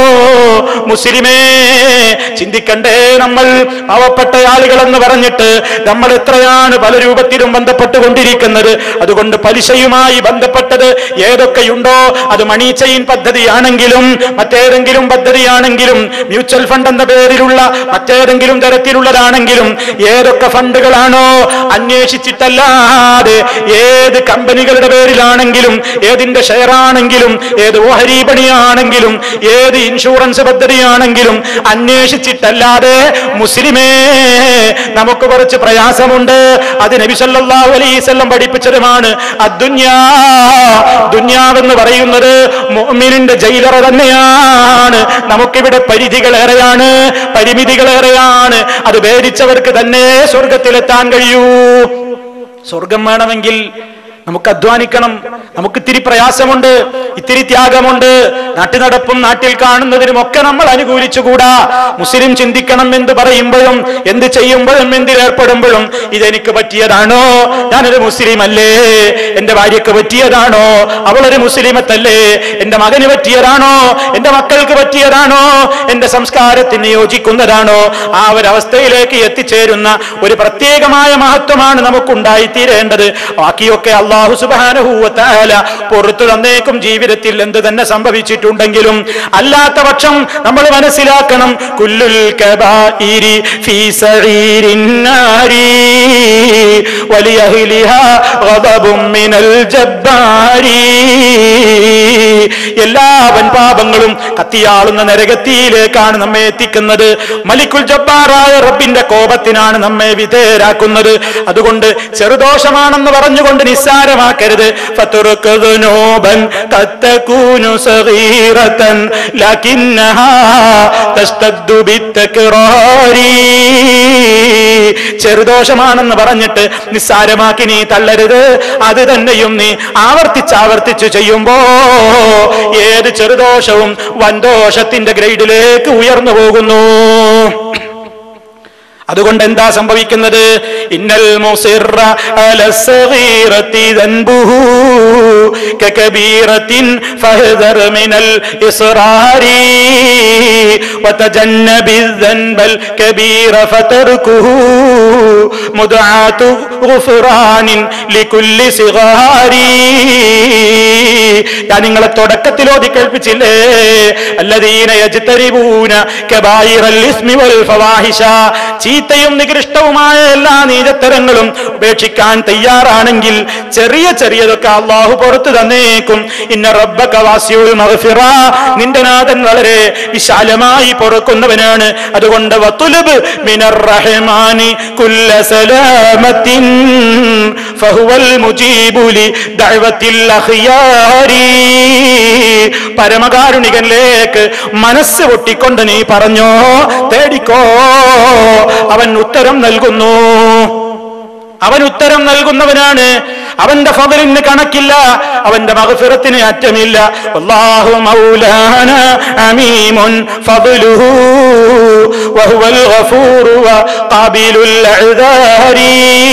Speaker 1: മുസ്ലിമേ ചിന്തിക്കണ്ടേ നമ്മൾ പാവപ്പെട്ട ആളുകളെന്ന് പറഞ്ഞിട്ട് നമ്മൾ എത്രയാണ് പല രൂപത്തിലും ബന്ധപ്പെട്ടുകൊണ്ടിരിക്കുന്നത് അതുകൊണ്ട് പലിശയുമായി ബന്ധപ്പെട്ടത് ഏതൊക്കെയുണ്ടോ അത് മണി ചെയിൻ പദ്ധതിയാണെങ്കിലും മറ്റേതെങ്കിലും പദ്ധതിയാണെങ്കിലും മ്യൂച്വൽ ഫണ്ട് എന്ന പേരിലുള്ള മറ്റേതെങ്കിലും തരത്തിലുള്ളതാണെങ്കിലും ഏതൊക്കെ ഫണ്ടുകളാണോ അന്വേഷിച്ചിട്ടല്ലാതെ ഏത് കമ്പനികളുടെ പേരിലാണെങ്കിലും ഏതിന്റെ ഷെയർ ആണെങ്കിലും ഏത് ഓഹരി പണിയാണെങ്കിലും ഏത് ഇൻഷുറൻസ് പദ്ധതിയാണെങ്കിലും അന്വേഷിച്ചിട്ടല്ലാതെ മുസ്ലിമേ നമുക്ക് കുറച്ച് പ്രയാസമുണ്ട് അത് നബി സല്ലല്ലാഹു അലൈഹി വസല്ലം പഠിപ്പിച്ചതുമാണ് അദ്ദുന്യാ ദുന്യാവെന്ന് പറയുന്നത് മുഅ്മിനിന്റെ ജയിലറ തന്നെയാണ് നമുക്കിവിടെ പരിധികളേറെയാണ് പരിമിതികളേറെയാണ് അത് ഭേദിച്ചവർക്ക് തന്നെ സ്വർഗത്തിലെത്താൻ കഴിയൂ സ്വർഗം വേണമെങ്കിൽ നമുക്ക് അധ്വാനിക്കണം നമുക്ക് ഇത്തിരി പ്രയാസമുണ്ട് ഇത്തിരി ത്യാഗമുണ്ട് നാട്ടുനടപ്പും നാട്ടിൽ കാണുന്നതിനും ഒക്കെ നമ്മൾ അനുകൂലിച്ചുകൂടാ മുസ്ലിം ചിന്തിക്കണം എന്ന് പറയുമ്പോഴും എന്ത് ചെയ്യുമ്പോഴും എന്തിലേർപ്പെടുമ്പോഴും ഇതെനിക്ക് പറ്റിയതാണോ ഞാനൊരു മുസ്ലിം അല്ലേ എന്റെ ഭാര്യക്ക് പറ്റിയതാണോ അവളൊരു മുസ്ലിമത്തല്ലേ എന്റെ മകന് പറ്റിയതാണോ എന്റെ മക്കൾക്ക് പറ്റിയതാണോ എന്റെ സംസ്കാരത്തിന് യോജിക്കുന്നതാണോ ആ ഒരു അവസ്ഥയിലേക്ക് എത്തിച്ചേരുന്ന ഒരു പ്രത്യേകമായ മഹത്വമാണ് നമുക്കുണ്ടായിത്തീരേണ്ടത് ബാക്കിയൊക്കെ അള്ളാഹു സുബാനുഭൂവത്താല പുറത്തു തന്നേക്കും ജീവിതത്തിൽ എന്ത് തന്നെ സംഭവിച്ചിട്ടുണ്ടെങ്കിലും അല്ലാത്ത പക്ഷം നമ്മൾ മനസ്സിലാക്കണം കുല്ലുൽ കബായിരി ഫീ സഈരിൻ നാരി വലിയഹ്ലിഹാ ഗദബും മിനൽ ജബ്ബാരി എല്ലാ വൻപാപങ്ങളും കത്തിയാളുന്ന നരകത്തിയിലേക്കാണ് നമ്മെ എത്തിക്കുന്നത് മലിക്കുൽ ജബ്ബാറായ റബ്ബിന്റെ കോപത്തിനാണ് നമ്മെ വിധേയരാക്കുന്നത് അതുകൊണ്ട് ചെറുദോഷമാണെന്ന് പറഞ്ഞുകൊണ്ട് നിസ്സാരമാക്കരുത് ഫതുറുക്കുനോബൻ തത്തകൂനു സഗീറതൻ ലകിന്നഹാ തസ്തദ്ദു ബിത്തക്റാരി ചെറുദോഷമാണെന്ന് പറഞ്ഞിട്ട് നിസ്സാരമാക്കി നീ തള്ളരുത് അത് തന്നെയും നീ ആവർത്തിച്ചാവർത്തിച്ചു ചെയ്യുമ്പോ ഏത് ചെറുദോഷവും വൻദോഷത്തിന്റെ ഗ്രേഡിലേക്ക് ഉയർന്നു പോകുന്നു അതുകൊണ്ട് എന്താ സംഭവിക്കുന്നത് ഇന്നൽ മുസിറ അല സഗീറത്തി ദൻബുഹു കകബീറത്തിൻ ഫഹദർ മിനൽ ഇസ്റാരി وتجنب الذنب الكبير فتركه مدعاة غفران لكل صغار ഞാൻ നിങ്ങളെ തുടക്കത്തിൽ ഓതി കേൾപ്പിച്ചില്ലേ അല്ലദീന യജ്തരിബൂന കബായിറൽ ഇസ്മി വൽ ഫവാഹിഷ ചീത്തയും നികൃഷ്ടവുമായ എല്ലാ നീചത്തരങ്ങളും ഉപേക്ഷിക്കാൻ തയ്യാറാണെങ്കിൽ ചെറിയ ചെറിയതൊക്കെ അള്ളാഹു പുറത്തു തന്നേക്കും ഇന്ന റബ്ബക വാസിയുൽ മഗ്ഫിറ നിന്റെ നാഥൻ വളരെ വിശാലമായി പൊറുക്കുന്നവനാണ് അതുകൊണ്ട് വത്തുലബ് മിനർ റഹ്മാനി കുല്ല സലാമത്തിൻ ഫഹുവൽ മുജീബുലി ദഅവത്തിൽ അഖിയാരി പരമകാരുണികനിലേക്ക് മനസ്സ് പൊട്ടിക്കൊണ്ട് നീ പറഞ്ഞോ തേടിക്കോ അവൻ ഉത്തരം നൽകുന്നു അവൻ ഉത്തരം നൽകുന്നവനാണ് അവന്റെ ഫضലിന് കണക്കില്ല അവന്റെ മഗ്ഫിറത്തിന് അറ്റമില്ല അല്ലാഹു മൗലാന അമീമുൻ ഫضലുഹു വഹുവൽ ഗഫൂറു വഖാബിലുൽ അഅ്ദാരി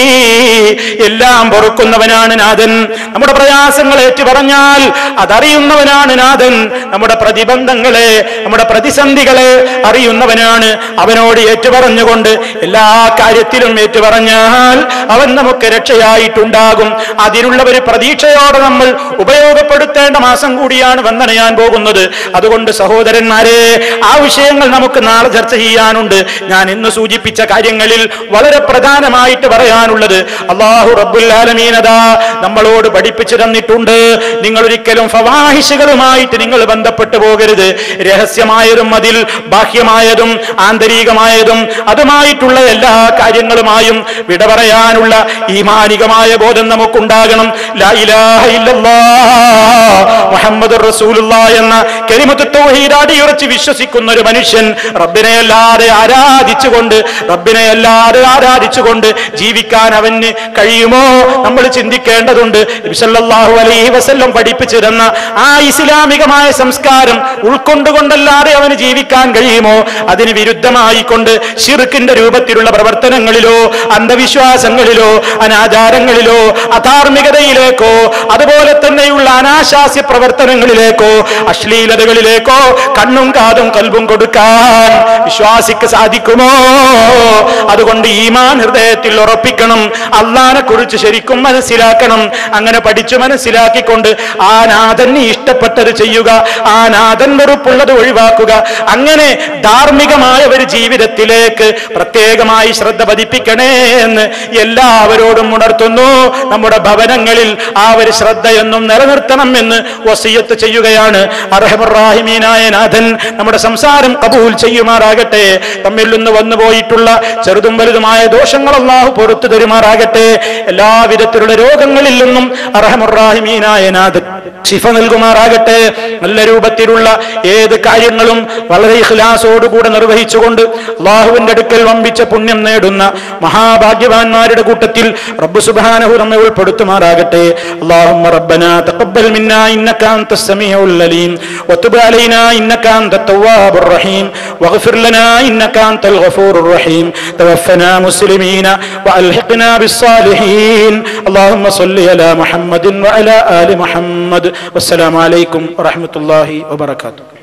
Speaker 1: എല്ലാം പൊറുക്കുന്നവനാണ് നാഥൻ നമ്മുടെ പ്രയാസങ്ങൾ ഏറ്റു പറഞ്ഞാൽ അതറിയുന്നവനാണ് നാഥൻ നമ്മുടെ പ്രതിബന്ധങ്ങളെ നമ്മുടെ പ്രതിസന്ധികളെ അറിയുന്നവനാണ് അവനോട് ഏറ്റുപറഞ്ഞുകൊണ്ട് എല്ലാ കാര്യത്തിലും ഏറ്റുപറഞ്ഞാൽ അവൻ നമുക്ക് രക്ഷയായിട്ടുണ്ടാകും അതിനുള്ള ഒരു പ്രതീക്ഷയോടെ നമ്മൾ ഉപയോഗപ്പെടുത്തേണ്ട മാസം കൂടിയാണ് വന്നണയാൻ പോകുന്നത് അതുകൊണ്ട് സഹോദരന്മാരെ ആ വിഷയങ്ങൾ നമുക്ക് നാളെ ചർച്ച ചെയ്യാനുണ്ട് ഞാൻ ഇന്ന് സൂചിപ്പിച്ച കാര്യങ്ങളിൽ വളരെ പ്രധാനമായിട്ട് പറയാനുള്ളത് അള്ളാഹു റബ്ബുല്ലാലമീനതാ നമ്മളോട് പഠിപ്പിച്ചു തന്നിട്ടുണ്ട് നിങ്ങൾ ഒരിക്കലും ഫവാഹിഷുകളുമായിട്ട് നിങ്ങൾ ബന്ധപ്പെട്ടു പോകരുത് രഹസ്യമായതും അതിൽ ബാഹ്യമായതും ആന്തരികമായതും അതുമായിട്ടുള്ള എല്ലാ കാര്യങ്ങളുമായും വിട പറയാനുള്ള ഈമാനികമായ ബോധം നമുക്കുണ്ടാകണം ലാ ഇലാഹ ഇല്ലല്ലാഹ് മുഹമ്മദുർ റസൂലുള്ളാഹ് എന്ന കലിമത്ത് തൗഹീദ് അടിയുറച്ച് വിശ്വസിക്കുന്ന ഒരു മനുഷ്യൻ റബ്ബിനെ അല്ലാതെ ആരാധിച്ചുകൊണ്ട് റബ്ബിനെ അല്ലാതെ ആരാധിച്ചുകൊണ്ട് ജീവിക്കാൻ അവന് കഴിയുമോ നമ്മൾ ചിന്തിക്കേണ്ടതുണ്ട് നബി സല്ലല്ലാഹു അലൈഹി വസല്ലം പഠിപ്പിച്ചു തന്ന ആ ഇസ്ലാമികമായ സംസ്കാരം ഉൾക്കൊണ്ടുകൊണ്ടല്ലാതെ അവന് ജീവിക്കാൻ കഴിയുമോ അതിന് വിരുദ്ധമായിക്കൊണ്ട് ഷിർക്കിന്റെ രൂപത്തിലുള്ള പ്രവർത്തനങ്ങളിലോ അന്ധവിശ്വാസങ്ങളിലോ അനാചാരങ്ങളിലോ അധാർമികതയിലേക്കോ അതുപോലെ തന്നെയുള്ള അനാശാസ്യ പ്രവർത്തനങ്ങളിലേക്കോ അശ്ലീലതകളിലേക്കോ കണ്ണും കാതും കൽബും കൊടുക്കാൻ വിശ്വാസിക്ക് സാധിക്കുമോ അതുകൊണ്ട് ഈമാൻ ഹൃദയത്തിൽ ഉറപ്പിക്കണം അള്ളാനെ കുറിച്ച് ശരിക്കും മനസ്സിലാക്കണം അങ്ങനെ പഠിച്ചു മനസ്സിലാക്കിക്കൊണ്ട് ആ നാഥന് ഇഷ്ടപ്പെട്ടത് ചെയ്യുക ആ നാഥൻ വെറുപ്പുള്ളത് ഒഴിവാക്കുക അങ്ങനെ ധാർമ്മികമായ ഒരു ജീവിതത്തിലേക്ക് പ്രത്യേകമായി ശ്രദ്ധ പതിപ്പിക്കണേ എന്ന് എല്ലാവരോടും ഉണർത്തുന്നു നമ്മുടെ ഭവനങ്ങളിൽ ആ ഒരു ശ്രദ്ധയൊന്നും നിലനിർത്തണം എന്ന് വസീയത്ത് ചെയ്യുകയാണ് അർഹമുറാഹിമീനായ നാഥൻ നമ്മുടെ സംസാരം കബൂൽ ചെയ്യുമാറാകട്ടെ തമ്മിൽ നിന്ന് വന്നുപോയിട്ടുള്ള ചെറുതും വലുതുമായ ദോഷങ്ങൾ അള്ളാഹു പുറത്തു തരുമാറാകട്ടെ എല്ലാവിധത്തിലുള്ള രോഗങ്ങളിൽ നിന്നും അർഹമുറാഹിമീനായ നാഥൻ ശിഫ നൽകുമാറാകട്ടെ നല്ല രൂപത്തിലുള്ള ഏത് കാര്യങ്ങളും വളരെ ഇഖ്ലാസോടുകൂടെ നിർവഹിച്ചുകൊണ്ട് അള്ളാഹുവിന്റെ അടുക്കൽ വമ്പിച്ച പുണ്യം നേടുന്ന മഹാഭാഗ്യവാന്മാരുടെ കൂട്ടത്തിൽ റബ്ബ് സുബ്ഹാനഹു നമ്മെ ഉൾപ്പെടുത്തുമാറാകട്ടെ اللهم ربنا تقبل منا انك انت السميع العليم وتب علينا انك انت التواب الرحيم واغفر لنا انك انت الغفور الرحيم توفنا مسلمين والحقنا بالصالحين اللهم صل على محمد وعلى ال محمد والسلام عليكم ورحمه الله وبركاته